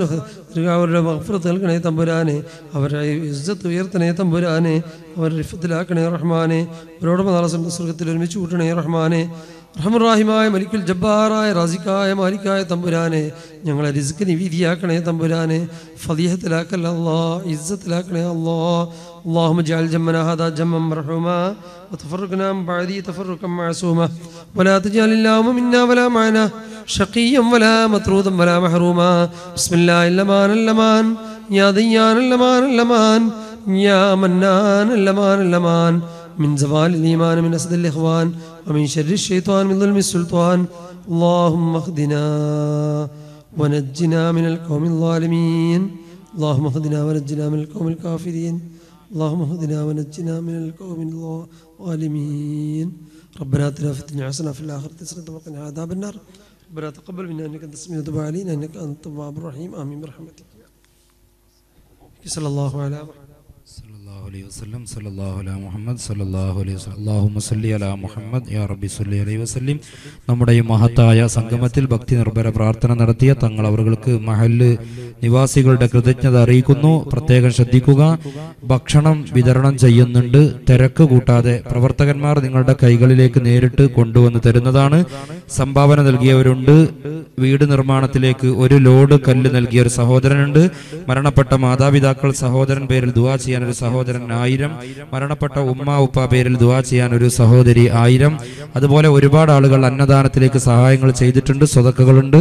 അവരുടെ മഹഫറത്ത് നൽകണേ തമ്പുരാനെ അവരുടെ ഇജ്ജത്ത് ഉയർത്തണേ തമ്പുരാനെ അവരുടെ റിഫത്തിലാക്കണേ റഹ്മാനെ അവരോടൊപ്പം നാളെ സ്വർഗത്തിൽ ഒരുമിച്ച് കൂട്ടണേ റഹ്മാനെ റഹമുറാഹിമായ മലിക്കുൽ ജബ്ബാറായ റാസിക്കായ മാലിക്കായ തമ്പുരാനെ ഞങ്ങളെ റിസ്ക്കിന് വീതിയാക്കണേ തമ്പുരാനെ ഫതീഹത്തിലാക്കല്ല അല്ലാ ഇസ്സത്തിലാക്കണേ അല്ലാ اللهم اجعل جمنا هذا جما مرحوما وتفرقنا من بعده تفرقا معصوما ولا تجعل اللهم منا ولا معنا شقيا ولا مطرودا ولا محروما بسم الله اللمان اللمان يا ديان اللمان اللمان يا منان اللمان اللمان من زوال الإيمان من أسد الإخوان ومن شر الشيطان من ظلم السلطان اللهم اهدنا ونجنا من القوم الظالمين اللهم اهدنا ونجنا من القوم الكافرين اللهم اهدنا ونجنا من القوم الظالمين ربنا اتنا في الدنيا حسنه وفي الاخره حسنه وقنا عذاب النار ربنا تقبل منا انك انت السميع الدعاء علينا انك انت التواب الرحيم امين برحمتك صلى الله على محمد സല്ലല്ലാഹു അലൈഹി വസല്ലം സല്ലല്ലാഹു അലാ മുഹമ്മദ് സല്ലല്ലാഹു അലൈഹി വസല്ലം അല്ലാഹുമ്മ സല്ലി അലാ മുഹമ്മദ് യാ റബ്ബി സല്ലി അലൈഹി വസല്ലം നമ്മുടെ ഈ മഹത്തായ സംഗമത്തിൽ ഭക്തി നിർഭര പ്രാർത്ഥന നടത്തിയ തങ്ങൾ അവർക്ക് മഹല്ല് നിവാസികളുടെ കൃതജ്ഞത അറിയിക്കുന്നു പ്രത്യേകം ശ്രദ്ധിക്കുക ഭക്ഷണം വിതരണം ചെയ്യുന്നുണ്ട് തിരക്ക് കൂട്ടാതെ പ്രവർത്തകന്മാർ നിങ്ങളുടെ കൈകളിലേക്ക് നേരിട്ട് കൊണ്ടുവന്ന് തരുന്നതാണ് സംഭാവന നൽകിയവരുണ്ട് വീട് നിർമ്മാണത്തിലേക്ക് ഒരു ലോഡ് കല്ല് നൽകിയ ഒരു സഹോദരനുണ്ട് മരണപ്പെട്ട മാതാപിതാക്കൾ സഹോദരൻ പേരിൽ ദുവാ ചെയ്യാൻ ഒരു സഹോദരൻ ആയിരം മരണപ്പെട്ട ഉമ്മ ഉപ്പ പേരിൽ ദുവാ ചെയ്യാൻ ഒരു സഹോദരി ആയിരം അതുപോലെ ഒരുപാട് ആളുകൾ അന്നദാനത്തിലേക്ക് സഹായങ്ങൾ ചെയ്തിട്ടുണ്ട് സ്വതക്കുകളുണ്ട്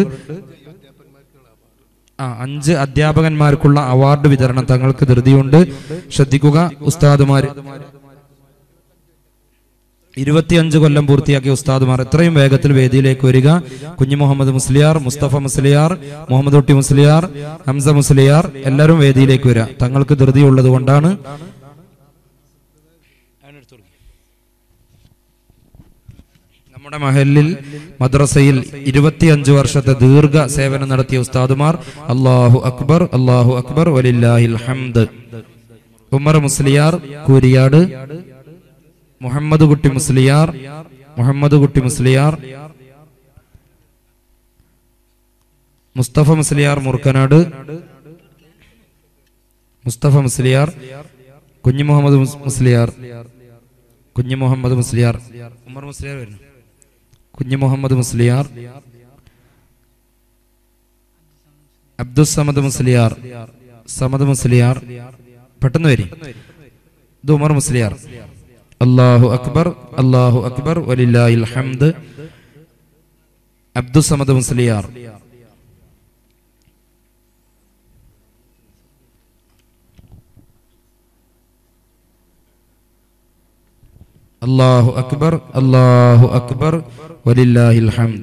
ആ അഞ്ച് അധ്യാപകന്മാർക്കുള്ള അവാർഡ് വിതരണം തങ്ങൾക്ക് ധൃതിയുണ്ട് ശ്രദ്ധിക്കുക ഉസ്താദുമാർ ഇരുപത്തിയഞ്ച് കൊല്ലം പൂർത്തിയാക്കിയ ഉസ്താദുമാർ എത്രയും വേഗത്തിൽ വേദിയിലേക്ക് വരിക കുഞ്ഞു മുഹമ്മദ് മുസ്ലിയാർ മുസ്തഫ മുസ്ലിയാർ മുഹമ്മദ് കുട്ടി മുസ്ലിയാർ ഹംസ മുസ്ലിയാർ എല്ലാവരും വേദിയിലേക്ക് വരിക തങ്ങൾക്ക് ധൃതിയുള്ളത് കൊണ്ടാണ് നമ്മുടെ മഹലിൽ മദ്രസയിൽ ഇരുപത്തിയഞ്ച് വർഷത്തെ ദീർഘ സേവനം നടത്തിയ ഉസ്താദുമാർ അള്ളാഹു അക്ബർ അള്ളാഹു അക്ബർ വലില്ലാഹിൽ ഹംദ് ഉമർ മുസ്ലിയാർ കൂരിയാട് മുഹമ്മദ് കുട്ടി മുസ്ലിയാർ മുഹമ്മദ് കുട്ടി മുസ്ലിയാർ മുസ്തഫ മുസ്ലിയാർ മുർക്കനാട് മുസ്തഫ മുസ്ലിയാർ കുഞ്ഞു മുഹമ്മദ് മുസ്- മുസ്ലിയാർ കുഞ്ഞു മുഹമ്മദ് മുസ്ലിയാർ ഉമർ മുസ്ലിയാർ വരുന്നു കുഞ്ഞു മുഹമ്മദ് മുസ്ലിയാർ അബ്ദുസമദ് മുസ്ലിയാർ സമദ് മുസ്ലിയാർ പെട്ടെന്ന് വരി ഇത് ഉമർ മുസ്ലിയാർ അള്ളാഹു അക്ബർ അള്ളാഹു അക്ബർ വലില്ലാഹിൽ ഹംദ് അബ്ദുസമദ് മുസ്ലിയാർ അള്ളാഹു അക്ബർ അള്ളാഹു അക്ബർ വലില്ലാഹിൽ ഹംദ്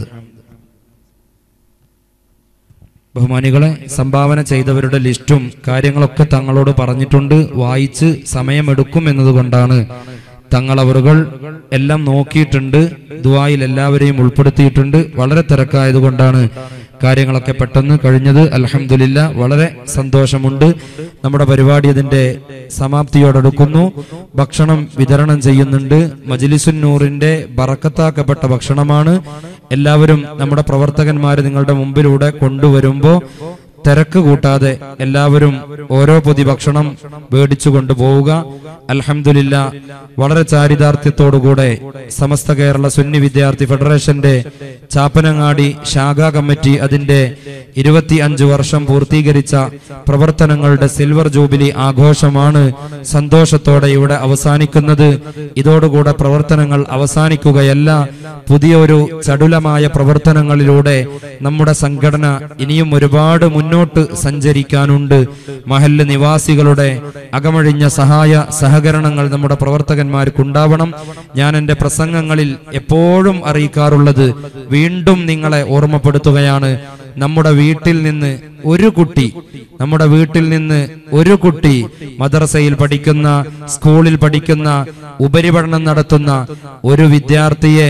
ബഹുമാനികളെ സംഭാവന ചെയ്തവരുടെ ലിസ്റ്റും കാര്യങ്ങളൊക്കെ തങ്ങളോട് പറഞ്ഞിട്ടുണ്ട് വായിച്ച് സമയമെടുക്കും എന്നതുകൊണ്ടാണ് തങ്ങൾ അവറുകൾ എല്ലാം നോക്കിയിട്ടുണ്ട് ദുവായിൽ എല്ലാവരെയും ഉൾപ്പെടുത്തിയിട്ടുണ്ട് വളരെ തിരക്കായതുകൊണ്ടാണ് കാര്യങ്ങളൊക്കെ പെട്ടെന്ന് കഴിഞ്ഞത് അലഹമില്ല വളരെ സന്തോഷമുണ്ട് നമ്മുടെ പരിപാടി അതിന്റെ സമാപ്തിയോടടുക്കുന്നു ഭക്ഷണം വിതരണം ചെയ്യുന്നുണ്ട് മജിലിസുന്നൂറിന്റെ ബറക്കത്താക്കപ്പെട്ട ഭക്ഷണമാണ് എല്ലാവരും നമ്മുടെ പ്രവർത്തകന്മാർ നിങ്ങളുടെ മുമ്പിലൂടെ കൊണ്ടുവരുമ്പോൾ തിരക്ക് കൂട്ടാതെ എല്ലാവരും ഓരോ പൊതി ഭക്ഷണം മേടിച്ചു കൊണ്ടുപോവുക അൽഹംദുലില്ല വളരെ ചാരിതാർത്ഥ്യത്തോടുകൂടെ സമസ്ത കേരള സുന്നി വിദ്യാർത്ഥി ഫെഡറേഷന്റെ ചാപ്പനങ്ങാടി ശാഖാ കമ്മിറ്റി അതിന്റെ ഇരുപത്തി അഞ്ച് വർഷം പൂർത്തീകരിച്ച പ്രവർത്തനങ്ങളുടെ സിൽവർ ജൂബിലി ആഘോഷമാണ് സന്തോഷത്തോടെ ഇവിടെ അവസാനിക്കുന്നത് ഇതോടുകൂടെ പ്രവർത്തനങ്ങൾ അവസാനിക്കുകയല്ല പുതിയൊരു ചടുലമായ പ്രവർത്തനങ്ങളിലൂടെ നമ്മുടെ സംഘടന ഇനിയും ഒരുപാട് മുന്നോട്ട് സഞ്ചരിക്കാനുണ്ട് മഹല്ല് നിവാസികളുടെ അകമഴിഞ്ഞ സഹായ സഹകരണങ്ങൾ നമ്മുടെ പ്രവർത്തകന്മാർക്കുണ്ടാവണം ഞാൻ എൻ്റെ പ്രസംഗങ്ങളിൽ എപ്പോഴും അറിയിക്കാറുള്ളത് വീണ്ടും നിങ്ങളെ ഓർമ്മപ്പെടുത്തുകയാണ് നമ്മുടെ വീട്ടിൽ നിന്ന് ഒരു കുട്ടി നമ്മുടെ വീട്ടിൽ നിന്ന് ഒരു കുട്ടി മദ്രസയിൽ പഠിക്കുന്ന സ്കൂളിൽ പഠിക്കുന്ന ഉപരിപഠനം നടത്തുന്ന ഒരു വിദ്യാർത്ഥിയെ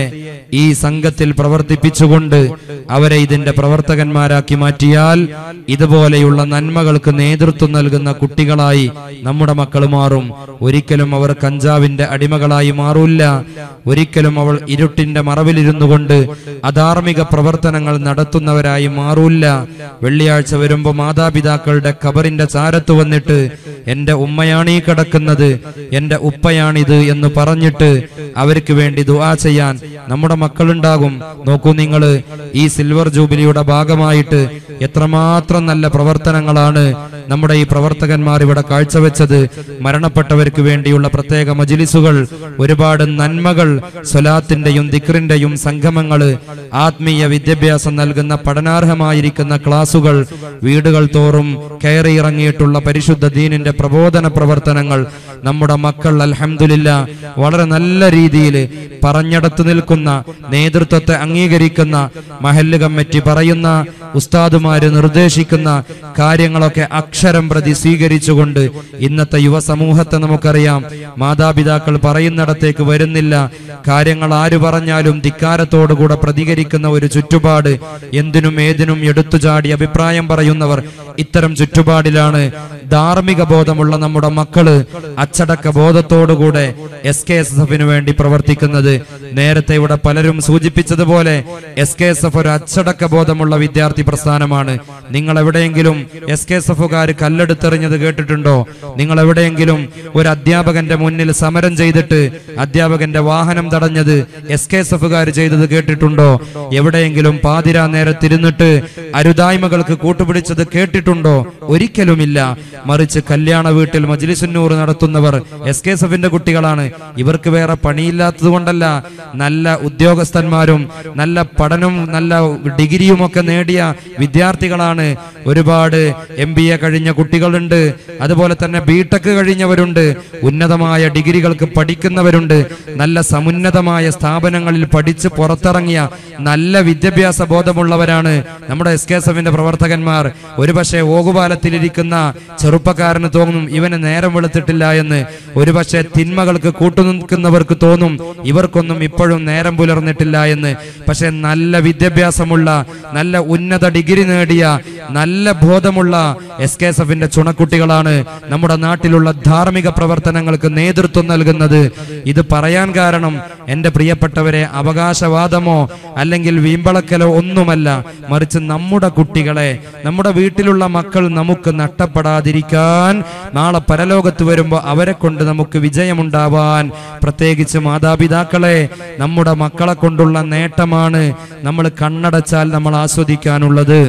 ഈ സംഘത്തിൽ പ്രവർത്തിപ്പിച്ചുകൊണ്ട് അവരെ ഇതിന്റെ പ്രവർത്തകന്മാരാക്കി മാറ്റിയാൽ ഇതുപോലെയുള്ള നന്മകൾക്ക് നേതൃത്വം നൽകുന്ന കുട്ടികളായി നമ്മുടെ മക്കൾ മാറും ഒരിക്കലും അവർ കഞ്ചാവിന്റെ അടിമകളായി മാറൂല്ല ഒരിക്കലും അവൾ ഇരുട്ടിന്റെ മറവിലിരുന്നു കൊണ്ട് അധാർമിക പ്രവർത്തനങ്ങൾ നടത്തുന്നവരായി മാറൂല്ല വെള്ളിയാഴ്ച വരുമ്പോ മാതാപിതാക്കളുടെ കബറിന്റെ ചാരത്ത് വന്നിട്ട് എന്റെ ഉമ്മയാണീ കിടക്കുന്നത് എന്റെ ഉപ്പയാണിത് എന്ന് പറഞ്ഞിട്ട് അവർക്ക് വേണ്ടി ദുആ ചെയ്യാൻ നമ്മുടെ മക്കളുണ്ടാകും നോക്കൂ നിങ്ങൾ ഈ സിൽവർ ജൂബിലിയുടെ ഭാഗമായിട്ട് എത്രമാത്രം നല്ല പ്രവർത്തനങ്ങളാണ് നമ്മുടെ ഈ പ്രവർത്തകന്മാർ ഇവിടെ കാഴ്ചവെച്ചത് മരണപ്പെട്ടവർക്ക് വേണ്ടിയുള്ള പ്രത്യേക മജിലിസുകൾ ഒരുപാട് നന്മകൾ സ്വലാത്തിന്റെയും ദിക്റിന്റെയും സംഗമങ്ങള് ആത്മീയ വിദ്യാഭ്യാസം നൽകുന്ന പഠനാർഹമായിരിക്കുന്ന ക്ലാസുകൾ വീടുകൾ തോറും കയറി ഇറങ്ങിയിട്ടുള്ള പരിശുദ്ധ ദീനിന്റെ പ്രബോധന പ്രവർത്തനങ്ങൾ നമ്മുടെ മക്കൾ അൽഹംദുലില്ല വളരെ നല്ല രീതിയിൽ പറഞ്ഞടത്ത് നിൽക്കുന്ന നേതൃത്വത്തെ അംഗീകരിക്കുന്ന മഹല്ല് കമ്മിറ്റി പറയുന്ന ഉസ്താദുമാര് നിർദ്ദേശിക്കുന്ന കാര്യങ്ങളൊക്കെ അക്ഷരം പ്രതി സ്വീകരിച്ചുകൊണ്ട് ഇന്നത്തെ യുവസമൂഹത്തെ നമുക്കറിയാം മാതാപിതാക്കൾ പറയുന്നിടത്തേക്ക് വരുന്നില്ല കാര്യങ്ങൾ ആര് പറഞ്ഞാലും ധിക്കാരത്തോടുകൂടെ പ്രതികരിക്കുന്ന ഒരു ചുറ്റുപാട് എന്തിനും ഏതിനും എടുത്തുചാടി അഭിപ്രായം പറയുന്നവർ ഇത്തരം ചുറ്റുപാടിലാണ് ധാർമ്മിക ബോധമുള്ള നമ്മുടെ മക്കള് അച്ചടക്ക ബോധത്തോടുകൂടെ എസ് കെ എസ് എഫിന് വേണ്ടി പ്രവർത്തിക്കുന്നത് നേരത്തെ ഇവിടെ പലരും സൂചിപ്പിച്ചതുപോലെ എസ് കെ എസ് എഫ് ഒരു അച്ചടക്ക ബോധമുള്ള വിദ്യാർത്ഥി പ്രസ്ഥാനമാണ് നിങ്ങൾ എവിടെയെങ്കിലും എസ് കെ എസ് എഫുകാർ കല്ലെടുത്തെറിഞ്ഞത് കേട്ടിട്ടുണ്ടോ നിങ്ങൾ എവിടെയെങ്കിലും ഒരു അധ്യാപകന്റെ മുന്നിൽ സമരം ചെയ്തിട്ട് അധ്യാപകന്റെ വാഹനം തടഞ്ഞത് എസ് കെ എസ് എഫുകാർ ചെയ്തത് കേട്ടിട്ടുണ്ടോ എവിടെയെങ്കിലും പാതിരാ നേരത്തിരുന്നിട്ട് അരുതായ്മകൾക്ക് കൂട്ടുപിടിച്ചത് കേട്ടിട്ടുണ്ടോ ഒരിക്കലുമില്ല മറിച്ച് കല്യാണ വീട്ടിൽ മജ്ലിസുന്നൂർ നടത്തുന്നവർ എസ് കെ എസ് എഫിന്റെ കുട്ടികളാണ് ഇവർക്ക് വേറെ പണിയില്ലാത്തത് കൊണ്ടല്ല നല്ല ഉദ്യോഗസ്ഥന്മാരും നല്ല പഠനവും നല്ല ഡിഗ്രിയും ഒക്കെ നേടിയ വിദ്യാർത്ഥികളാണ് ഒരുപാട് എം ബി എ കഴിഞ്ഞ കുട്ടികളുണ്ട് അതുപോലെ തന്നെ ബിടെക് കഴിഞ്ഞവരുണ്ട് ഉന്നതമായ ഡിഗ്രികൾക്ക് പഠിക്കുന്നവരുണ്ട് നല്ല സമുന്നതമായ സ്ഥാപനങ്ങളിൽ പഠിച്ച് പുറത്തിറങ്ങിയ നല്ല വിദ്യാഭ്യാസ ബോധമുള്ളവരാണ് നമ്മുടെ എസ് കെ എസ് എഫിന്റെ പ്രവർത്തകന്മാർ ഒരുപക്ഷെ ഓകുപാലത്തിലിരിക്കുന്ന ചെറുപ്പക്കാരന് തോന്നും ഇവന് നേരം വെളുത്തിട്ടില്ല എന്ന് ഒരുപക്ഷെ തിന്മകൾക്ക് കൂട്ടുനിൽക്കുന്നവർക്ക് തോന്നും ഇവർക്കൊന്നും ഇപ്പോഴും നേരം പുലർന്നിട്ടില്ല എന്ന് പക്ഷെ നല്ല വിദ്യാഭ്യാസമുള്ള നല്ല ഉന്നത ഡിഗ്രി നേടിയ നല്ല ബോധമുള്ള എസ് കെ എസ് എഫിന്റെ ചുണക്കുട്ടികളാണ് നമ്മുടെ നാട്ടിലുള്ള ധാർമ്മിക പ്രവർത്തനങ്ങൾക്ക് നേതൃത്വം നൽകുന്നത് ഇത് പറയാൻ കാരണം എന്റെ പ്രിയപ്പെട്ടവരെ അവകാശവാദമോ അല്ലെങ്കിൽ വീമ്പളക്കലോ ഒന്നുമല്ല മറിച്ച് നമ്മുടെ കുട്ടികളെ നമ്മുടെ വീട്ടിലുള്ള മക്കൾ നമുക്ക് നഷ്ടപ്പെടാതിരിക്കാൻ നാളെ പരലോകത്ത് വരുമ്പോൾ അവരെ കൊണ്ട് നമുക്ക് വിജയമുണ്ടാവാൻ പ്രത്യേകിച്ച് മാതാപിതാക്കളെ നമ്മുടെ മക്കളെ കൊണ്ടുള്ള നേട്ടമാണ് നമ്മൾ കണ്ണടച്ചാൽ നമ്മൾ ആസ്വദിക്കാനുള്ളത്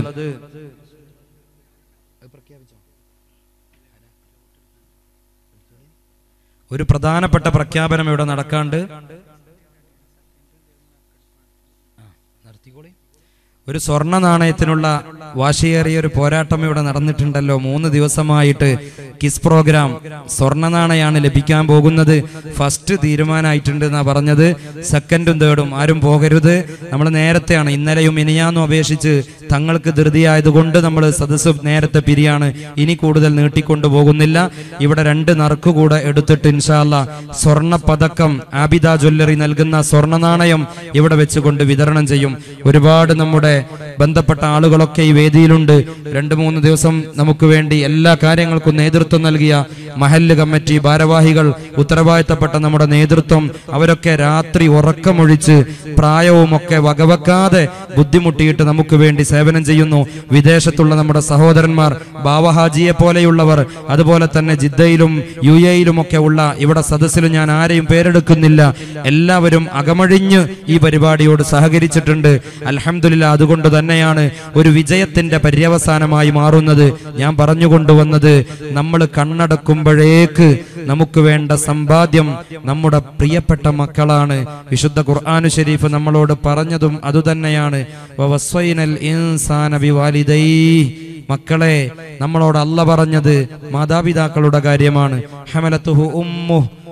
ഒരു പ്രധാനപ്പെട്ട പ്രഖ്യാപനം ഇവിടെ നടക്കാണ്ട് ഒരു സ്വർണ്ണ നാണയത്തിനുള്ള വാശിയേറിയ ഒരു പോരാട്ടം ഇവിടെ നടന്നിട്ടുണ്ടല്ലോ മൂന്ന് ദിവസമായിട്ട് കിസ് പ്രോഗ്രാം സ്വർണ്ണ നാണയാണ് ലഭിക്കാൻ പോകുന്നത് ഫസ്റ്റ് തീരുമാനമായിട്ടുണ്ട് എന്നാ പറഞ്ഞത് സെക്കൻഡും തേർഡും ആരും പോകരുത് നമ്മൾ നേരത്തെയാണ് ഇന്നലെയും ഇനിയാന്നും അപേക്ഷിച്ച് തങ്ങൾക്ക് ധൃതിയായതുകൊണ്ട് നമ്മൾ സദസ്സ് നേരത്തെ പിരിയാണ് ഇനി കൂടുതൽ നീട്ടിക്കൊണ്ടു പോകുന്നില്ല ഇവിടെ രണ്ട് നറുക്ക് കൂടെ എടുത്തിട്ട് ഇൻഷാല്ല സ്വർണ്ണ പതക്കം ആബിദ ജ്വല്ലറി നൽകുന്ന സ്വർണ്ണ നാണയം ഇവിടെ വെച്ചുകൊണ്ട് വിതരണം ചെയ്യും ഒരുപാട് നമ്മുടെ ബന്ധപ്പെട്ട ആളുകളൊക്കെ ഈ വേദിയിലുണ്ട് രണ്ട് മൂന്ന് ദിവസം നമുക്ക് വേണ്ടി എല്ലാ കാര്യങ്ങൾക്കും നേതൃത്വം നൽകിയ മഹല്ല് കമ്മിറ്റി ഭാരവാഹികൾ ഉത്തരവാദിത്തപ്പെട്ട നമ്മുടെ നേതൃത്വം അവരൊക്കെ രാത്രി ഉറക്കമൊഴിച്ച് പ്രായവും ഒക്കെ വകവെക്കാതെ ബുദ്ധിമുട്ടിയിട്ട് നമുക്ക് വേണ്ടി സേവനം ചെയ്യുന്നു വിദേശത്തുള്ള നമ്മുടെ സഹോദരന്മാർ ബാവഹാജിയെ പോലെയുള്ളവർ അതുപോലെ തന്നെ ജിദ്ദയിലും യു എയിലും ഒക്കെ ഉള്ള ഇവിടെ സദസ്സിൽ ഞാൻ ആരെയും പേരെടുക്കുന്നില്ല എല്ലാവരും അകമഴിഞ്ഞ് ഈ പരിപാടിയോട് സഹകരിച്ചിട്ടുണ്ട് അൽഹംദുലില്ല അതുകൊണ്ട് തന്നെയാണ് ഒരു വിജയത്തിന്റെ പര്യവസാനമായി മാറുന്നത് ഞാൻ പറഞ്ഞുകൊണ്ടുവന്നത് നമ്മൾ കണ്ണടക്കുമ്പോഴേക്ക് നമുക്ക് വേണ്ട സമ്പാദ്യം നമ്മുടെ പ്രിയപ്പെട്ട മക്കളാണ് വിശുദ്ധ ഖുർആാനു ഷരീഫ് നമ്മളോട് പറഞ്ഞതും അതുതന്നെയാണ് വവസ്വൈനൽ ഇൻസാന ബിവാലിദൈഹി മക്കളെ നമ്മളോട് അല്ല പറഞ്ഞത് മാതാപിതാക്കളുടെ കാര്യമാണ് ഹമലത്തുഹു ഉമ്മു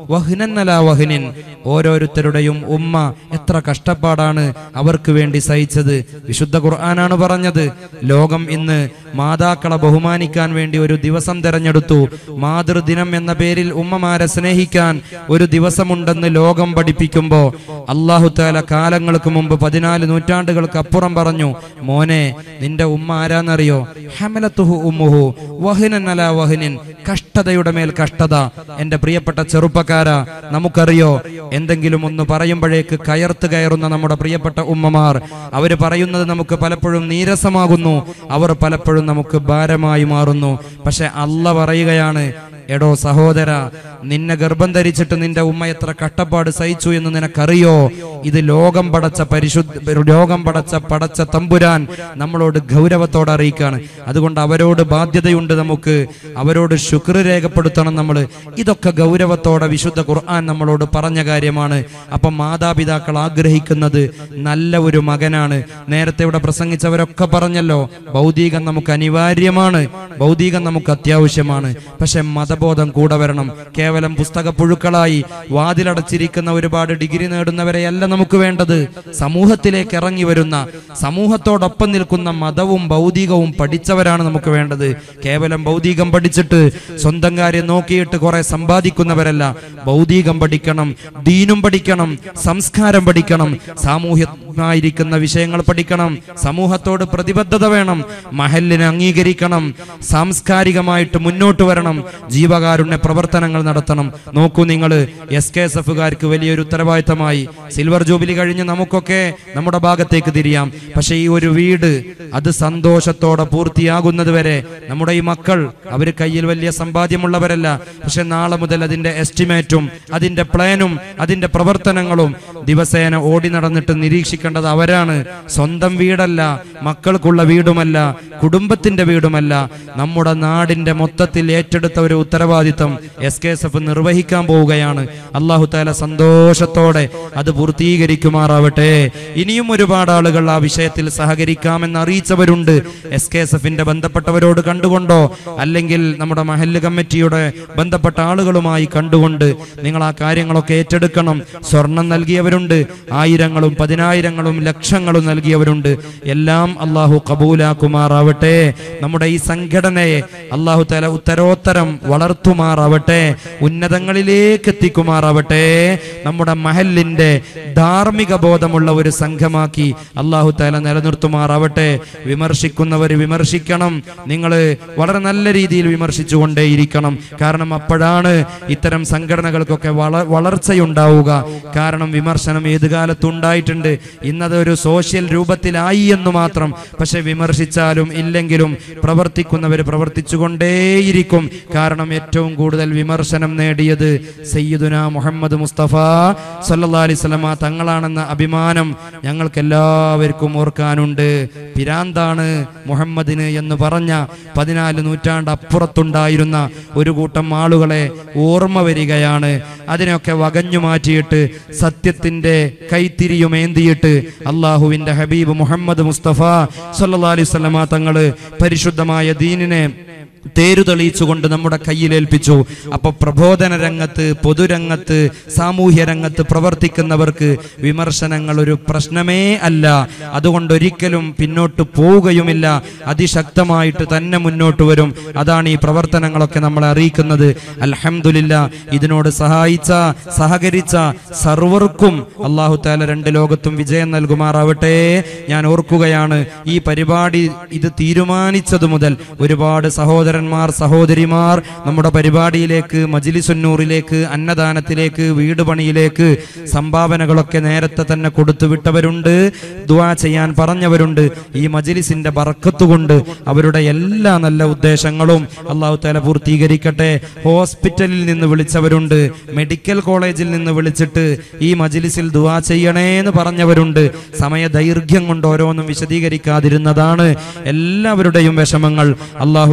വഹ്നന്നല വഹ്നിൻ ഓരോരുത്തരുടെയും ഉമ്മ എത്ര കഷ്ടപ്പാടാണ് അവർക്ക് വേണ്ടി സഹിച്ചത് വിശുദ്ധ ഖുർആനാണ് പറഞ്ഞത് ലോകം ഇന്ന് മാതാക്കളെ ബഹുമാനിക്കാൻ വേണ്ടി ഒരു ദിവസം തെരഞ്ഞെടുത്തു മാതൃദിനം എന്ന പേരിൽ ഉമ്മമാരെ സ്നേഹിക്കാൻ ഒരു ദിവസമുണ്ടെന്ന് ലോകം പഠിപ്പിക്കുമ്പോ അള്ളാഹു താല കാലങ്ങൾക്ക് മുമ്പ് പതിനാല് നൂറ്റാണ്ടുകൾക്ക് അപ്പുറം പറഞ്ഞു മോനെ നിന്റെ ഉമ്മ ആരാന്നറിയോ ഹമലത്തുഹു ഉമ്മുഹു വഹിനൻ അല വഹിനിൻ കഷ്ടതയുടെ മേൽ കഷ്ടത എന്റെ പ്രിയപ്പെട്ട ചെറുപ്പക്കാരാ നമുക്കറിയോ എന്തെങ്കിലും ഒന്ന് പറയുമ്പോഴേക്ക് കയർത്ത് കയറുന്ന നമ്മുടെ പ്രിയപ്പെട്ട ഉമ്മമാർ അവര് പറയുന്നത് നമുക്ക് പലപ്പോഴും നീരസമാകുന്നു അവർ പലപ്പോഴും നമുക്ക് ഭാരമായി മാറുന്നു പക്ഷെ അല്ല പറയുകയാണ് എടോ സഹോദര നിന്നെ ഗർഭം ധരിച്ചിട്ട് നിന്റെ ഉമ്മ എത്ര കഷ്ടപ്പാട് സഹിച്ചു എന്ന് നിനക്കറിയോ ഇത് ലോകം പടച്ച പരിശുദ്ധ ലോകം പടച്ച പടച്ച തമ്പുരാൻ നമ്മളോട് ഗൗരവത്തോടെ അറിയിക്കാണ് അതുകൊണ്ട് അവരോട് ബാധ്യതയുണ്ട് നമുക്ക് അവരോട് ശുക്ർ രേഖപ്പെടുത്തണം നമ്മൾ ഇതൊക്കെ ഗൗരവത്തോടെ വിശുദ്ധ ഖുർആൻ നമ്മളോട് പറഞ്ഞ കാര്യമാണ് അപ്പം മാതാപിതാക്കൾ ആഗ്രഹിക്കുന്നത് നല്ല ഒരു മകനാണ് നേരത്തെ ഇവിടെ പ്രസംഗിച്ചവരൊക്കെ പറഞ്ഞല്ലോ ഭൗതികം നമുക്ക് അനിവാര്യമാണ് ഭൗതികം നമുക്ക് അത്യാവശ്യമാണ് പക്ഷെ മതബോധം കൂടെ വരണം കേവലം പുസ്തക പുഴുക്കളായി വാതിലടച്ചിരിക്കുന്ന ഒരുപാട് ഡിഗ്രി നേടുന്നവരെയല്ല നമുക്ക് വേണ്ടത് സമൂഹത്തിലേക്ക് ഇറങ്ങി വരുന്ന സമൂഹത്തോടൊപ്പം നിൽക്കുന്ന മതവും ഭൗതികവും പഠിച്ചവരാണ് നമുക്ക് വേണ്ടത് കേവലം ഭൗതികം പഠിച്ചിട്ട് സ്വന്തം കാര്യം നോക്കിയിട്ട് കുറെ സമ്പാദിക്കുന്നവരല്ല ഭൗതികം പഠിക്കണം ദീനും പഠിക്കണം സംസ്കാരം പഠിക്കണം സാമൂഹ്യമായിരിക്കുന്ന വിഷയങ്ങൾ പഠിക്കണം സമൂഹത്തോട് പ്രതിബദ്ധത വേണം മഹലിനെ അംഗീകരിക്കണം സാംസ്കാരികമായിട്ട് മുന്നോട്ട് വരണം ജീവകാരുണ്യ പ്രവർത്തനങ്ങൾ നടത്തണം നോക്കൂ നിങ്ങൾ എസ് കെ എസ് എഫുകാർക്ക് വലിയൊരു ഉത്തരവാദിത്തമായി സിൽവർ ജൂബിലി കഴിഞ്ഞ് നമുക്കൊക്കെ നമ്മുടെ ഭാഗത്തേക്ക് തിരിയാം പക്ഷെ ഈ ഒരു വീട് അത് സന്തോഷത്തോടെ പൂർത്തിയാകുന്നത് വരെ നമ്മുടെ ഈ മക്കൾ അവർ കയ്യിൽ വലിയ സമ്പാദ്യമുള്ളവരല്ല പക്ഷെ നാളെ മുതൽ അതിന്റെ എസ്റ്റിമേറ്റും അതിന്റെ പ്ലാനും അതിന്റെ പ്രവർത്തനങ്ങളും ദിവസേന ഓടി നടന്നിട്ട് നിരീക്ഷിക്കേണ്ടത് അവരാണ് സ്വന്തം വീടല്ല മക്കൾക്കുള്ള വീടുമല്ല കുടുംബത്തിന്റെ വീടുമല്ല നമ്മുടെ നാടിന്റെ മൊത്തത്തിൽ ഏറ്റെടുത്ത ഒരു ഉത്തരവാദിത്തം എസ് കെ എസ് എഫ് നിർവഹിക്കാൻ പോവുകയാണ് അള്ളാഹു താല സന്തോഷത്തോടെ അത് പൂർത്തീകരിക്കുമാറാവട്ടെ ഇനിയും ഒരുപാട് ആളുകൾ ആ വിഷയത്തിൽ സഹകരിക്കാമെന്ന് അറിയിച്ചവരുണ്ട് എസ് കെ എസ് എഫിന്റെ ബന്ധപ്പെട്ടവരോട് കണ്ടുകൊണ്ടോ അല്ലെങ്കിൽ നമ്മുടെ മഹല്ല് കമ്മിറ്റിയുടെ ബന്ധപ്പെട്ട ആളുകളുമായി കണ്ടുകൊണ്ട് നിങ്ങൾ ആ കാര്യങ്ങളൊക്കെ ഏറ്റെടുക്കണം സ്വർണം നൽകിയവരുണ്ട് ആയിരങ്ങളും പതിനായിരങ്ങളും ലക്ഷങ്ങളും നൽകിയവരുണ്ട് എല്ലാം അള്ളാഹു കബൂലാക്കുമാറാവട്ടെ നമ്മുടെ ഈ സംഘടനയെ അള്ളാഹു തല ഉത്തരോത്തരം വളർത്തുമാറാവട്ടെ ഉന്നതങ്ങളിലേക്ക് എത്തിക്കുമാറാവട്ടെ നമ്മുടെ മഹലിന്റെ ധാർമ്മിക ബോധമുള്ള ഒരു സംഘമാക്കി അള്ളാഹു തല നിലനിർത്തുമാറാവട്ടെ വിമർശിക്കുന്നവർ വിമർശിക്കണം നിങ്ങൾ വളരെ നല്ല രീതിയിൽ വിമർശിച്ചുകൊണ്ടേയിരിക്കണം കാരണം അപ്പോഴാണ് ഇത്തരം സംഘടനകൾക്കൊക്കെ വള വളർച്ചയുണ്ടാവുക കാരണം വിമർശനം ഏത് കാലത്തും ഉണ്ടായിട്ടുണ്ട് ഇന്നത് ഒരു സോഷ്യൽ രൂപത്തിലായി എന്ന് മാത്രം പക്ഷെ വിമർശിച്ചാലും ഇല്ലെങ്കിലും പ്രവർത്തിക്കുന്നവർ പ്രവർത്തിച്ചുകൊണ്ടേയിരിക്കും കാരണം ഏറ്റവും കൂടുതൽ വിമർശനം നേടിയത് സയ്യിദുന മുഹമ്മദ് മുസ്തഫ സല്ലല്ലാഹു അലൈഹി വസല്ലമ തങ്ങളാണെന്ന അഭിമാനം ഞങ്ങൾക്ക് എല്ലാവർക്കും ഓർക്കാനുണ്ട് പിരാന്താണ് മുഹമ്മദിന് എന്ന് പറഞ്ഞ പതിനാല് നൂറ്റാണ്ട് അപ്പുറത്തുണ്ടായിരുന്ന ഒരു കൂട്ടം ആളുകളെ ഓർമ്മ വരികയാണ് അതിനൊക്കെ വകഞ്ഞു മാറ്റിയിട്ട് സത്യത്തിന്റെ കൈത്തിരിയുമേന്തിയിട്ട് അള്ളാഹുവിന്റെ ഹബീബ് മുഹമ്മദ് മുസ്തഫ സല്ലല്ലാഹു അലൈഹി വസല്ലമ തങ്ങള് പരിശുദ്ധമായ ദീനിനെ തേരു തെളിയിച്ചുകൊണ്ട് നമ്മുടെ കയ്യിലേൽപ്പിച്ചു അപ്പൊ പ്രബോധന രംഗത്ത് പൊതുരംഗത്ത് സാമൂഹ്യ രംഗത്ത് പ്രവർത്തിക്കുന്നവർക്ക് വിമർശനങ്ങൾ ഒരു പ്രശ്നമേ അല്ല അതുകൊണ്ട് ഒരിക്കലും പിന്നോട്ട് പോവുകയുമില്ല അതിശക്തമായിട്ട് തന്നെ മുന്നോട്ട് വരും അതാണ് ഈ പ്രവർത്തനങ്ങളൊക്കെ നമ്മളെ അറിയിക്കുന്നത് അൽഹംദുലില്ല ഇതിനോട് സഹായിച്ച സഹകരിച്ച സർവർക്കും അള്ളാഹു താല രണ്ട് ലോകത്തും വിജയം നൽകുമാറാവട്ടെ ഞാൻ ഓർക്കുകയാണ് ഈ പരിപാടി ഇത് തീരുമാനിച്ചതു മുതൽ ഒരുപാട് സഹോദരന്മാർ സഹോദരിമാർ നമ്മുടെ പരിപാടിയിലേക്ക് മജിലിസുന്നൂറിലേക്ക് അന്നദാനത്തിലേക്ക് വീട് പണിയിലേക്ക് സംഭാവനകളൊക്കെ നേരത്തെ തന്നെ കൊടുത്തുവിട്ടവരുണ്ട് ദുആ ചെയ്യാൻ പറഞ്ഞവരുണ്ട് ഈ മജിലിസിന്റെ ബറക്കത്തുകൊണ്ട് അവരുടെ എല്ലാ നല്ല ഉദ്ദേശങ്ങളും അള്ളാഹു താല പൂർത്തീകരിക്കട്ടെ ഹോസ്പിറ്റലിൽ നിന്ന് വിളിച്ചവരുണ്ട് മെഡിക്കൽ കോളേജിൽ നിന്ന് വിളിച്ചിട്ട് ഈ മജിലിസിൽ ദുആ ചെയ്യണേ എന്ന് പറഞ്ഞവരുണ്ട് സമയ ദൈർഘ്യം കൊണ്ട് ഓരോന്നും വിശദീകരിക്കാതിരുന്നതാണ് എല്ലാവരുടെയും വിഷമങ്ങൾ അള്ളാഹു സുബഹാന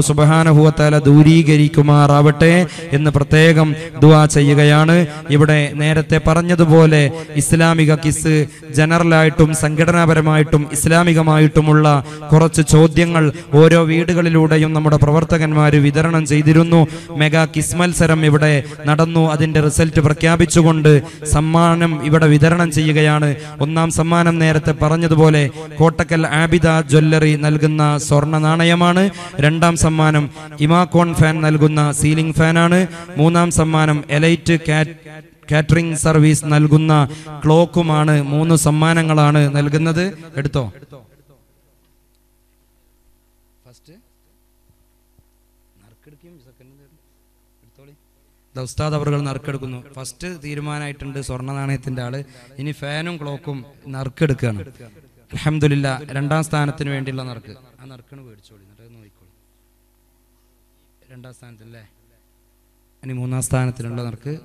സുബഹാനഹുവത്താല ദൂരീകരിക്കുമാറാവട്ടെ എന്ന് പ്രത്യേകം ദുആ ചെയ്യുകയാണ് ഇവിടെ നേരത്തെ പറഞ്ഞതുപോലെ ഇസ്ലാമിക കിസ് ജനറലായിട്ടും സംഘടനാപരമായിട്ടും ഇസ്ലാമികമായിട്ടുമുള്ള കുറച്ച് ചോദ്യങ്ങൾ ഓരോ വീടുകളിലൂടെയും നമ്മുടെ പ്രവർത്തകന്മാർ വിതരണം ചെയ്തിരുന്നു മെഗാ കിസ് മത്സരം ഇവിടെ നടന്നു അതിന്റെ റിസൾട്ട് പ്രഖ്യാപിച്ചുകൊണ്ട് സമ്മാനം ഇവിടെ വിതരണം ചെയ്യുകയാണ് ഒന്നാം സമ്മാനം നേരത്തെ പറഞ്ഞതുപോലെ കോട്ടക്കൽ ആബിദ ജ്വല്ലറി നൽകുന്ന സ്വർണ്ണ നാണയമാണ് രണ്ടാം സമ്മാനം ഇമാക്കോൺ ഫാൻ നൽകുന്ന സീലിംഗ് ഫാനാണ് മൂന്നാം സമ്മാനം എലൈറ്റ് കാറ്റ് കാറ്ററിംഗ് സർവീസ് നൽകുന്ന ക്ലോക്കുമാണ് മൂന്ന് സമ്മാനങ്ങളാണ് നൽകുന്നത് എടുത്തോ ദാ ഉസ്താദ് അവറുകൾ നറുക്കെടുക്കുന്നു ഫസ്റ്റ് തീരുമാനമായിട്ടുണ്ട് സ്വർണ്ണ നാണയത്തിന്റെ ആള് ഇനി ഫാനും ക്ലോക്കും നറുക്കെടുക്കുകയാണ് അലഹമില്ല രണ്ടാം സ്ഥാനത്തിന് വേണ്ടിയുള്ള നറുക്ക് ആ നറുക്കാണ് മേടിച്ചോളി എന്നിട്ട് അത് നോക്കിക്കോളി രണ്ടാം സ്ഥാനത്തല്ലേ ഇനി മൂന്നാം സ്ഥാനത്തിനുള്ള നറുക്ക്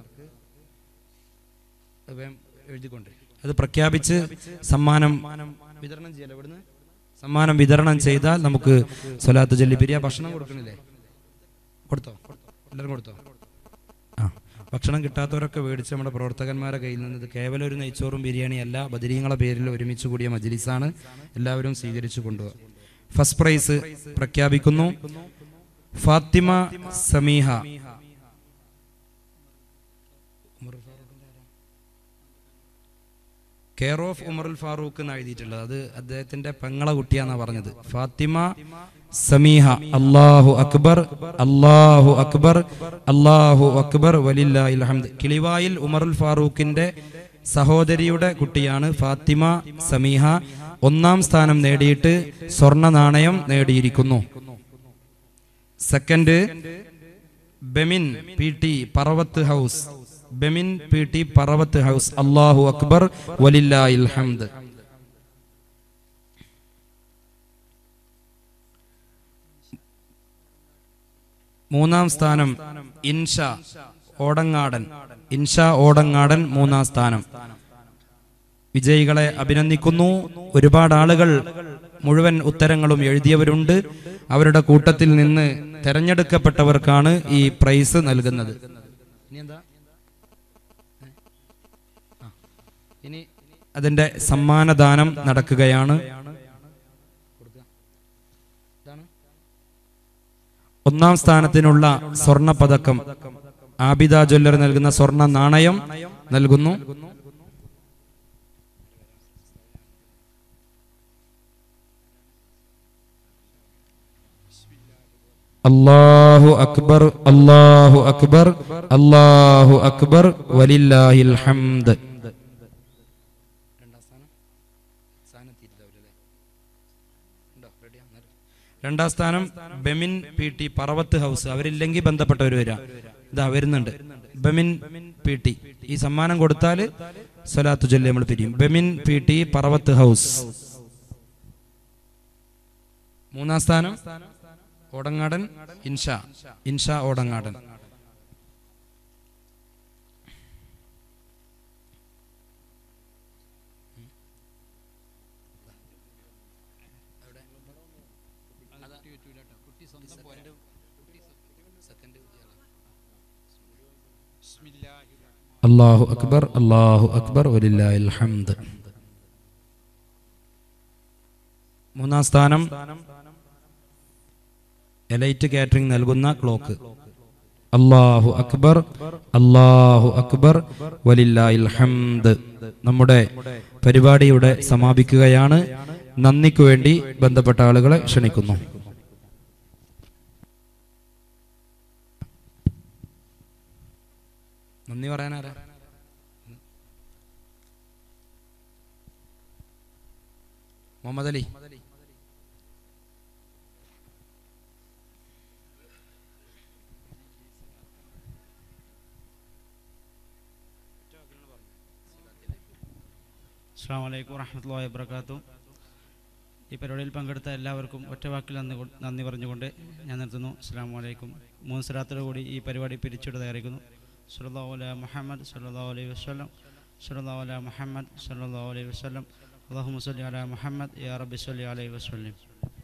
അത് വേഗം എഴുതിക്കൊണ്ട് അത് പ്രഖ്യാപിച്ച് സമ്മാനം വിതരണം ചെയ്യല്ലോ ഇവിടുന്ന് സമ്മാനം വിതരണം ചെയ്താൽ നമുക്ക് സ്വലാത്ത് ചൊല്ലി പിരിയ ഭക്ഷണം കൊടുക്കണില്ലേ കൊടുത്തോ എല്ലാവരും കൊടുത്തോ ആ ഭക്ഷണം കിട്ടാത്തവരൊക്കെ മേടിച്ച് നമ്മുടെ പ്രവർത്തകന്മാരുടെ കയ്യിൽ നിന്ന് ഇത് കേവലം ഒരു നെയ്ച്ചോറും ബിരിയാണി അല്ല ബദരീങ്ങളെ പേരിൽ ഒരുമിച്ച് കൂടിയ മജ്ലിസാണ് എല്ലാവരും സ്വീകരിച്ചു കൊണ്ടുപോകുക ഫസ്റ്റ് പ്രൈസ് പ്രഖ്യാപിക്കുന്നു ഫാത്തിമ സമീഹ കെയർ ഓഫ് ഉമറുൽ ഫാറൂഖ് എന്ന് എഴുതിയിട്ടുള്ളത് അത് അദ്ദേഹത്തിന്റെ പെങ്ങളെ കുട്ടിയാന്നാ പറഞ്ഞത് ഫാത്തിമ സമീഹ അല്ലാഹു അക്ബർ അല്ലാഹു അക്ബർ അല്ലാഹു അക്ബർ വലില്ലാഹിൽ ഹംദ് കിളിവായിൽ ഉമറുൽ ഫാറൂഖിന്റെ സഹോദരിയുടെ കുട്ടിയാണ് ഫാത്തിമ സമീഹ ഒന്നാം സ്ഥാനം നേടിയിട്ട് സ്വർണ്ണ നാണയം നേടിയിരിക്കുന്നു second Bemin P T Paravath house Bemin P T Paravath house അല്ലാഹു അക്ബർ വലില്ലാഹിൽ ഹംദ് മൂന്നാം സ്ഥാനം ഇൻഷ ഓടങ്ങാടൻ ഇൻഷ ഓടങ്ങാടൻ മൂന്നാം സ്ഥാനം വിജയികളെ അഭിനന്ദിക്കുന്നു ഒരുപാട് ആളുകൾ മുഴുവൻ ഉത്തരങ്ങളും എഴുതിയവരുണ്ട് അവരുടെ കൂട്ടത്തിൽ നിന്ന് തെരഞ്ഞെടുക്കപ്പെട്ടവർക്കാണ് ഈ പ്രൈസ് നൽകുന്നത് ഇനി എന്താ ഇനി അതിന്റെ സമ്മാനദാനം നടക്കുകയാണ് ഒന്നാം സ്ഥാനത്തിനുള്ള സ്വർണ്ണ പതക്കം ആബിദ ജ്വല്ലർ നൽകുന്ന സ്വർണ്ണ നാണയം നൽകുന്നു അല്ലാഹു അക്ബർ അല്ലാഹു അക്ബർ അല്ലാഹു അക്ബർ വലില്ലാഹിൽ ഹംദ് രണ്ടാം സ്ഥാനം Bemin P T Paravath house അവരില്ലെങ്കിൽ ബന്ധപ്പെട്ടവർ വരാം ഇതാ വരുന്നുണ്ട് ബെമിൻ പി ടി ഈ സമ്മാനം കൊടുത്താൽ സ്വലാത്തു ചൊല്ലി നമ്മൾ പിരിയും Bemin P T Paravath house മൂന്നാം സ്ഥാനം ഓടങ്ങാടൻ ഇൻഷ ഇൻഷ ഓടങ്ങാടൻ അല്ലാഹു അക്ബർ അല്ലാഹു അക്ബർ വലില്ലാഹിൽ ഹംദ് മൂന്നാം സ്ഥാനം എലൈറ്റ് കാറ്ററിംഗ് നൽകുന്ന ക്ലോക്ക് അല്ലാഹു അക്ബർ അല്ലാഹു അക്ബർ വലില്ലാഹിൽ ഹംദ് നമ്മുടെ പരിപാടിയുടെ സമാപിക്കുകയാണ് നന്ദിക്ക് വേണ്ടി ബന്ധപ്പെട്ട ആളുകളെ ക്ഷണിക്കുന്നു നന്ദി പറയാനാരാ മുഹമ്മദ് അലി അസ്സാം വലൈക്കും വറഹമത്തല്ലാ വാബർക്കാത്തു ഈ പരിപാടിയിൽ പങ്കെടുത്ത എല്ലാവർക്കും ഒറ്റ വാക്കിൽ നന്ദി കൊ- നന്ദി പറഞ്ഞുകൊണ്ട് ഞാൻ നിർത്തുന്നു അസ്സാം വലൈക്കും മൂന്ന് സ്ഥലത്തോടു കൂടി ഈ പരിപാടി പിരിച്ചുവിട്ട് തയ്യാറിക്കുന്നു സുല്ലാ അല മുഹമ്മദ് സല്ലാ അലൈഹി വസ്ലം സുല്ലാ അല മുഹമ്മദ് സല്ലാ അലൈഹി വസ്ലം അള്ളാഹു മുസ്ലി അല മുഹമ്മദ് യാ റബ്ബി സല്ലി അലൈഹി വസ്ലം